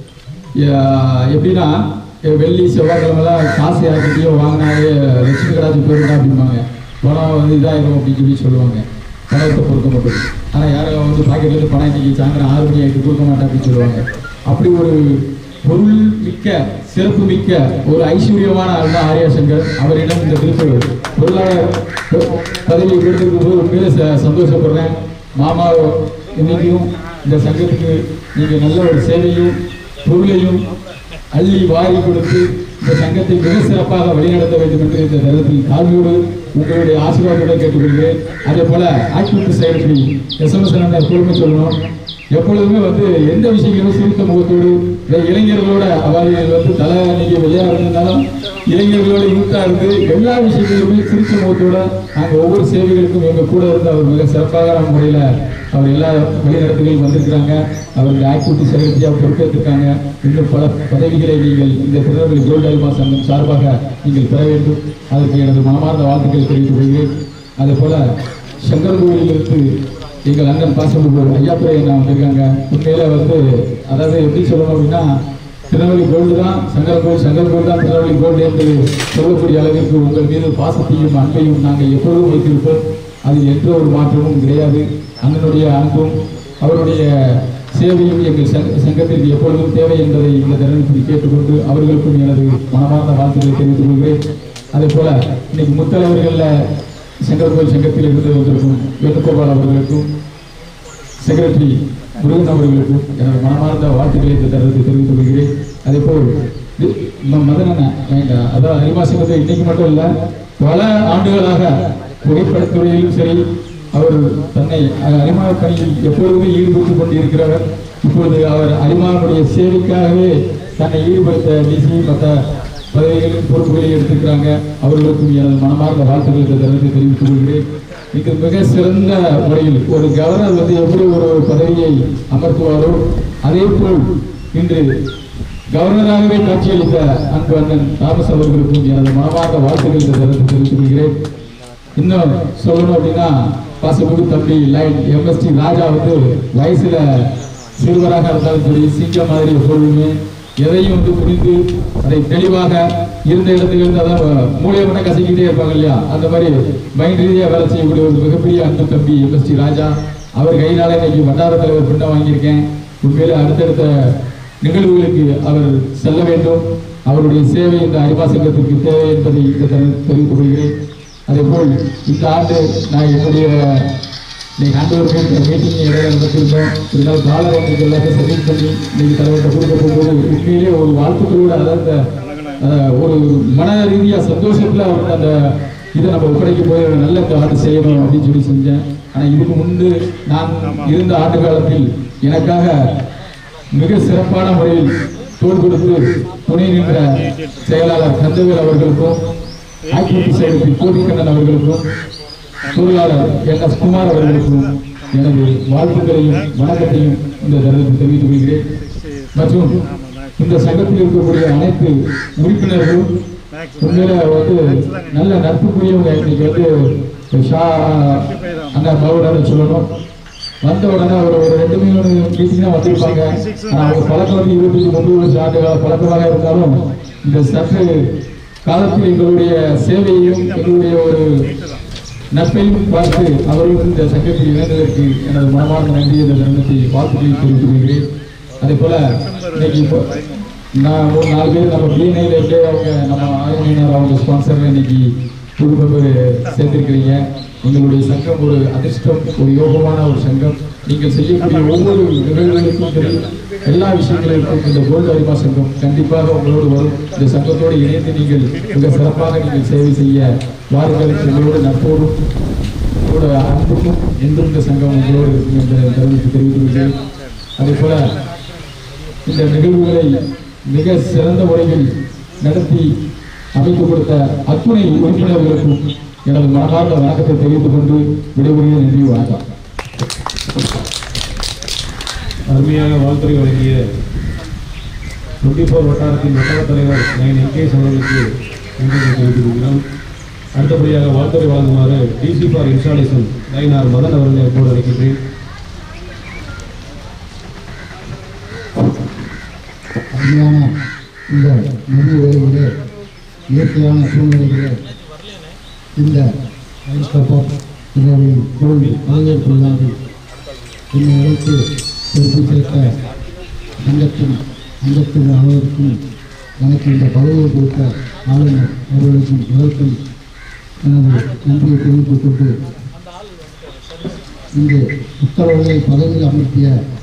யா- எப்படின்னா எ- வெள்ளி செவ்வாய்க்கிழமெல்லாம் காசு யார்கிட்டயும் வாங்கினாலே லட்சுமி கடாச்சி போயிருந்தா அப்படிம்பாங்க பணம் வந்து இதாயிரும் அப்படின்னு சொல்லி சொல்லுவாங்க பணத்தை கொடுக்க மாட்டோம் ஆனால் யாரும் வந்து பாக்கெட்லேருந்து பணம் இன்னைக்கு சாயந்தரம் ஆறு மணி ஆகிட்டு கொடுக்க மாட்டேன் அப்படின்னு சொல்லுவாங்க அப்படி ஒரு பொருள் மிக்க சிறப்பு மிக்க ஒரு ஐஸ்வர்யமான ஆள் தான் ஆர்யா சங்கர் அவரிடம் இந்த திருப்பூர் பொருளாளர் ப- பதவியை கொடுத்திருக்கும் போது உண்மையிலே ச- சந்தோஷப்படுறேன் மாமா இன்னைக்கும் இந்த சங்கத்துக்கு நீங்கள் நல்ல ஒரு சேவையும் பொருளையும் அள்ளி வாரி கொடுத்து இந்த சங்கத்தை மிக சிறப்பாக வழிநடத்த வேண்டும் என்று இந்த தருணத்தில் தாழ்மையோடு உங்களுடைய ஆசீர்வாதத்துடன் கேட்டுக்கொள்கிறேன் அதே போல ஆக்டிவிட்டி செக்ரட்டரி எஸ்எம்எஸ் எப்பொழுதுமே சொல்லணும் எப்பொழுதுமே வந்து எந்த விஷயங்களும் சிரித்த முகத்தோடு இந்த இளைஞர்களோட அவர்கள் வந்து தலை நீங்க விளையாடுறதுனாலும் இளைஞர்களோட யூத்தா இருந்து எல்லா விஷயங்களுமே சிரித்த முகத்தோட நாங்க ஒவ்வொரு சேவைகளுக்கும் எங்க கூட இருந்து அவர் மிக சிறப்பான முறையில அவர் எல்லா வழிநடத்துகளும் வந்திருக்கிறாங்க அவர்கள் ஆக்டிவிட்டி செக்ரட்டரியாக பொறுப்பேற்றிருக்காங்க இன்னும் பல பதவிகளை நீங்கள் இந்த திருநெல்வேலி கோல்டு அல்மா சங்கம் சார்பாக நீங்கள் பெற வேண்டும் அதற்கு எனது மனமார்ந்த வாழ்த்துக்களை தெரிவித்துக் கொள்கிறேன் அதே போல சங்கர் கோவிலிருந்து எங்கள் அண்ணன் பாசமுக்கு ஐயாத்துறை அண்ணா வந்திருக்காங்க உண்மையில வந்து அதாவது எப்படி சொல்லணும் அப்படின்னா திருநெல்வேலி கோல்டு தான் சங்கர் கோவில் சங்கர் கோவில் தான் திருநெல்வேலி கோல்டு என்று சொல்லக்கூடிய அளவிற்கு உங்கள் மீது பாசத்தையும் அன்பையும் நாங்கள் எப்பொழுதும் வைத்திருப்போம் அதில் எந்த ஒரு மாற்றமும் கிடையாது அண்ணனுடைய அன்பும் அவருடைய சேவையும் எங்கள் சங்க சங்கத்திற்கு எப்பொழுதும் தேவை என்பதை இந்த தருணத்தில் கேட்டுக்கொண்டு அவர்களுக்கும் எனது மனமார்ந்த வாழ்த்துக்களை தெரிவித்துக் கொள்கிறேன் அதே போல இன்னைக்கு முத்தலைவர்களில் சங்கர் கோயில் சங்கத்தில் இருந்து வந்திருக்கும் வேணுகோபால் அவர்களுக்கும் செக்ரட்டரி முருகன் அவர்களுக்கும் எனது மனமார்ந்த வாழ்த்துக்களை இந்த தருணத்தில் தெரிவித்துக் கொள்கிறேன் அதே போல் தி- ம- மதனண்ணா வேண்டாம் அதாவது அரிமா சங்கத்தை இன்னைக்கு மட்டும் இல்ல பல ஆண்டுகளாக புகைப்படத்துறையிலும் சரி அவர் தன்னை அஹ், அரிமா பணியில் எப்பொழுதுமே ஈடுபட்டுக் கொண்டிருக்கிறவர் இப்பொழுது அவர் அரிமாவுடைய சேவைக்காகவே தன்னை ஈடுபடுத்த டிசி மற்ற பதவிகளின் பொறுப்புகளை எடுத்திருக்கிறாங்க அவர்களுக்கும் எனது மனமார்ந்த வாழ்த்துக்களை இந்த தருணத்தில் தெரிவித்துக் கொள்கிறேன் இது மிக சிறந்த முறையில் ஒரு கவர்னர் வந்து எப்படி ஒரு பதவியை அமர்த்துவாரோ அதே போல் இன்று கவர்னராகவே காட்சியளித்த அன்பு அண்ணன் தாமஸ் அவர்களுக்கும் எனது மனமார்ந்த வாழ்த்துக்கள் இந்த தருணத்தில் தெரிவித்துக் கொள்கிறேன் இன்னும் சொல்லணும் அப்படின்னா பாசமிகு தம்பி லைன் எம்எஸ்டி ராஜா வந்து வயசுல சிறுவராக இருந்தாலும் சரி சிங்கம் மாதிரி எப்பொழுதுமே எதையும் வந்து புரிந்து அதை தெளிவாக இருந்த இடத்துல இருந்து அதான் மூளையை மட்டும் கசக்கிட்டே இருப்பாங்க இல்லையா அந்த மாதிரி மைண்ட் ரீதியாக வேலை செய்யக்கூடிய ஒரு மிகப்பெரிய அன்பு தம்பி எம்எஸ்டி ராஜா அவர் கையினால இன்னைக்கு வட்டார தலைவர் பின்ன வாங்கியிருக்கேன் உண்மையிலே அடுத்தடுத்த நிகழ்வுகளுக்கு அவர் செல்ல வேண்டும் அவருடைய சேவை இந்த அறிவா சங்கத்திற்கு தேவை என்பதை இந்த தருணத்தில் தெரிவித்துக் கொள்கிறேன் அதே போல் இந்த ஆண்டு நான் என்னுடைய இன்னைக்கு ஆண்டவர் மீட்டிங் இடையில நடத்திருந்தோம் இருந்தாலும் காலர் எங்களுக்கு எல்லாத்தையும் சர்வீஸ் பண்ணி இன்னைக்கு தலைவர்கிட்ட கொடுக்க போகும்போது உண்மையிலே ஒரு வாழ்த்துக்களோட அதாவது அஹ், ஒரு மன ரீதியாக சந்தோஷத்தில் அவருக்கு அந்த இதை நம்ம ஒப்படைக்க போய் நல்ல இந்த ஆண்டு செய்யணும் அப்படின்னு சொல்லி செஞ்சேன் ஆனால் இதுக்கு முன்பு நான் இருந்த ஆண்டு காலத்தில் எனக்காக மிக சிறப்பான முறையில் தோல் கொடுத்து துணை நின்ற செயலாளர் கந்தவேல் அவர்களுக்கும் ஆக்டிவிட்டி செயலுக்கு கோபிக்கண்ணன் அவர்களுக்கும் பொருளாளர் என் எஸ் குமார் அவர்களுக்கும் எனது வாழ்த்துக்களையும் வணக்கத்தையும் இந்த தருணத்தில் தெரிவித்துக் கொள்கிறேன் மற்றும் இந்த சங்கத்தில் இருக்கக்கூடிய அனைத்து உறுப்பினர்களும் உண்மையில வந்து நல்ல நட்புக்குரியவங்க இன்னைக்கு வந்து ஷா அண்ணா பாவுடான்னு சொல்லணும் வந்த உடனே ஒரு ஒரு ரெண்டு மூணு மீட்டிங் தான் வந்திருப்பாங்க ஆனா அவங்க பழக்கம் வந்து இருபத்தஞ்சு முப்பது வருஷம் ஆண்டு கால பழக்கமாக இருந்தாலும் இந்த சற்று காலத்தில் எங்களுடைய சேவையையும் எங்களுடைய ஒரு நட்பையும் பார்த்து அவர்களும் இந்த சங்கத்தில் இணைந்ததற்கு எனது மனமார்ந்த நன்றி இந்த தருணத்தை வாழ்த்துக்களை தெரிவித்துக் கொள்கிறேன் அதே போல இன்னைக்கு இப்போ நான் ஒரு நாலு பேர் நம்ம பிஎன்ஐல இருந்தே அவங்க நம்ம ஆயுமையினர் அவங்க ஸ்பான்சர் இன்னைக்கு புது மெம்பர் சேர்த்திருக்கிறீங்க எங்களுடைய சங்கம் ஒரு அதிர்ஷ்டம் ஒரு யோகமான ஒரு சங்கம் நீங்கள் செய்யக்கூடிய ஒவ்வொரு நிகழ்வுகளுக்கும் சரி எல்லா விஷயங்களுக்கும் இந்த கோல்டு அரிமா சங்கம் கண்டிப்பாக உங்களோடு வரும் இந்த சங்கத்தோடு இணைந்து நீங்கள் மிக சிறப்பாக நீங்கள் சேவை செய்ய வாருங்கள் எங்களோடு நட்போடும் உங்களோட அன்புக்கும் என்றும் இந்த சங்கம் உங்களோடு இருக்கும் என்ற தருணத்தை தெரிவித்துக் கொள்கிறேன் அதே போல இந்த நிகழ்வுகளை மிக சிறந்த முறையில் நடத்தி அமைத்துக் கொடுத்த அத்துணை உறுப்பினர்களுக்கும் எனது மனமார்ந்த வணக்கத்தை தெரிவித்துக் கொண்டு விடைபெறுகிறேன் நன்றி வணக்கம் அருமையாக வாழ்த்துறை வழங்கிய டுவெண்ட்டி ஃபோர் வட்டாரத்தின் வட்டார தலைவர் நயன் என்கேஎஸ் அவர்களுக்கு நன்றியை தெரிவித்துக் கொள்கிறோம் அடுத்தபடியாக வாழ்த்துறை வழங்குமாறு டிசி ஃபார் இன்ஸ்டாலேஷன் நயனார் மதன் அவர்களை எப்போது அழைக்கின்றேன் அருமையான இந்த மதிய வேளையிலே இயற்கையான சூழ்நிலையிலே இந்த ஐஸ்கப்பர் இரவு கோவில் வரவேற்பு விழாவில் என்னை அழைத்து பொறுப்பு சேர்த்த சங்கத்தின் அங்கத்தின் அனைவருக்கும் எனக்கு இந்த பதவியை கொடுத்த ஆளுநர் அவர்களுக்கும் இதற்கும் எனது நன்றியை தெரிவித்துக் கொண்டு இங்கு உத்தரவுகளை பதவியில் அமர்த்திய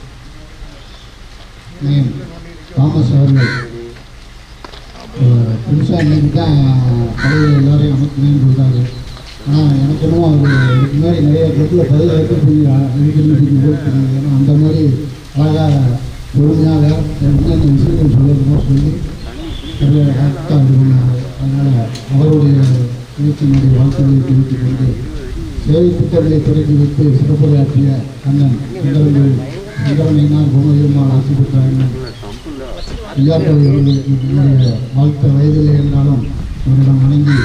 நேம் தாமஸ் அவர்கள் புதுசாக இன்னைக்கு தான் பதவியில் எல்லாரையும் அமர்த்தினேன்னு சொல்கிறாரு ஆனால் எனக்கு என்னமோ அவர் இதுக்கு முன்னாடி நிறைய இடத்துல பதவி ஏற்க சொல்லி இருக்கிறது போல் தெரியுது ஏன்னா அந்த மாதிரி அழகாக பொறுமையாக என்னென்ன விஷயங்கள் சொல்லணுமோ சொல்லி அதை கரெக்டாக இது பண்ணாங்க அதனால் அவருடைய பேச்சினுடைய வாழ்க்கையை தெரிவித்துக் கொண்டு சேவை திட்டங்களை தொடங்கி வைத்து சிறப்புரையாற்றிய அண்ணன் சுந்தரங்கள் சுந்தரமையினால் குணவியம்மாள் ஆட்சி பெற்ற அண்ணன் ஐயாக்கள் அவர்களுக்கு என்னுடைய வாழ்த்த வயதில் இருந்தாலும் அவரிடம் வணங்கி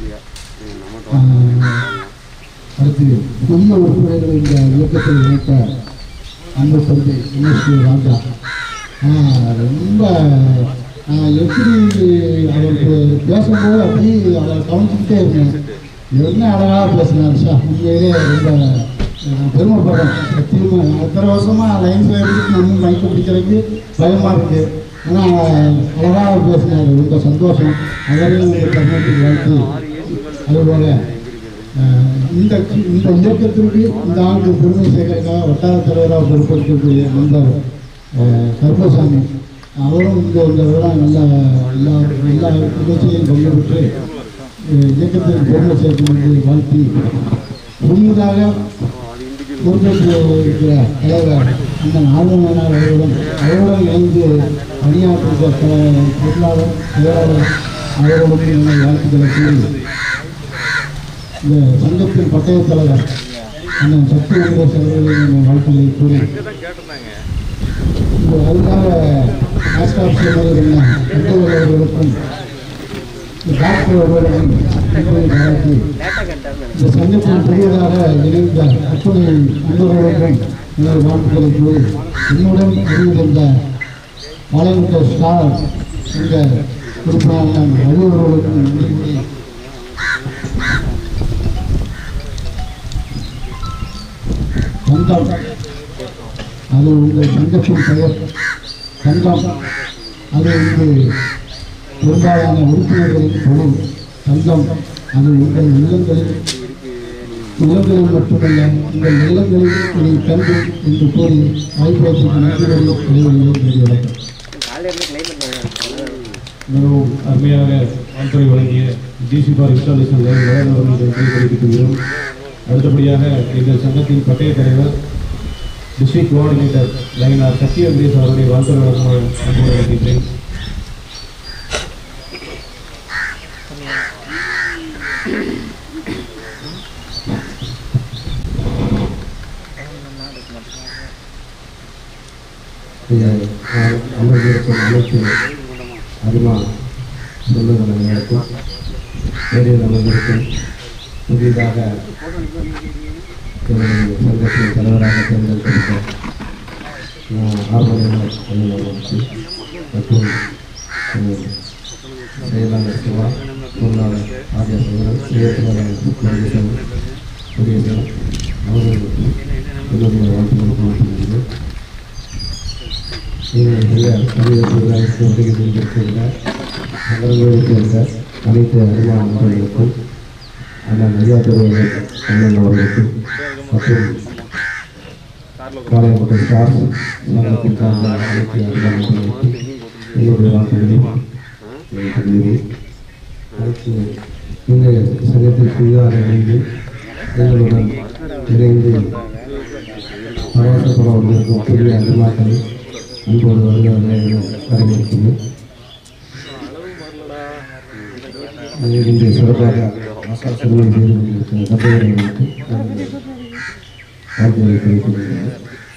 ஆஹ், அடுத்து புதிய உறுப்பினர்கள் இந்த இயக்கத்தில் இணைத்த அன்பு தந்தை எம்எஸ்பி ராஜா ஆஹ், ரொம்ப ஆஹ், எப்படி அவருக்கு பேசும்போது அப்படியே அதை கவனிச்சுக்கிட்டே இருந்தேன் என்ன அழகாக பேசினார் சார் உண்மையிலே ரொம்ப நான் பெருமைப்படுறேன் சத்தியமா அத்தனை வருஷமா லைன்ஸில் இருந்து நம்ம மைக்க பிடிக்கிறதுக்கு பயமாக இருக்கு ஆனால் அழகாக பேசினார் ரொம்ப சந்தோஷம் அவரையும் உங்கள் கர்நாடக வாழ்த்து அதுபோல அஹ், இந்த இந்த இயக்கத்திற்கு இந்த ஆண்டு பெருமை சேர்க்கறதுக்காக வட்டார தலைவராக பொறுப்பேற்கக்கூடிய நண்பர் அஹ், கருப்பசாமி அவரும் இங்கே இந்த விழா நல்ல எல்லா எல்லா நிகழ்ச்சியிலும் பங்கு பெற்று அஹ், இயக்கத்திற்கு பெருமை சேர்க்கும் என்று வாழ்த்தி புதிதாக பொறுப்பேற்று இருக்கிற தலைவர் அந்த ஆர்வலனார் அவர்களுடன் அவருடன் இணைந்து பணியாற்றுகிற த- பொருளாளர் செயலாளர் அவர்களுடன் என்னை வாழ்த்துக்களை கூறி இந்த சங்கத்தின் பட்டய தலைவர் அண்ணன் சக்தி வெங்கடேஷ் அவர்களின் என்னை வாழ்த்துக்களை கூறி இந்த அருகாக மாஸ்டர் செய்வதற்கான அன்பர்கள் அவர்களுக்கும் இந்த டாக்டர் அவர்களுக்கும் நன்றியை பாராட்டி இந்த சங்கத்தின் புதியதாக இணைந்த அத்துணை நண்பர்களுக்கும் எனது வாழ்த்துக்களை கூறி என்னுடன் அறிவித்திருந்த பாளையமுட்ட ஸ்டார் என்ற உறுப்பினர் அறிவுறுவர்களுக்கும் நன்றி கூறி சங்கம் அது உங்கள் சங்கத்தின் பெயர் சங்கம் அது இங்கு பெரும்பாலான உறுப்பினர்களின் தொழில் சங்கம் அது உங்கள் இல்லங்களில் இல்லங்களில் மட்டுமல்ல உங்கள் இல்லங்களில் இதை கண்டு என்று கூறி வாய்ப்பேற்றுக்கு நன்றிகளை இடைவெளியை மிகவும் அருமையாக ஆன்சரை வழங்கிய டிசி ஃபார் இன்ஸ்டாலேஷன் அவர்களுக்கு நன்றி தெரிவித்துக் கொள்கிறோம் அடுத்தபடியாக எங்கள் சங்கத்தின் பட்டய தலைவர் டிஸ்ட்ரிக்ட் கோஆர்டினேட்டர் லைனார் சத்ய வெங்கடேஷ் அவர்களை வாழ்த்து வழங்குமாறு அன்போடு அழைக்கின்றேன் இந்த அமர்ந்திருக்கும் அனைத்து அருமா சொந்தங்களுக்கும் நேரில் அமர்ந்திருக்கும் புதிதாக என்னுடைய சங்கத்தின் தலைவராக தேர்ந்தெடுக்கப்பட்ட ஆர்வலர் அலுவலர்களுக்கு மற்றும் அஹ், செயலாளர் சிவா பொருளாளர் ஆர்யா சங்கரன் செயற்பாளர் முருகேசன் முருகேசன் அவர்களுக்கு என்னுடைய வாழ்த்துக்களை தெரிவித்துக் என்னுடைய கவிதை விழாவிற்கு வருகை புரிந்திருக்கின்ற நகரங்களைச் சேர்ந்த அனைத்து அறிவாளர்களுக்கும் அண்ணன் ஐயா திருவள்ளுவர் அண்ணன் அவர்களுக்கும் மற்றும் காலையப்பட்ட ஸ்டார் சங்கத்தின் சார்ந்த அனைத்து அறிவாளர்களுக்கும் என்னுடைய வாழ்த்துக்களை தெரிவித்து அடுத்து இந்த சங்கத்தில் புதிதாக இணைந்து எங்களுடன் இணைந்து பிரவாசப்பட வந்திருக்கும் புதிய அறிவாக்களை அன்போடு வருகிறவர்களை வரவேற்கிறேன் இன்று சிறப்பாக ஆசா சிறுமை செய்து கொண்டிருக்கிற சகோதரர்களுக்கு வாழ்த்துக்களை தெரிவித்துக் கொள்கிறேன்.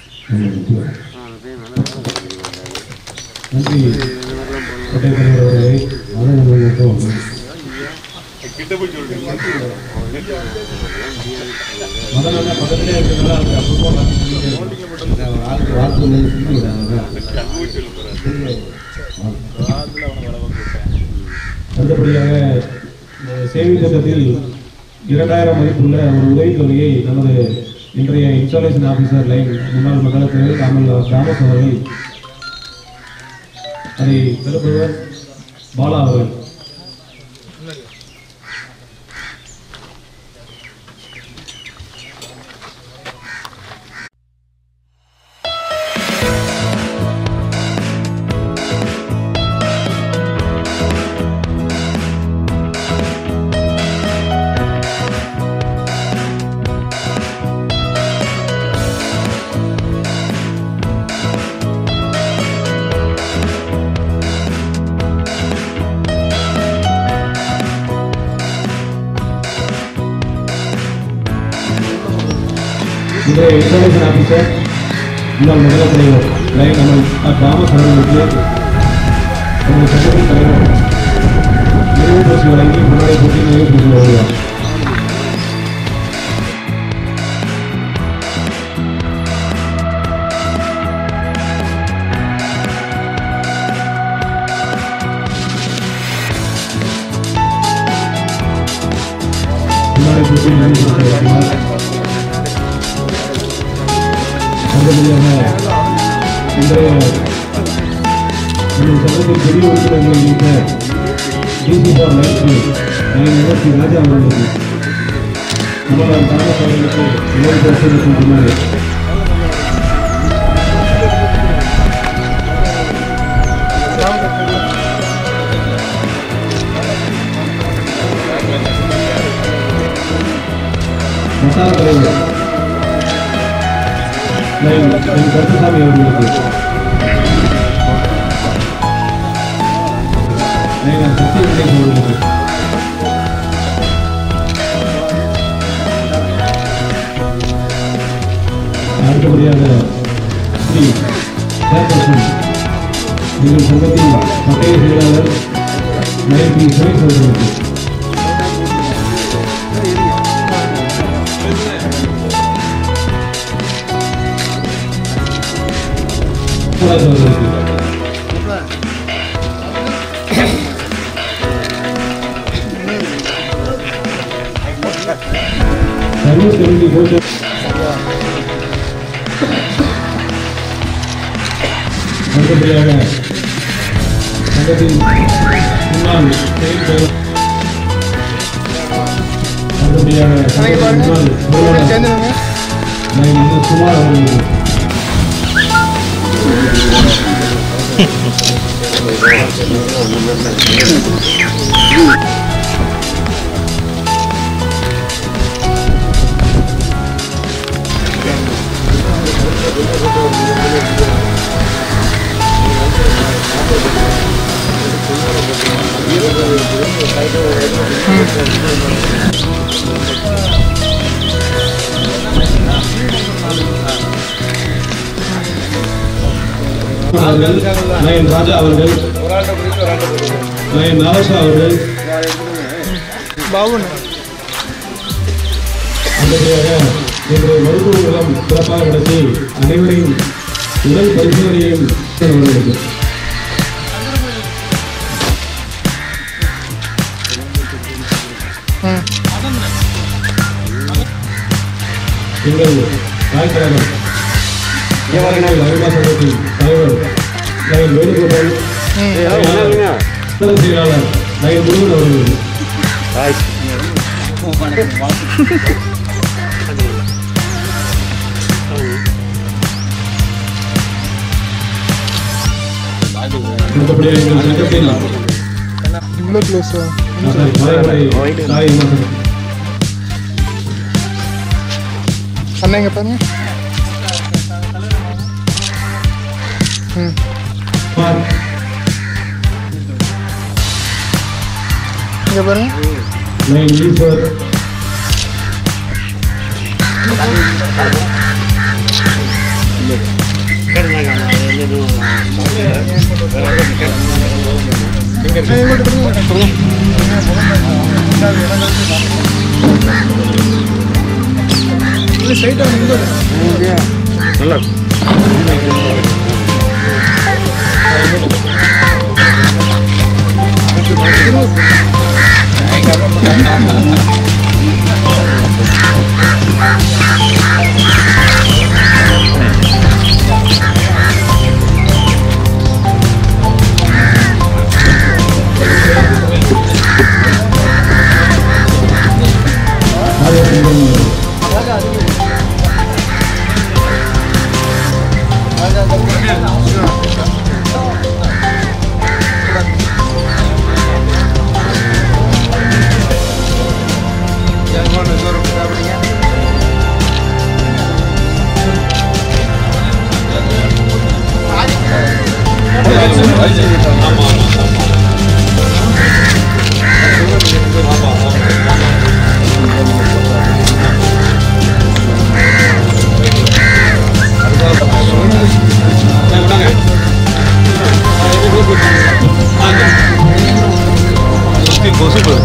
நன்றி நன்றி பட்டய தலைவர் அவர்களே மாணவர்களுக்கும் முதல்ல பக்கத்திலே இருக்கிறதால அதுக்கு அப்புறமா வாழ்த்து வாழ்த்துக்களை சொல்லுகிறாங்க அடுத்தபடியாக இந்த சேவை திட்டத்தில் இரண்டாயிரம் மதிப்புள்ள ஒரு உதவித்தொகையை நமது இன்றைய இன்ஸ்டாலேஷன் ஆஃபீஸர் லைன் முன்னாள் மண்டல தலைவர் ராமல் தாமஸ் அவர்கள் அதை பெறுபவர் பாலா அவர்கள் Thank இன்றைய இன்ஃபர்மேஷன் ஆஃபீஸர் முன்னாள் மண்டல தலைவர் லைன் அமல் தாமஸ் அவர்களுக்கு உங்கள் சட்டத்தின் தலைவர் நிறைவு பரிசு வழங்கி முன்னாடி போட்டி நிறைவு பரிசு வழங்குவார் முன்னாடி போட்டி நிறைவு பரிசு வழங்குவார் அடுத்தபடியாக இன்றைய இந்த சட்டத்தில் பெரிய உறுப்பினர்கள் இருந்த டிசி ஃபார் லைஃப் நயன் எம்எஸ்சி ராஜா அவர்களுக்கு நம்மளால் தாமஸ் அவர்களுக்கு நினைவு பரிசு கொண்டுள்ளார் வட்டார தலைவர் லைன் என் கருப்பசாமி அவர்களுக்கு லைன் சத்திய கணேஷ் அவர்களுக்கு அடுத்தபடியாக ஸ்ரீ சேர்பர்சன் எங்கள் சங்கத்தின் பட்டய செயலாளர் நயன் பி சுரேஷ் அவர்களுக்கு சுரேஷ் அவர்களுக்கு சர்வ தெலுங்கு கோஷம் அடுத்தபடியாக சங்கத்தின் முன்னாள் செயல் செயலர் அடுத்தபடியாக சங்கத்தின் முன்னாள் பொருளாளர் நான் இந்த சுமார் அவர்களுக்கு அவர்கள் நயன் ராஜா அவர்கள் நயன் நாரசா அவர்கள் அடுத்தபடியாக இன்று மருத்துவ முகாம் சிறப்பாக நடத்தி அனைவரையும் உடல் பரிசோதனையையும் அவர்களுக்கு எங்கள் தாய்க்கழகம் விவரங்கள் அறிவா சங்கத்தின் தலைவர் நயன் வேணுகோபால் நகர செயலாளர் நயன் முருகன் அவர்கள் அடுத்தபடியாக எங்கள் சங்கத்தின் இவ்வளோ க்ளோஸா சாரி, மலையமலை தாய் மகன் அண்ணா இங்க பாருங்க ம் பார் இங்க பாருங்க நயன் ஈஸ்வர்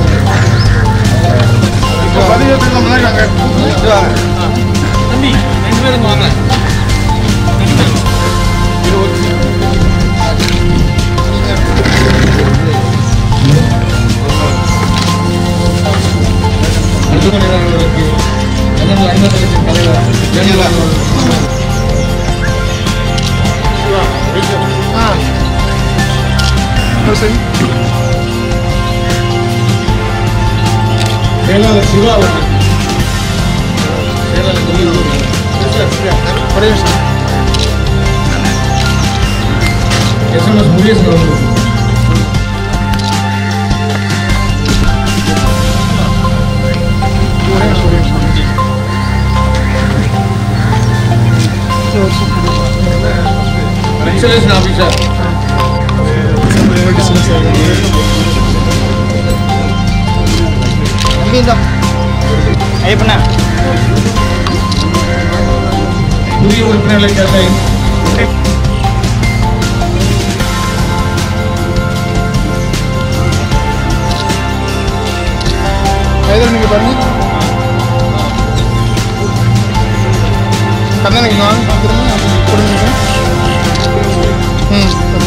தம்பி ரெண்டு பேரும் வாங்க செயலாளர் சிவா அவர்கள் எஸ்எம்எஸ் முருகேசன் அவர்கள் இன்ஸ்டலேஷன் ஆஃபீஸர் ஐயப்பண்ணா புதிய உறுப்பினர்களை கேட்டேன் எதில் நீங்கள் பாருங்க கண்ணா நீங்கள் வாங்க திரும்ப கொடுங்க ம்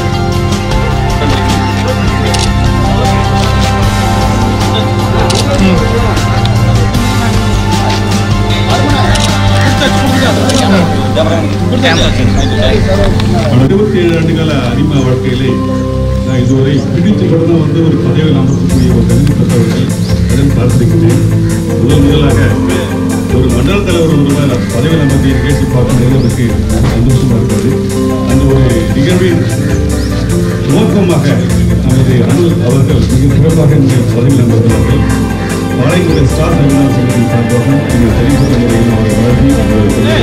இருபத்தி ஏழு ஆண்டுகால அரிமா வாழ்க்கையிலே நான் இதுவரை பிடித்தப்படுத்த வந்து ஒரு பதவியில் அமர்த்தக்கூடிய ஒரு கல்விப்பட்டவர்கள் அதன் பார்த்திருக்கிறேன் முதல் முதலாக ஒரு மண்டல தலைவர் ஒருவர் அந்த பதவியில் அமர்த்தி நிகழ்ச்சி பார்க்கும்போது எனக்கு சந்தோஷமா இருக்கிறது அந்த ஒரு நிகழ்வின் துவக்கமாக நமது அனுல் அவர்கள் மிக சிறப்பாக இந்த பதவியில் அமர்ந்தார்கள் பாளையங்குடி ஸ்டார் நிறுவன சங்கத்தின் சார்பாக இந்த தெரிவித்த முறையில் அவரை வாழ்த்தி அவர்களை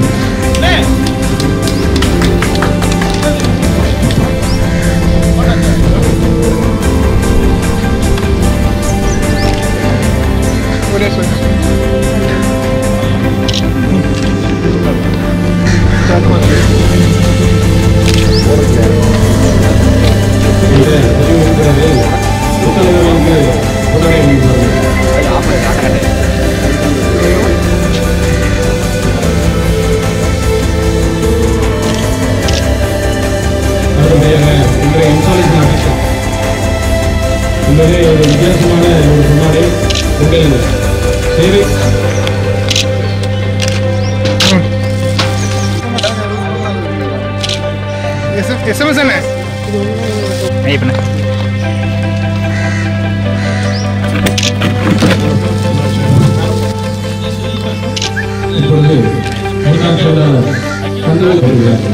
ஒரே சொல்லி இந்த பதிவு இருக்கிறது புத்தகங்களுக்கு உடனே அடுத்தபடியாக இன்றைய இன்ஸ்டாலேஷன் ஆஃபீஸர் உண்மையிலே ஒரு வித்தியாசமான ஒரு சொன்னாலே உங்கள் சேவை எஸ்எம்எஸ் என்ன ஐயப்பண்ணா இப்பொழுது முதலாம் செயலாளர் சந்திரன் வருகிறார்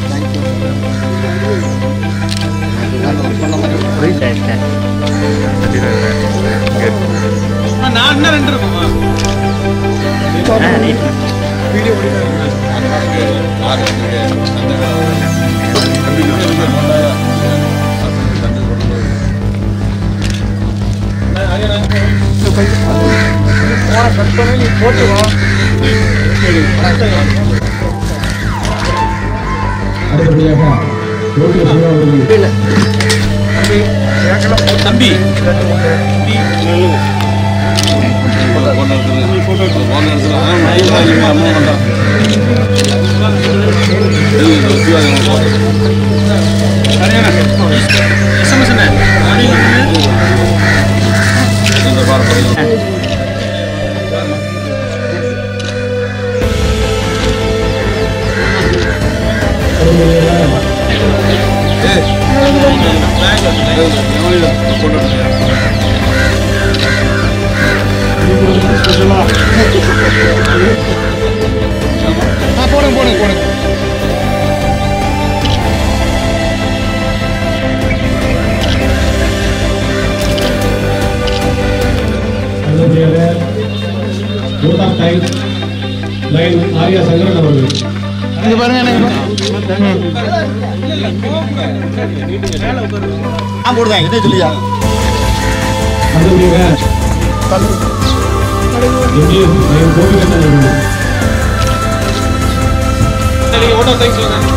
நான் இன்னும் ரெண்டு இருக்குமா வீடியோ அடுத்தபடியாக ஓட்டு சிவா அவர்கள் தம்பி எஸ்எம்எஸ் என்ன ஆ போடுங்க போடுங்க போடுங்க அடுத்தபடியாக கோட் of time lion Arya Sankaran அவர்கள் இங்க பாருங்க எனக்கு ஆ போடுவேன் இதே சொல்லியா அடுத்தபடியாக எம்ஜிஎஸ் லைன் கோபிகண்ணன் அவர்கள் சரி ஓட்டோ டைம் சொல்லுங்க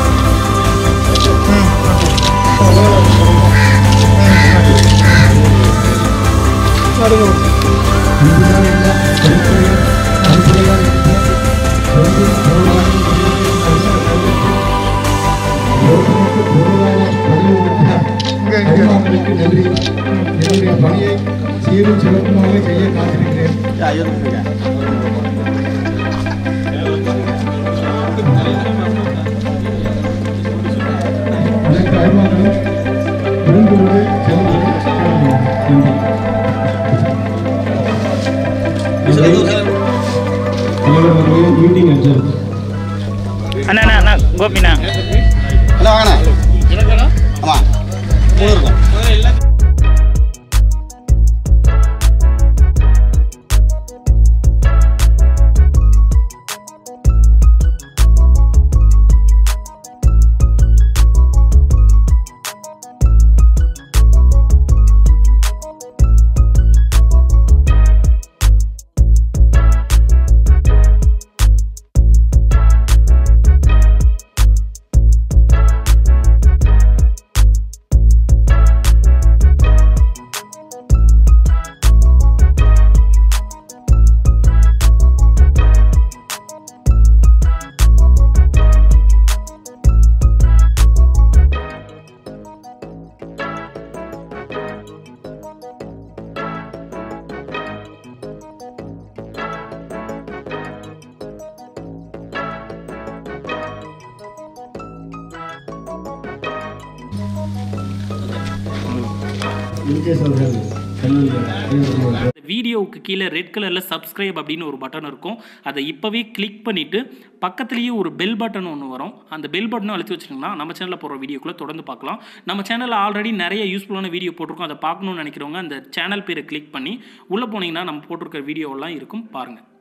அம்மாக்களுக்கு நன்றி என்னுடைய பணியை சீரும் சிறப்புமாக செய்ய காத்திருக்கிறேன் அனைத்து அருமாக்களும் விருந்தோடு செல்வது தலைவர் அவர்கள் மீட்டிங் அட்ஜர்ன் அண்ணா அண்ணா அண்ணா கோபிண்ணா இல்லை வாங்கண்ணே ஆமாம் மூணு இருக்கும் முகேஷ் அவர்கள் கல்லூரியில் அனைவருக்கும் இந்த வீடியோவுக்கு கீழே ரெட் கலரில் சப்ஸ்கிரைப் அப்படின்னு ஒரு பட்டன் இருக்கும் அதை இப்போவே கிளிக் பண்ணிவிட்டு பக்கத்துலேயே ஒரு பெல் பட்டன் ஒன்று வரும் அந்த பெல் பட்டனை அழுத்தி வச்சிட்டிங்கன்னா நம்ம சேனலில் போகிற வீடியோக்குள்ளே தொடர்ந்து பார்க்கலாம் நம்ம சேனலில் ஆல்ரெடி நிறைய யூஸ்ஃபுல்லான வீடியோ போட்டிருக்கோம் அதை பார்க்கணும்னு நினைக்கிறவங்க அந்த சேனல் பேரை கிளிக் பண்ணி உள்ளே போனீங்கன்னா நம்ம போட்டிருக்கிற வீடியோவெல்லாம் இருக்கும் பாருங்கள்